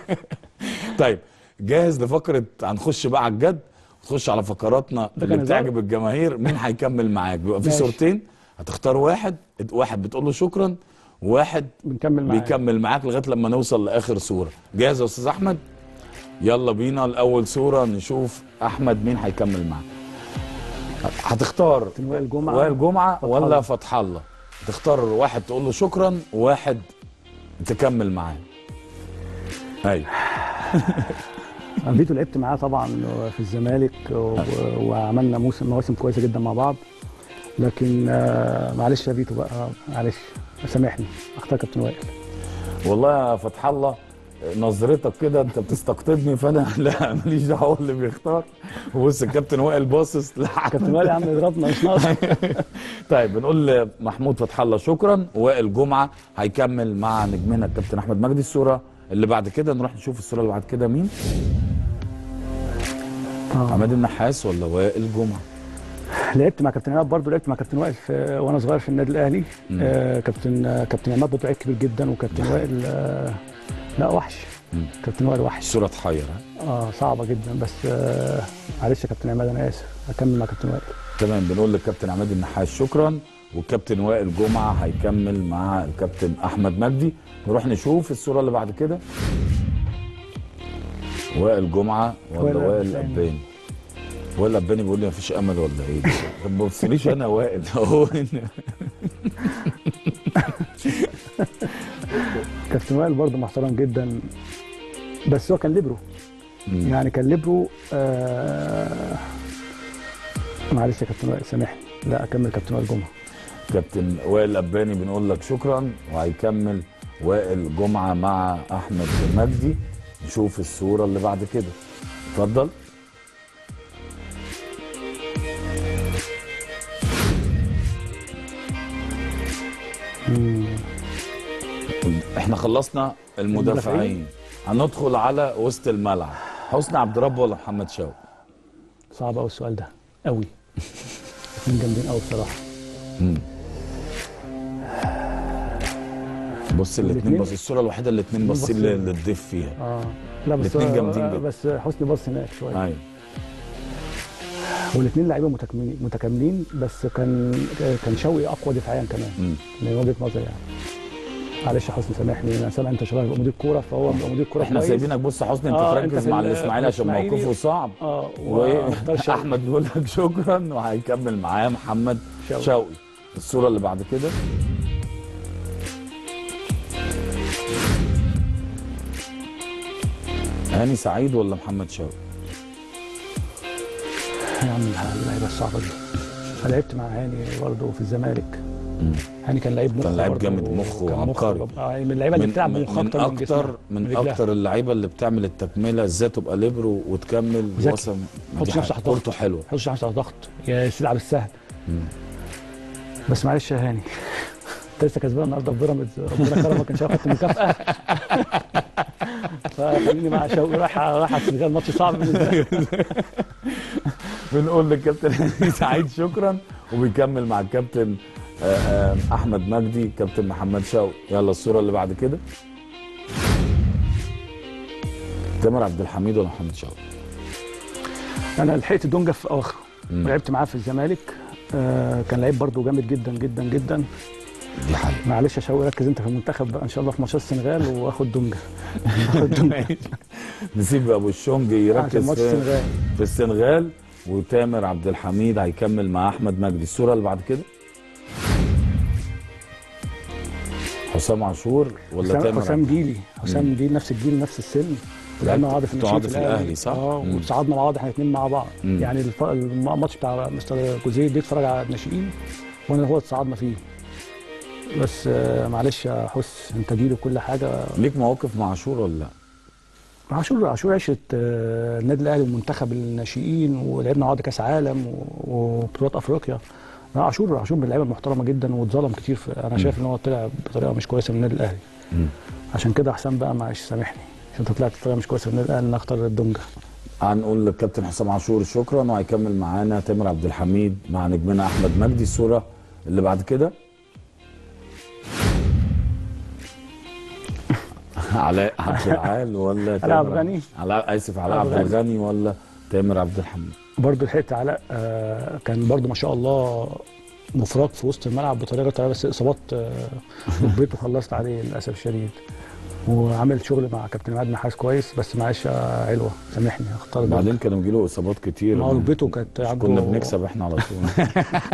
طيب جاهز لفقره هنخش بقى على الجد نخش على فقراتنا ده اللي كان هزار. بتعجب الجماهير مين هيكمل معاك بيبقى في ماشي. صورتين هتختار واحد واحد بتقول له شكرا وواحد بنكمل معاك بيكمل معاك لغايه لما نوصل لاخر صوره جاهز يا استاذ احمد يلا بينا لاول صوره نشوف احمد مين هيكمل معاك هتختار وائل جمعه وائل جمعه فتح ولا الله. فتح الله تختار واحد تقول له شكرا وواحد تكمل معاه ايوه أنا فيتو لعبت معاه طبعا في الزمالك و- وعملنا موسم مواسم كويسه جدا مع بعض لكن آه، معلش يا فيتو بقى معلش سامحني اختار كابتن وائل والله يا فتح الله نظرتك كده انت بتستقطبني فانا لا ماليش دعوه هو اللي بيختار بص الكابتن وائل باصص لا كابتن وائل يا عم يضربنا مش ناقص طيب بنقول لمحمود فتح الله شكرا وائل جمعه هيكمل مع نجمنا الكابتن احمد مجدي الصوره اللي بعد كده نروح نشوف الصوره اللي بعد كده مين آه. عماد النحاس ولا وائل جمعه لعبت مع كابتن عماد برضه لعبت مع كابتن وائل في وانا صغير في النادي الاهلي آه كابتن آه كابتن عماد برضه لعيب كبير جدا وكابتن وائل آه لا وحش مم. كابتن وائل وحش الصوره تحير ها؟ اه صعبه جدا بس آه معلش يا كابتن عماد انا اسف هكمل مع كابتن وائل تمام بنقول للكابتن عماد النحاس شكرا والكابتن وائل جمعه هيكمل مع الكابتن احمد مجدي نروح نشوف الصوره اللي بعد كده وائل جمعه ولا وائل وائل الأباني. الاباني ولا باني بيقول لي مفيش امل ولا ايه طب ما تبصليش انا وائل هو هنا. كابتن وائل برضه محترم جدا بس هو كان ليبرو مم. يعني كان ليبرو آه معلش يا كابتن وائل سامحني لا اكمل كابتن وائل جمعه كابتن وائل أباني بنقول لك شكرا وهيكمل وائل جمعة مع أحمد مجدي نشوف الصورة اللي بعد كده اتفضل مم. احنا خلصنا المدافعين هندخل على وسط الملعب حسني عبد رب ولا محمد شوقي صعب قوي السؤال ده قوي اثنين جامدين قوي بصراحه مم. بص الاثنين الاتنين؟ بص الصورة الوحيدة اللي الاثنين باصين باصين. لل- للضيف فيها اه لا بس الاتنين هو- جامدين جدا. بس حسني باص هناك شويه ايوه والاثنين لعيبه متكاملين متكاملين بس كان كان شوقي اقوى دفاعيا كمان مم. من وجهه نظري يعني معلش يا حسني سامحني انا سامع انت شباب مدير كوره فهو بيبقى مدير كوره احنا كويس. سايبينك بص يا حسني انت آه، تركز أنت في مع ال- الاسماعيلي عشان الإسماعيلي. موقفه صعب اه واختار شوقي. واحمد بيقول لك شكرا وهيكمل معاه محمد شوقي. شوقي الصوره اللي بعد كده هاني سعيد ولا محمد شوقي يا عم اللعيبه الصعبه دي انا لعبت مع هاني برضه في الزمالك هاني كان لعيب مخ كان لعيب برضه، جامد مخ كان وعبقري. جب- آه، من اللعيبه اللي بتلعب من, بمخ من اكتر من جسمها، اكتر من رجلها. اكتر اللعيبه اللي بتعمل التكمله ازاي تبقى ليبرو وتكمل ذكي. وصل حطش دي نفسه حاجة. تحت ضغط كورته حلوه حطش نفسه على ضغط يا تلعب السهل مم. بس معلش يا هاني انت لسه كسبان النهارده في بيراميدز ربنا كرمك ان شاء الله خدت مكافاه فخليني مع شوقي رايح رايح على السنغال ماتش صعب بالنسبه لي بنقول للكابتن هاني سعيد شكرا وبيكمل مع الكابتن آه، آه، احمد مجدي كابتن محمد شوقي يلا الصوره اللي بعد كده تامر عبد الحميد ولا محمد شوقي انا لحقت دونجا في اواخره مم. لعبت معاه في الزمالك آه كان لعيب برضه جامد جدا جدا جدا دي حقيقة معلش يا شوقي ركز انت في المنتخب بقى ان شاء الله في ماتشات السنغال واخد دونجا اخد دونجا نسيب ابو الشونج عشان يركز ماتش في, السنغال في السنغال وتامر عبد الحميد هيكمل مع احمد مجدي الصوره اللي بعد كده حسام عاشور ولا حسام تامر حسام عبد- جيلي حسام جيلي نفس الجيل نفس السن لعبنا مع بعض في كنتوا الناشئين قاعدة في الأهلي، صح؟ اه مم. وتصعدنا مع بعض احنا الاثنين مع بعض مم. يعني الف- الماتش بتاع مستر جوزيه دي اتفرج على الناشئين وانا هو اتصعدنا فيه بس آه، معلش يا حس انت جيل وكل حاجه ليك مواقف مع عاشور ولا لا؟ عاشور عاشور عشره آه، النادي الاهلي ومنتخب الناشئين ولعبنا مع بعض كاس عالم و- وبطولات افريقيا لا عاشور عاشور من اللعيبه المحترمه جدا واتظلم كتير في انا شايف ان هو طلع بطريقه مش كويسه من النادي الاهلي مم. عشان كده حسام بقى معلش سامحني عشان انت طلعت بطريقه مش كويسه من النادي الاهلي ان اختار الدونجا هنقول للكابتن حسام عاشور شكرا وهيكمل معانا تامر عبد الحميد مع نجمنا احمد مجدي الصوره اللي بعد كده علاء عبد العال ولا علاء عبد تامر- الغني. علاء اسف علاء عبد عبد الغني ولا تامر عبد الحميد برضه لحقت علاء آه، كان برضه ما شاء الله مفرط في وسط الملعب بطريقه طريقه بس اصابات آه، ركبته خلصت عليه للاسف الشديد وعمل شغل مع كابتن عماد نحاس كويس بس معلش يا علوه سامحني اختار ده بعدين كانوا بيجيله اصابات كتير ما هو ركبته كانت مش عنده كنا بنكسب احنا على طول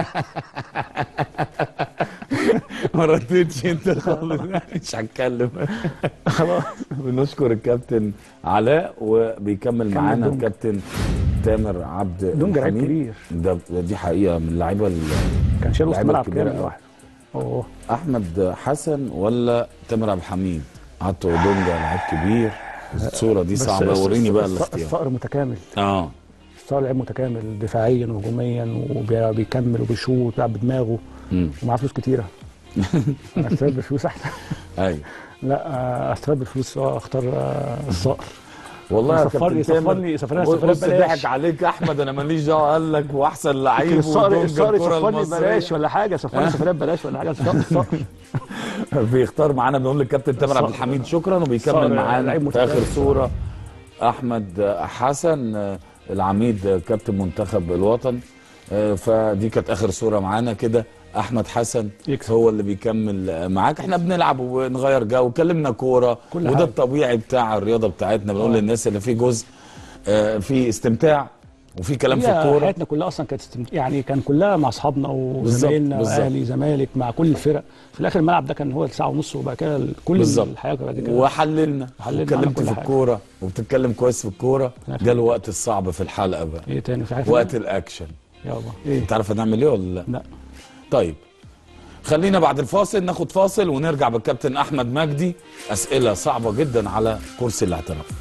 ما ردتش انت خالص مش هتكلم خلاص بنشكر الكابتن علاء وبيكمل معانا دونجا. الكابتن تامر عبد دونجا لعيب الحميد. كبير ده ده دي حقيقه من اللعيبه ال- كان شايل وسط اللعيبة الملعب الكبيرة كامل أوي. لوحده اوه احمد حسن ولا تامر عبد الحميد حطوا دونجا لعيب كبير الصوره دي بس صعبه الص- وريني بقى الص- الاختيار الصقر متكامل اه الصقر لعيب متكامل دفاعيا وهجوميا وبيكمل وبيشوط بيلعب بدماغه مم. ومعاه فلوس كتيره استفاد بالفلوس احسن ايوه لا آه، استفاد بالفلوس اه اختار آه، الصقر والله يا يسفرني- كابتن تامر يسفرني- يسفرني بص سفرية بص ببلاش. ضحك عليك احمد انا ماليش دعوه قال لك واحسن لعيب الصقر ودونجا الصقر الكرة يسفرني المصرية. ببلاش ولا حاجه يسفرني سفرية ببلاش ولا حاجه الصقر الصقر بيختار معانا بنقول للكابتن تامر عبد الصقر. الحميد شكرا وبيكمل الصقر معانا لعيب في متكامل اخر صوره الصراحة. احمد حسن العميد كابتن منتخب الوطن فدي كانت اخر صوره معانا كده احمد حسن يكسب. هو اللي بيكمل معاك احنا بنلعب ونغير جو وكلمنا كوره كل وده حاجة. الطبيعي بتاع الرياضه بتاعتنا بنقول آه. للناس اللي في جزء آه، في استمتاع وفي كلام في هي الكوره حياتنا كلها اصلا كانت استمت... يعني كان كلها مع اصحابنا بالظبط، وزمايلنا بالظبط. اهلي زمالك مع كل الفرق في الاخر الملعب ده كان هو ساعه ونص وبعد كده كل بالظبط. الحياه بعد كده وحللنا حللنا واتكلمت على كل في حاجة. الكوره وبتتكلم كويس في الكوره نعم. جه الوقت الصعب في الحلقه بقى ايه تاني في حاجه وقت الاكشن يابا ايه انت عارف هنعمل ايه ولا لا لا طيب خلينا بعد الفاصل ناخد فاصل ونرجع بالكابتن احمد مجدي اسئله صعبه جدا على كرسي الاعتراف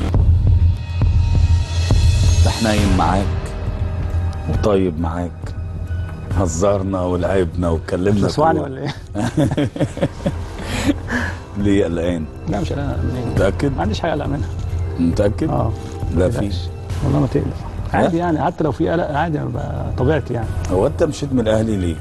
ده حنين معاك وطيب معاك هزرنا ولعبنا واتكلمنا تسمعني كورة. ولا ايه؟ ليه قلقان لا مش قلقان منين متاكد ما عنديش حاجه اقلق منها متاكد اه لا ما في تقلقش. والله ما تقلق عادي يعني حتى لو في قلق عادي أنا بقى طبيعتي يعني هو انت مشيت من الاهلي ليه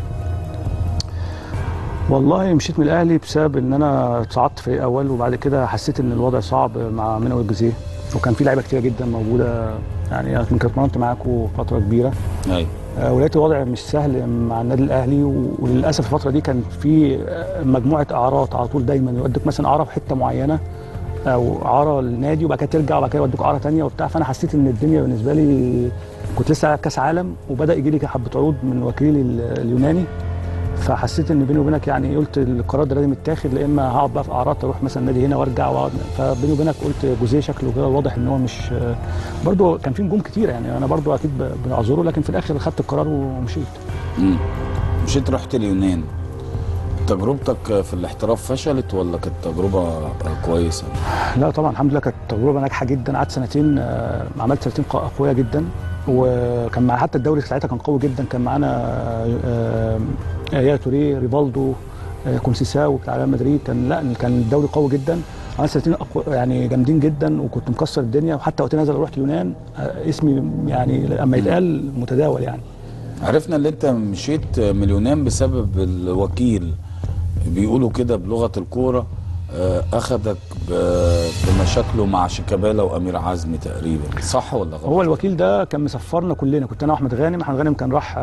والله مشيت من الاهلي بسبب ان انا صعدت فريق اول وبعد كده حسيت ان الوضع صعب مع منوي الجزيره وكان في لعيبه كتيره جدا موجوده يعني انا كنت اتمرنت معاكم فتره كبيره ايوه آه، ولقيت الوضع مش سهل مع النادي الاهلي و- وللاسف الفتره دي كان في آه، مجموعه اعارات على طول دايما يودوك مثلا اعاره في حته معينه او اعاره للنادي وبعد كده ترجع وبعد كده يودوك اعاره ثانيه وبتاع فانا حسيت ان الدنيا بالنسبه لي كنت لسه لاعب كاس عالم وبدا يجي لي حبه عروض من وكيلي ال- اليوناني فحسيت ان بيني وبينك يعني قلت القرار ده لازم يتاخد لا اما هقعد بقى في اعراض اروح مثلا نادي هنا وارجع واقعد فبيني وبينك قلت جوزيه شكله كده واضح ان هو مش برضه كان في نجوم كتير يعني انا برضه اكيد ب- بنعذره لكن في الاخر خدت القرار ومشيت مم. مشيت رحت اليونان تجربتك في الاحتراف فشلت ولا كانت تجربه كويسه لا طبعا الحمد لله كانت تجربه ناجحه جدا قعدت سنتين آه، عملت سنتين قا- قويه جدا وكان مع حتى الدوري ساعتها كان قوي جدا كان معانا آه، آه، يا توريه ريفالدو آه، كونسيساو بتاع ريال مدريد كان لا كان الدوري قوي جدا عملت سنتين أقوى يعني جامدين جدا وكنت مكسر الدنيا وحتى وقت نزل رحت اليونان آه، اسمي يعني لما يتقال متداول يعني عرفنا ان انت مشيت من اليونان بسبب الوكيل بيقولوا كده بلغه الكوره آه، اخدك ب- بمشاكله مع شيكابالا وامير عزمي تقريبا صح ولا غلط؟ هو الوكيل ده كان مسفرنا كلنا كنت انا واحمد غانم احمد غانم كان راح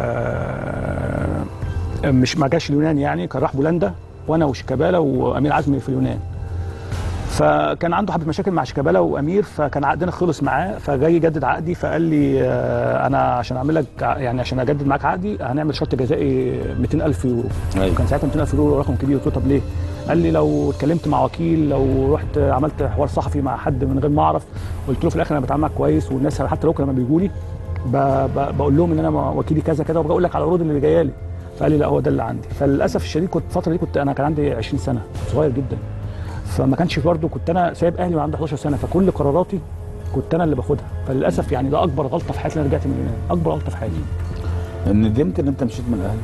آه، مش ما جاش اليونان يعني كان راح بولندا وانا وشيكابالا وامير عزمي في اليونان فكان عنده حبه مشاكل مع شيكابالا وامير فكان عقدنا خلص معاه فجاي يجدد عقدي فقال لي آه، انا عشان اعمل لك ع- يعني عشان اجدد معاك عقدي هنعمل شرط جزائي 200000 يورو أيوة. كان ساعتها 200000 يورو رقم كبير قلت له طب ليه؟ قال لي لو اتكلمت مع وكيل لو رحت عملت حوار صحفي مع حد من غير ما اعرف قلت له في الاخر انا بتعامل معاك كويس والناس حتى لو لما بيجوا لي ب- ب- بقول لهم ان انا وكيلي كذا كذا وبقول لك على العروض اللي جايه لي فقال لي لا هو ده اللي عندي فللاسف الشديد كنت الفتره دي كنت انا كان عندي 20 سنه صغير جدا فما كانش برضه كنت انا سايب اهلي وعندي 11 سنه فكل قراراتي كنت انا اللي باخدها فللاسف يعني ده اكبر غلطه في حياتي إن انا رجعت من اليونان اكبر غلطه في حياتي ندمت ان انت مشيت من الاهلي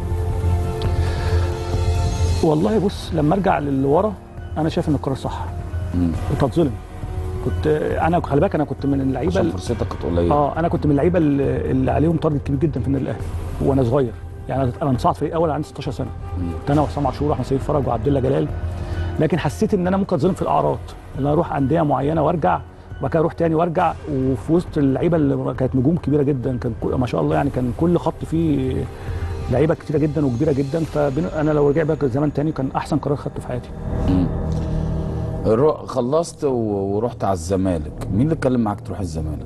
والله بص لما ارجع لورا انا شايف ان القرار صح مم. كنت هتظلم كنت انا خلي بالك انا كنت من اللعيبه عشان اللي- فرصتك كانت قليله اه انا كنت من اللعيبه اللي اللي عليهم تارجت كبير جدا في النادي الاهلي وانا صغير يعني أنا- انا مصعد فريق اول عندي 16 سنه كنت انا وحسام عاشور واحمد سيد فرج وعبد الله جلال لكن حسيت ان انا ممكن اتظلم في الاعراض ان انا اروح انديه معينه وارجع وبعد كده اروح تاني وارجع وفي وسط اللعيبه اللي كانت نجوم كبيره جدا كان كل- ما شاء الله يعني كان كل خط فيه لعيبه كتيره جدا وكبيره جدا فانا لو رجع بقى زمان تاني كان احسن قرار خدته في حياتي الر- خلصت و- ورحت على الزمالك مين اللي اتكلم معاك تروح الزمالك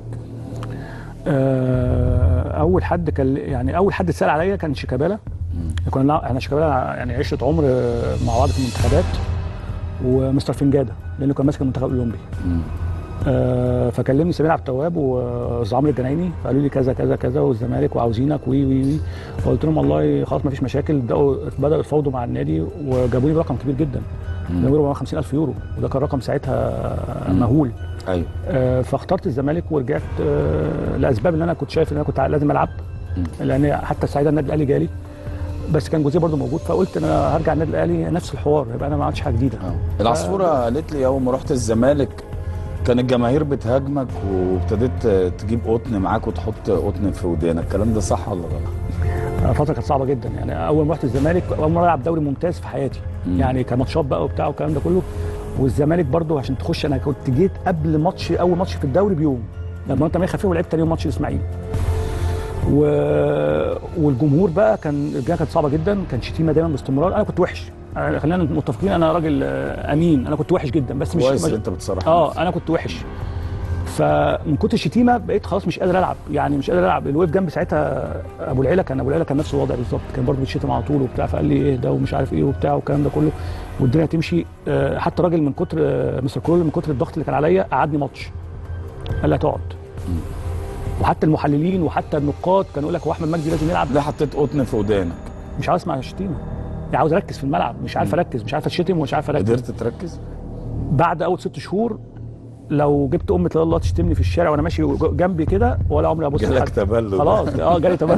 آه، اول حد كان يعني اول حد اتسال عليا كان شيكابالا كنا نلعب- احنا شيكابالا يعني عشره عمر آه، مع بعض في المنتخبات ومستر فنجاده لانه كان ماسك المنتخب الاولمبي مم. آه، فكلمني سمير عبد التواب واستاذ عمرو الجنايني فقالوا لي كذا كذا كذا والزمالك وعاوزينك وي وي وي فقلت لهم والله خلاص ما فيش مشاكل بداوا بداوا يتفاوضوا مع النادي وجابوا لي رقم كبير جدا جابوا لي 150000 يورو وده كان رقم ساعتها مهول ايوه آه، فاخترت الزمالك ورجعت آه، لاسباب اللي انا كنت شايف ان انا كنت لازم العب لان حتى سعيد النادي الاهلي جالي بس كان جوزيه برضه موجود فقلت ان انا هرجع النادي الاهلي نفس الحوار يبقى انا ما عملتش حاجه جديده آه. العصفوره قالت لي اول ما رحت الزمالك كان الجماهير بتهاجمك وابتديت تجيب قطن معاك وتحط قطن في ودانك الكلام ده صح ولا غلط؟ آه، فتره كانت صعبه جدا يعني اول ما رحت الزمالك اول مره العب دوري ممتاز في حياتي مم. يعني كماتشات بقى وبتاع والكلام ده كله والزمالك برضه عشان تخش انا كنت جيت قبل ماتش اول ماتش في الدوري بيوم لما انت ما خفيف ولعبت تاني يوم ماتش الاسماعيلي و... والجمهور بقى كان الجمهور كانت صعبه جدا كان شتيمه دايما باستمرار انا كنت وحش أنا- خلينا متفقين انا راجل آه، امين انا كنت وحش جدا بس مش كويس مش- ان انت بتصرح اه انا كنت وحش فمن كتر الشتيمه بقيت خلاص مش قادر العب يعني مش قادر العب اللي وقف جنبي ساعتها ابو العيله كان ابو العيله كان نفس الوضع بالظبط كان برضه بيتشتم على طول وبتاع فقال لي ايه ده ومش عارف ايه وبتاع والكلام ده كله والدنيا تمشي آه، حتى راجل من كتر آه، مستر كرول من كتر الضغط اللي كان عليا قعدني ماتش قال لي هتقعد وحتى المحللين وحتى النقاد كانوا يقول لك هو احمد مجدي لازم يلعب ليه حطيت قطن في ودانك مش عاوز اسمع الشتيمه يعني عاوز اركز في الملعب مش عارف اركز مش عارف اتشتم ومش عارف اركز قدرت تركز بعد اول ست شهور لو جبت امة لا الله تشتمني في الشارع وانا ماشي جنبي كده ولا عمري ابص جالك لحد. تبلد. خلاص اه جالي تبلد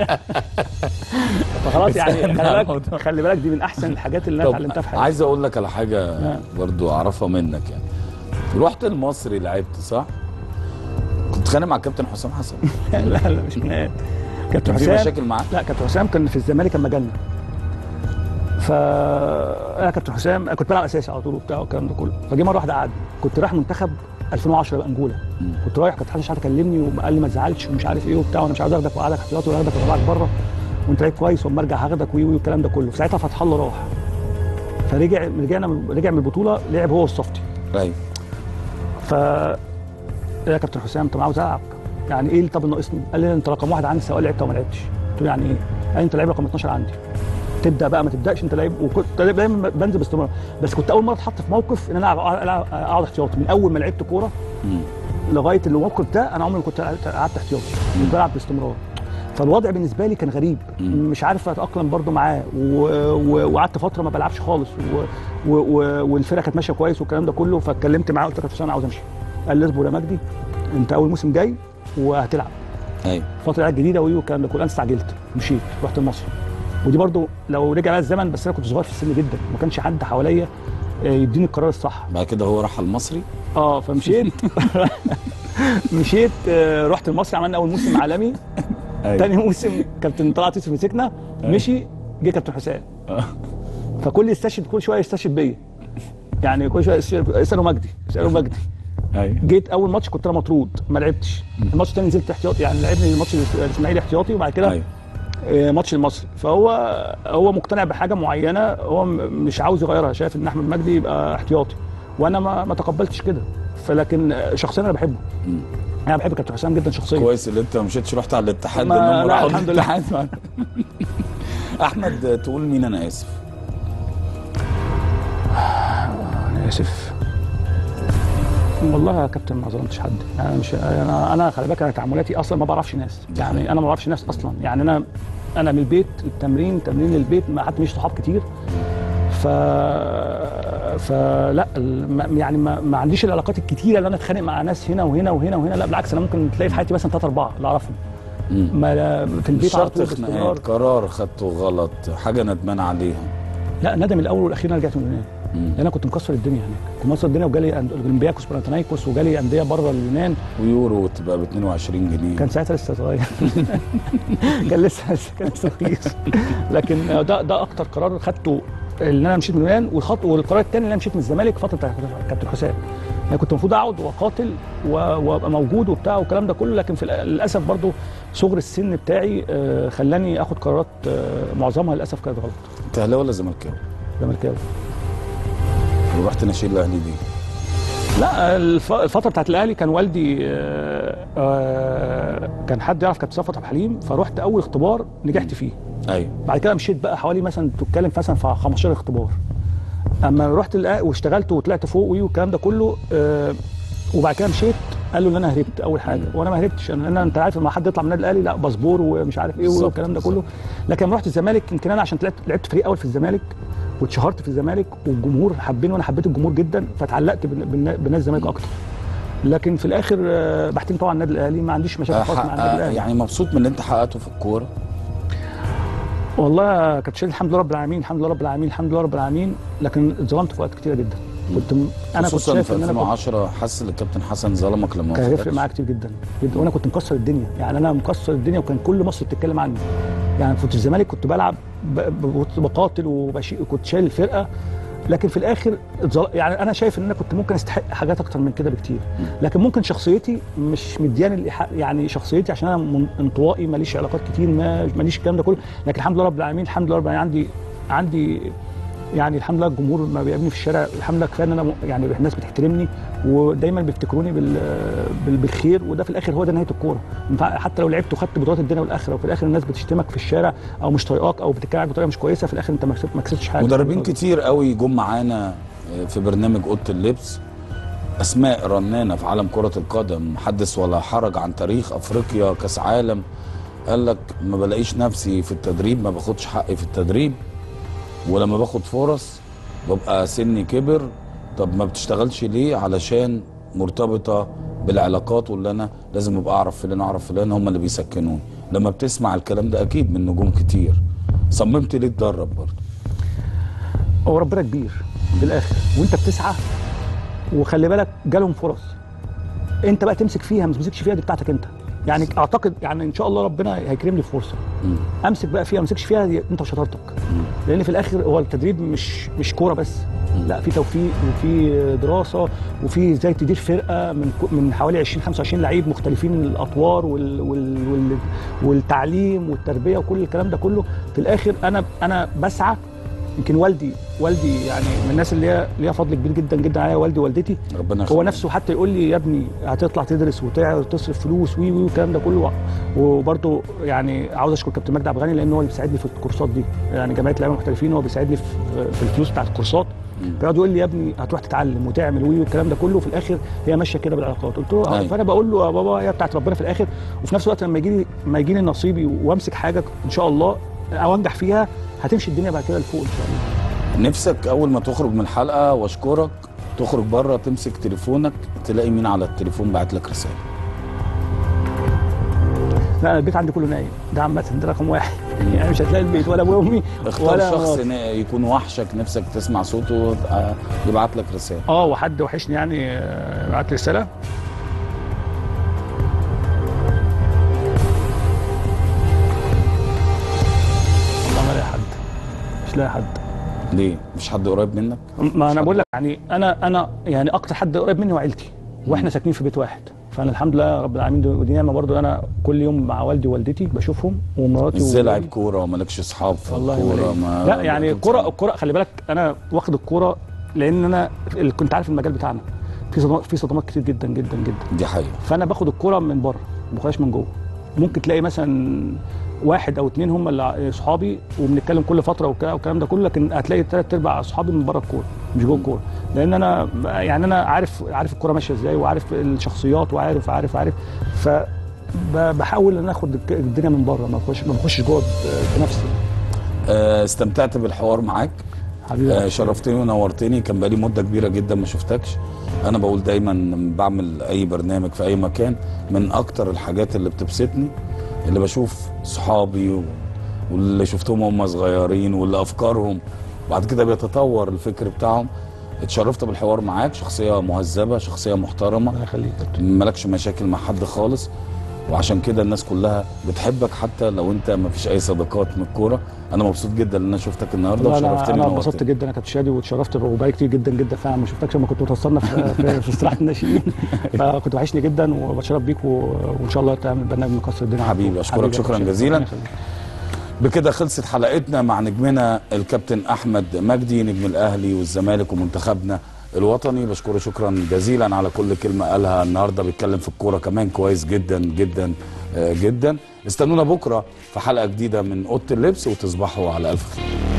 فخلاص يعني استنى خلي على بالك الموضوع. خلي بالك دي من احسن الحاجات اللي انا طب اتعلمتها في حياتي عايز اقول لك على حاجه آه. برضو اعرفها منك يعني رحت المصري لعبت صح كنت خانق مع الكابتن حسام حسن لا لا مش خناقات كابتن كان في حسام مشاكل معاه لا كابتن حسام كان في الزمالك لما جالنا ف انا كابتن حسام أنا كنت بلعب اساسي على طول وبتاع والكلام ده كله فجه مره واحده قعدني كنت رايح منتخب 2010 بانجولا كنت رايح كابتن حسن شحاته كلمني وقال لي ما تزعلش ومش عارف ايه وبتاع وانا مش عاوز اخدك واقعدك احتياطي واخدك واطلعك بره وانت لعيب كويس واما ارجع هاخدك وي وي والكلام ده كله ساعتها فتح الله راح فرجع رجعنا من رجع من البطوله لعب هو والصفتي ايوه ف يا كابتن حسام طب عاوز العب يعني ايه اللي طب اللي ناقصني؟ قال لي انت رقم واحد عندي سواء لعبت او ما لعبتش قلت له يعني ايه؟ قال لي انت لعيب رقم 12 عندي تبدا بقى ما تبداش انت لعيب وكنت دايما بنزل باستمرار بس كنت اول مره اتحط في موقف ان انا ألعب- ألعب- اقعد احتياطي من اول ما لعبت كوره لغايه الموقف ده انا عمري ما كنت قعدت احتياطي كنت بلعب باستمرار فالوضع بالنسبه لي كان غريب مش عارف اتاقلم برضو معاه و- و- وقعدت فتره ما بلعبش خالص و... و... و... والفرقه كانت ماشيه كويس والكلام ده كله فاتكلمت معاه قلت له يا كابتن حسام انا عاوز امشي قال لي اصبر يا مجدي انت اول موسم جاي وهتلعب ايوه الفتره الجديده وايه والكلام ده كله انا استعجلت مشيت رحت المصري ودي برضو لو رجع بقى الزمن بس انا كنت صغير في السن جدا ما كانش حد حواليا آه، يديني القرار الصح بعد كده هو راح المصري اه فمشيت مشيت آه، رحت المصري عملنا اول موسم عالمي أيوة. تاني موسم كابتن طلعت يوسف مسكنا مشي جه كابتن حسام فكل يستشهد كل شويه يستشهد بيا يعني كل شويه يستشهد- اسالوا مجدي اسالوا مجدي ايوه جيت اول ماتش كنت انا مطرود ما لعبتش الماتش الثاني نزلت احتياطي يعني لعبني الماتش الاسماعيلي احتياطي وبعد كده ايوه آه، ماتش المصري فهو هو مقتنع بحاجه معينه هو م- مش عاوز يغيرها شايف ان احمد مجدي يبقى احتياطي وانا ما ما تقبلتش كده فلكن آه، شخصيا انا بحبه انا بحب كابتن حسام جدا شخصيا كويس اللي انت ما مشيتش رحت على الاتحاد ما- انهم لا، راحوا الحمد لله. الاتحاد احمد تقول مين انا اسف انا اسف والله يا كابتن ما ظلمتش حد يعني انا مش انا انا خلي بالك انا تعاملاتي اصلا ما بعرفش ناس يعني انا ما بعرفش ناس اصلا يعني انا انا من البيت التمرين تمرين البيت ما حد مش صحاب كتير ف فلا ال- ما- يعني ما, ما عنديش العلاقات الكتيره اللي انا اتخانق مع ناس هنا وهنا وهنا وهنا لا بالعكس انا ممكن تلاقي في حياتي مثلا ثلاثه اربعه اللي اعرفهم ما في مش البيت على شرط طول باستمرار خناقات قرار خدته غلط حاجه ندمان عليها لا ندم الاول والاخير انا رجعت من اليونان لان انا كنت مكسر الدنيا هناك كنت مكسر الدنيا وجالي أند- اولمبياكوس برانتنايكوس وجالي انديه بره اليونان ويورو تبقى ب 22 جنيه كان ساعتها لسه صغير كان لسه كان لسه رخيص لكن ده ده اكتر قرار خدته ان انا مشيت من اليونان والخط والقرار الثاني ان انا مشيت من الزمالك فتره بتاع كابتن حسام انا كنت المفروض اقعد واقاتل و- وابقى موجود وبتاع والكلام ده كله لكن في الأ- للاسف برضو صغر السن بتاعي آه، خلاني اخد قرارات آه، معظمها للاسف كانت غلط انت اهلاوي ولا زملكاوي؟ زملكاوي ورحت نشيل الاهلي دي لا الف- الفتره بتاعت الاهلي كان والدي آه، آه، كان حد يعرف كابتن صفوت عبد الحليم فرحت اول اختبار نجحت فيه ايوه بعد كده مشيت بقى حوالي مثلا تتكلم مثلا في 15 اختبار اما رحت الأ- واشتغلت وطلعت فوق وي والكلام ده كله آه، وبعد كده مشيت قالوا ان انا هربت اول حاجه وانا ما هربتش انا انا انت عارف لما حد يطلع من النادي الاهلي لا باسبور ومش عارف ايه بالظبط، والكلام ده كله لكن لما رحت الزمالك يمكن انا عشان لعبت لعبت فريق اول في الزمالك واتشهرت في الزمالك والجمهور حبني وانا حبيت الجمهور جدا فتعلقت بالن- بالن- بالنادي الزمالك اكتر لكن في الاخر آه، بحترم طبعا النادي الاهلي ما عنديش مشاكل خالص مع النادي حقق- الاهلي يعني مبسوط من اللي انت حققته في الكوره والله يا كابتن شادي الحمد لله رب العالمين الحمد لله رب العالمين الحمد لله رب العالمين لكن اتظلمت في وقت كتيره جدا كنت م- انا كنت خصوصا شايف في ان انا كنت 2010 حاسس ان الكابتن حسن ظلمك لما كان ما هيفرق فاتكش. معايا كتير جدا جدا وانا كنت مكسر الدنيا يعني انا مكسر الدنيا وكان كل مصر بتتكلم عني يعني في الزمالك كنت بلعب ب- ب- كنت بقاتل وبشي كنت شايل الفرقه لكن في الاخر اتظل- يعني انا شايف ان انا كنت ممكن استحق حاجات اكتر من كده بكتير لكن ممكن شخصيتي مش مدياني الإيحاء يعني شخصيتي عشان انا من- انطوائي ماليش علاقات كتير ما ماليش الكلام ده كله لكن الحمد لله رب العالمين الحمد لله رب العالمين عندي عندي يعني الحمد لله الجمهور ما بيقابلني في الشارع الحمد لله كفايه ان انا م- يعني الناس بتحترمني ودايما بيفتكروني بال بال- بالخير وده في الاخر هو ده نهايه الكوره ينفع- حتى لو لعبت وخدت بطولات الدنيا والاخره وفي الاخر الناس بتشتمك في الشارع او مش طايقاك او بتتكلم بطريقه مش كويسه في الاخر انت ما كسبت- ما كسبتش حاجه مدربين كتير قوي جم معانا في برنامج اوضه اللبس اسماء رنانه في عالم كره القدم حدث ولا حرج عن تاريخ افريقيا كاس عالم قال لك ما بلاقيش نفسي في التدريب ما باخدش حقي في التدريب ولما باخد فرص ببقى سني كبر طب ما بتشتغلش ليه علشان مرتبطه بالعلاقات واللي انا لازم ابقى اعرف فلان اعرف فلان هم اللي بيسكنوني لما بتسمع الكلام ده اكيد من نجوم كتير صممت ليه تدرب برضه هو ربنا كبير في الاخر وانت بتسعى وخلي بالك جالهم فرص انت بقى تمسك فيها ما تمسكش فيها دي بتاعتك انت يعني اعتقد يعني ان شاء الله ربنا هيكرمني في فرصه امسك بقى فيها ما امسكش فيها دي انت وشطارتك لان في الاخر هو التدريب مش مش كوره بس لا في توفيق وفي دراسه وفي ازاي تدير فرقه من كو- من حوالي 20 25 لعيب مختلفين الاطوار وال وال وال والتعليم والتربيه وكل الكلام ده كله في الاخر انا انا بسعى يمكن والدي والدي يعني من الناس اللي هي ليها فضل كبير جدا جدا عليا والدي ووالدتي ربنا هو يخليك. نفسه حتى يقول لي يا ابني هتطلع تدرس وتصرف فلوس وي وي والكلام ده كله وبرده يعني عاوز اشكر كابتن مجدي عبد الغني لان هو اللي بيساعدني في الكورسات دي يعني جمعيه لعيبه محترفين هو بيساعدني في, في الفلوس بتاعت الكورسات فيقعد يقول لي يا ابني هتروح تتعلم وتعمل وي والكلام ده كله وفي الاخر هي ماشيه كده بالعلاقات قلت له آه، أيوة. فانا بقول له يا بابا هي بتاعت ربنا في الاخر وفي نفس الوقت لما يجي لي لما يجي لي نصيبي وامسك حاجه ان شاء الله او انجح فيها هتمشي الدنيا بعد كده لفوق ان شاء الله نفسك اول ما تخرج من الحلقه واشكرك تخرج بره تمسك تليفونك تلاقي مين على التليفون بعت لك رساله لا أنا البيت عندي كله نايم ده عامه ده رقم واحد يعني مش هتلاقي البيت ولا ابويا وامي اختار ولا شخص مراتي. نا- يكون وحشك نفسك تسمع صوته آه، يبعت لك رساله اه وحد وحشني يعني آه، بعت لي رساله والله ما لاقي حد مش لاقي حد ليه مش حد قريب منك ما انا بقول لك يعني انا انا يعني اكتر حد قريب مني وعيلتي واحنا ساكنين في بيت واحد فانا الحمد لله رب العالمين دي- ودي نعمه برضو انا كل يوم مع والدي ووالدتي بشوفهم ومراتي ازاي وولادي. لعيب كوره ومالكش اصحاب في والله الكوره ما ما لا يعني الكرة الكرة خلي بالك انا واخد الكرة لان انا ال- كنت عارف المجال بتاعنا في صدمات في صدمات كتير جدا جدا جدا دي حقيقه فانا باخد الكرة من بره ما باخدهاش من جوه ممكن تلاقي مثلا واحد او اتنين هم اللي ع- اصحابي وبنتكلم كل فتره وك- والكلام ده كله لكن هتلاقي ثلاث ارباع اصحابي من بره الكوره مش جوه الكوره لان انا يعني انا عارف عارف الكوره ماشيه ازاي وعارف الشخصيات وعارف عارف عارف ف ب- بحاول ان أنا اخد الك- الدنيا من بره ما بخش ما بخشش جوه ب- بنفسي آه، استمتعت بالحوار معاك حبيبي آه، شرفتني ونورتني كان بقالي مده كبيره جدا ما شفتكش انا بقول دايما لما بعمل اي برنامج في اي مكان من اكتر الحاجات اللي بتبسطني اللي بشوف صحابي و- واللي شفتهم هم صغيرين واللي افكارهم بعد كده بيتطور الفكر بتاعهم اتشرفت بالحوار معاك شخصيه مهذبه شخصيه محترمه الله يخليك مالكش مشاكل مع حد خالص وعشان كده الناس كلها بتحبك حتى لو انت ما فيش اي صداقات من الكوره انا مبسوط جدا ان انا شفتك النهارده لا لا وشرفتني انا ونورتني. انبسطت جدا يا كابتن شادي واتشرفت وبقالي كتير جدا جدا فعلا ما شفتكش لما كنت متوصلنا في في, في استراحه الناشئين فكنت وحشني جدا وبتشرف بيك و... وان شاء الله تعمل برنامج مكسر الدنيا حبيبي، أشكرك حبيبي يا شكراً كابتن شادي. جزيلاً. ربنا يخليك. بكده خلصت حلقتنا مع نجمنا الكابتن احمد مجدي نجم الاهلي والزمالك ومنتخبنا الوطني بشكره شكرا جزيلا على كل كلمه قالها النهارده بيتكلم في الكوره كمان كويس جدا جدا آه، جدا استنونا بكره في حلقه جديده من اوضه اللبس وتصبحوا على الف خير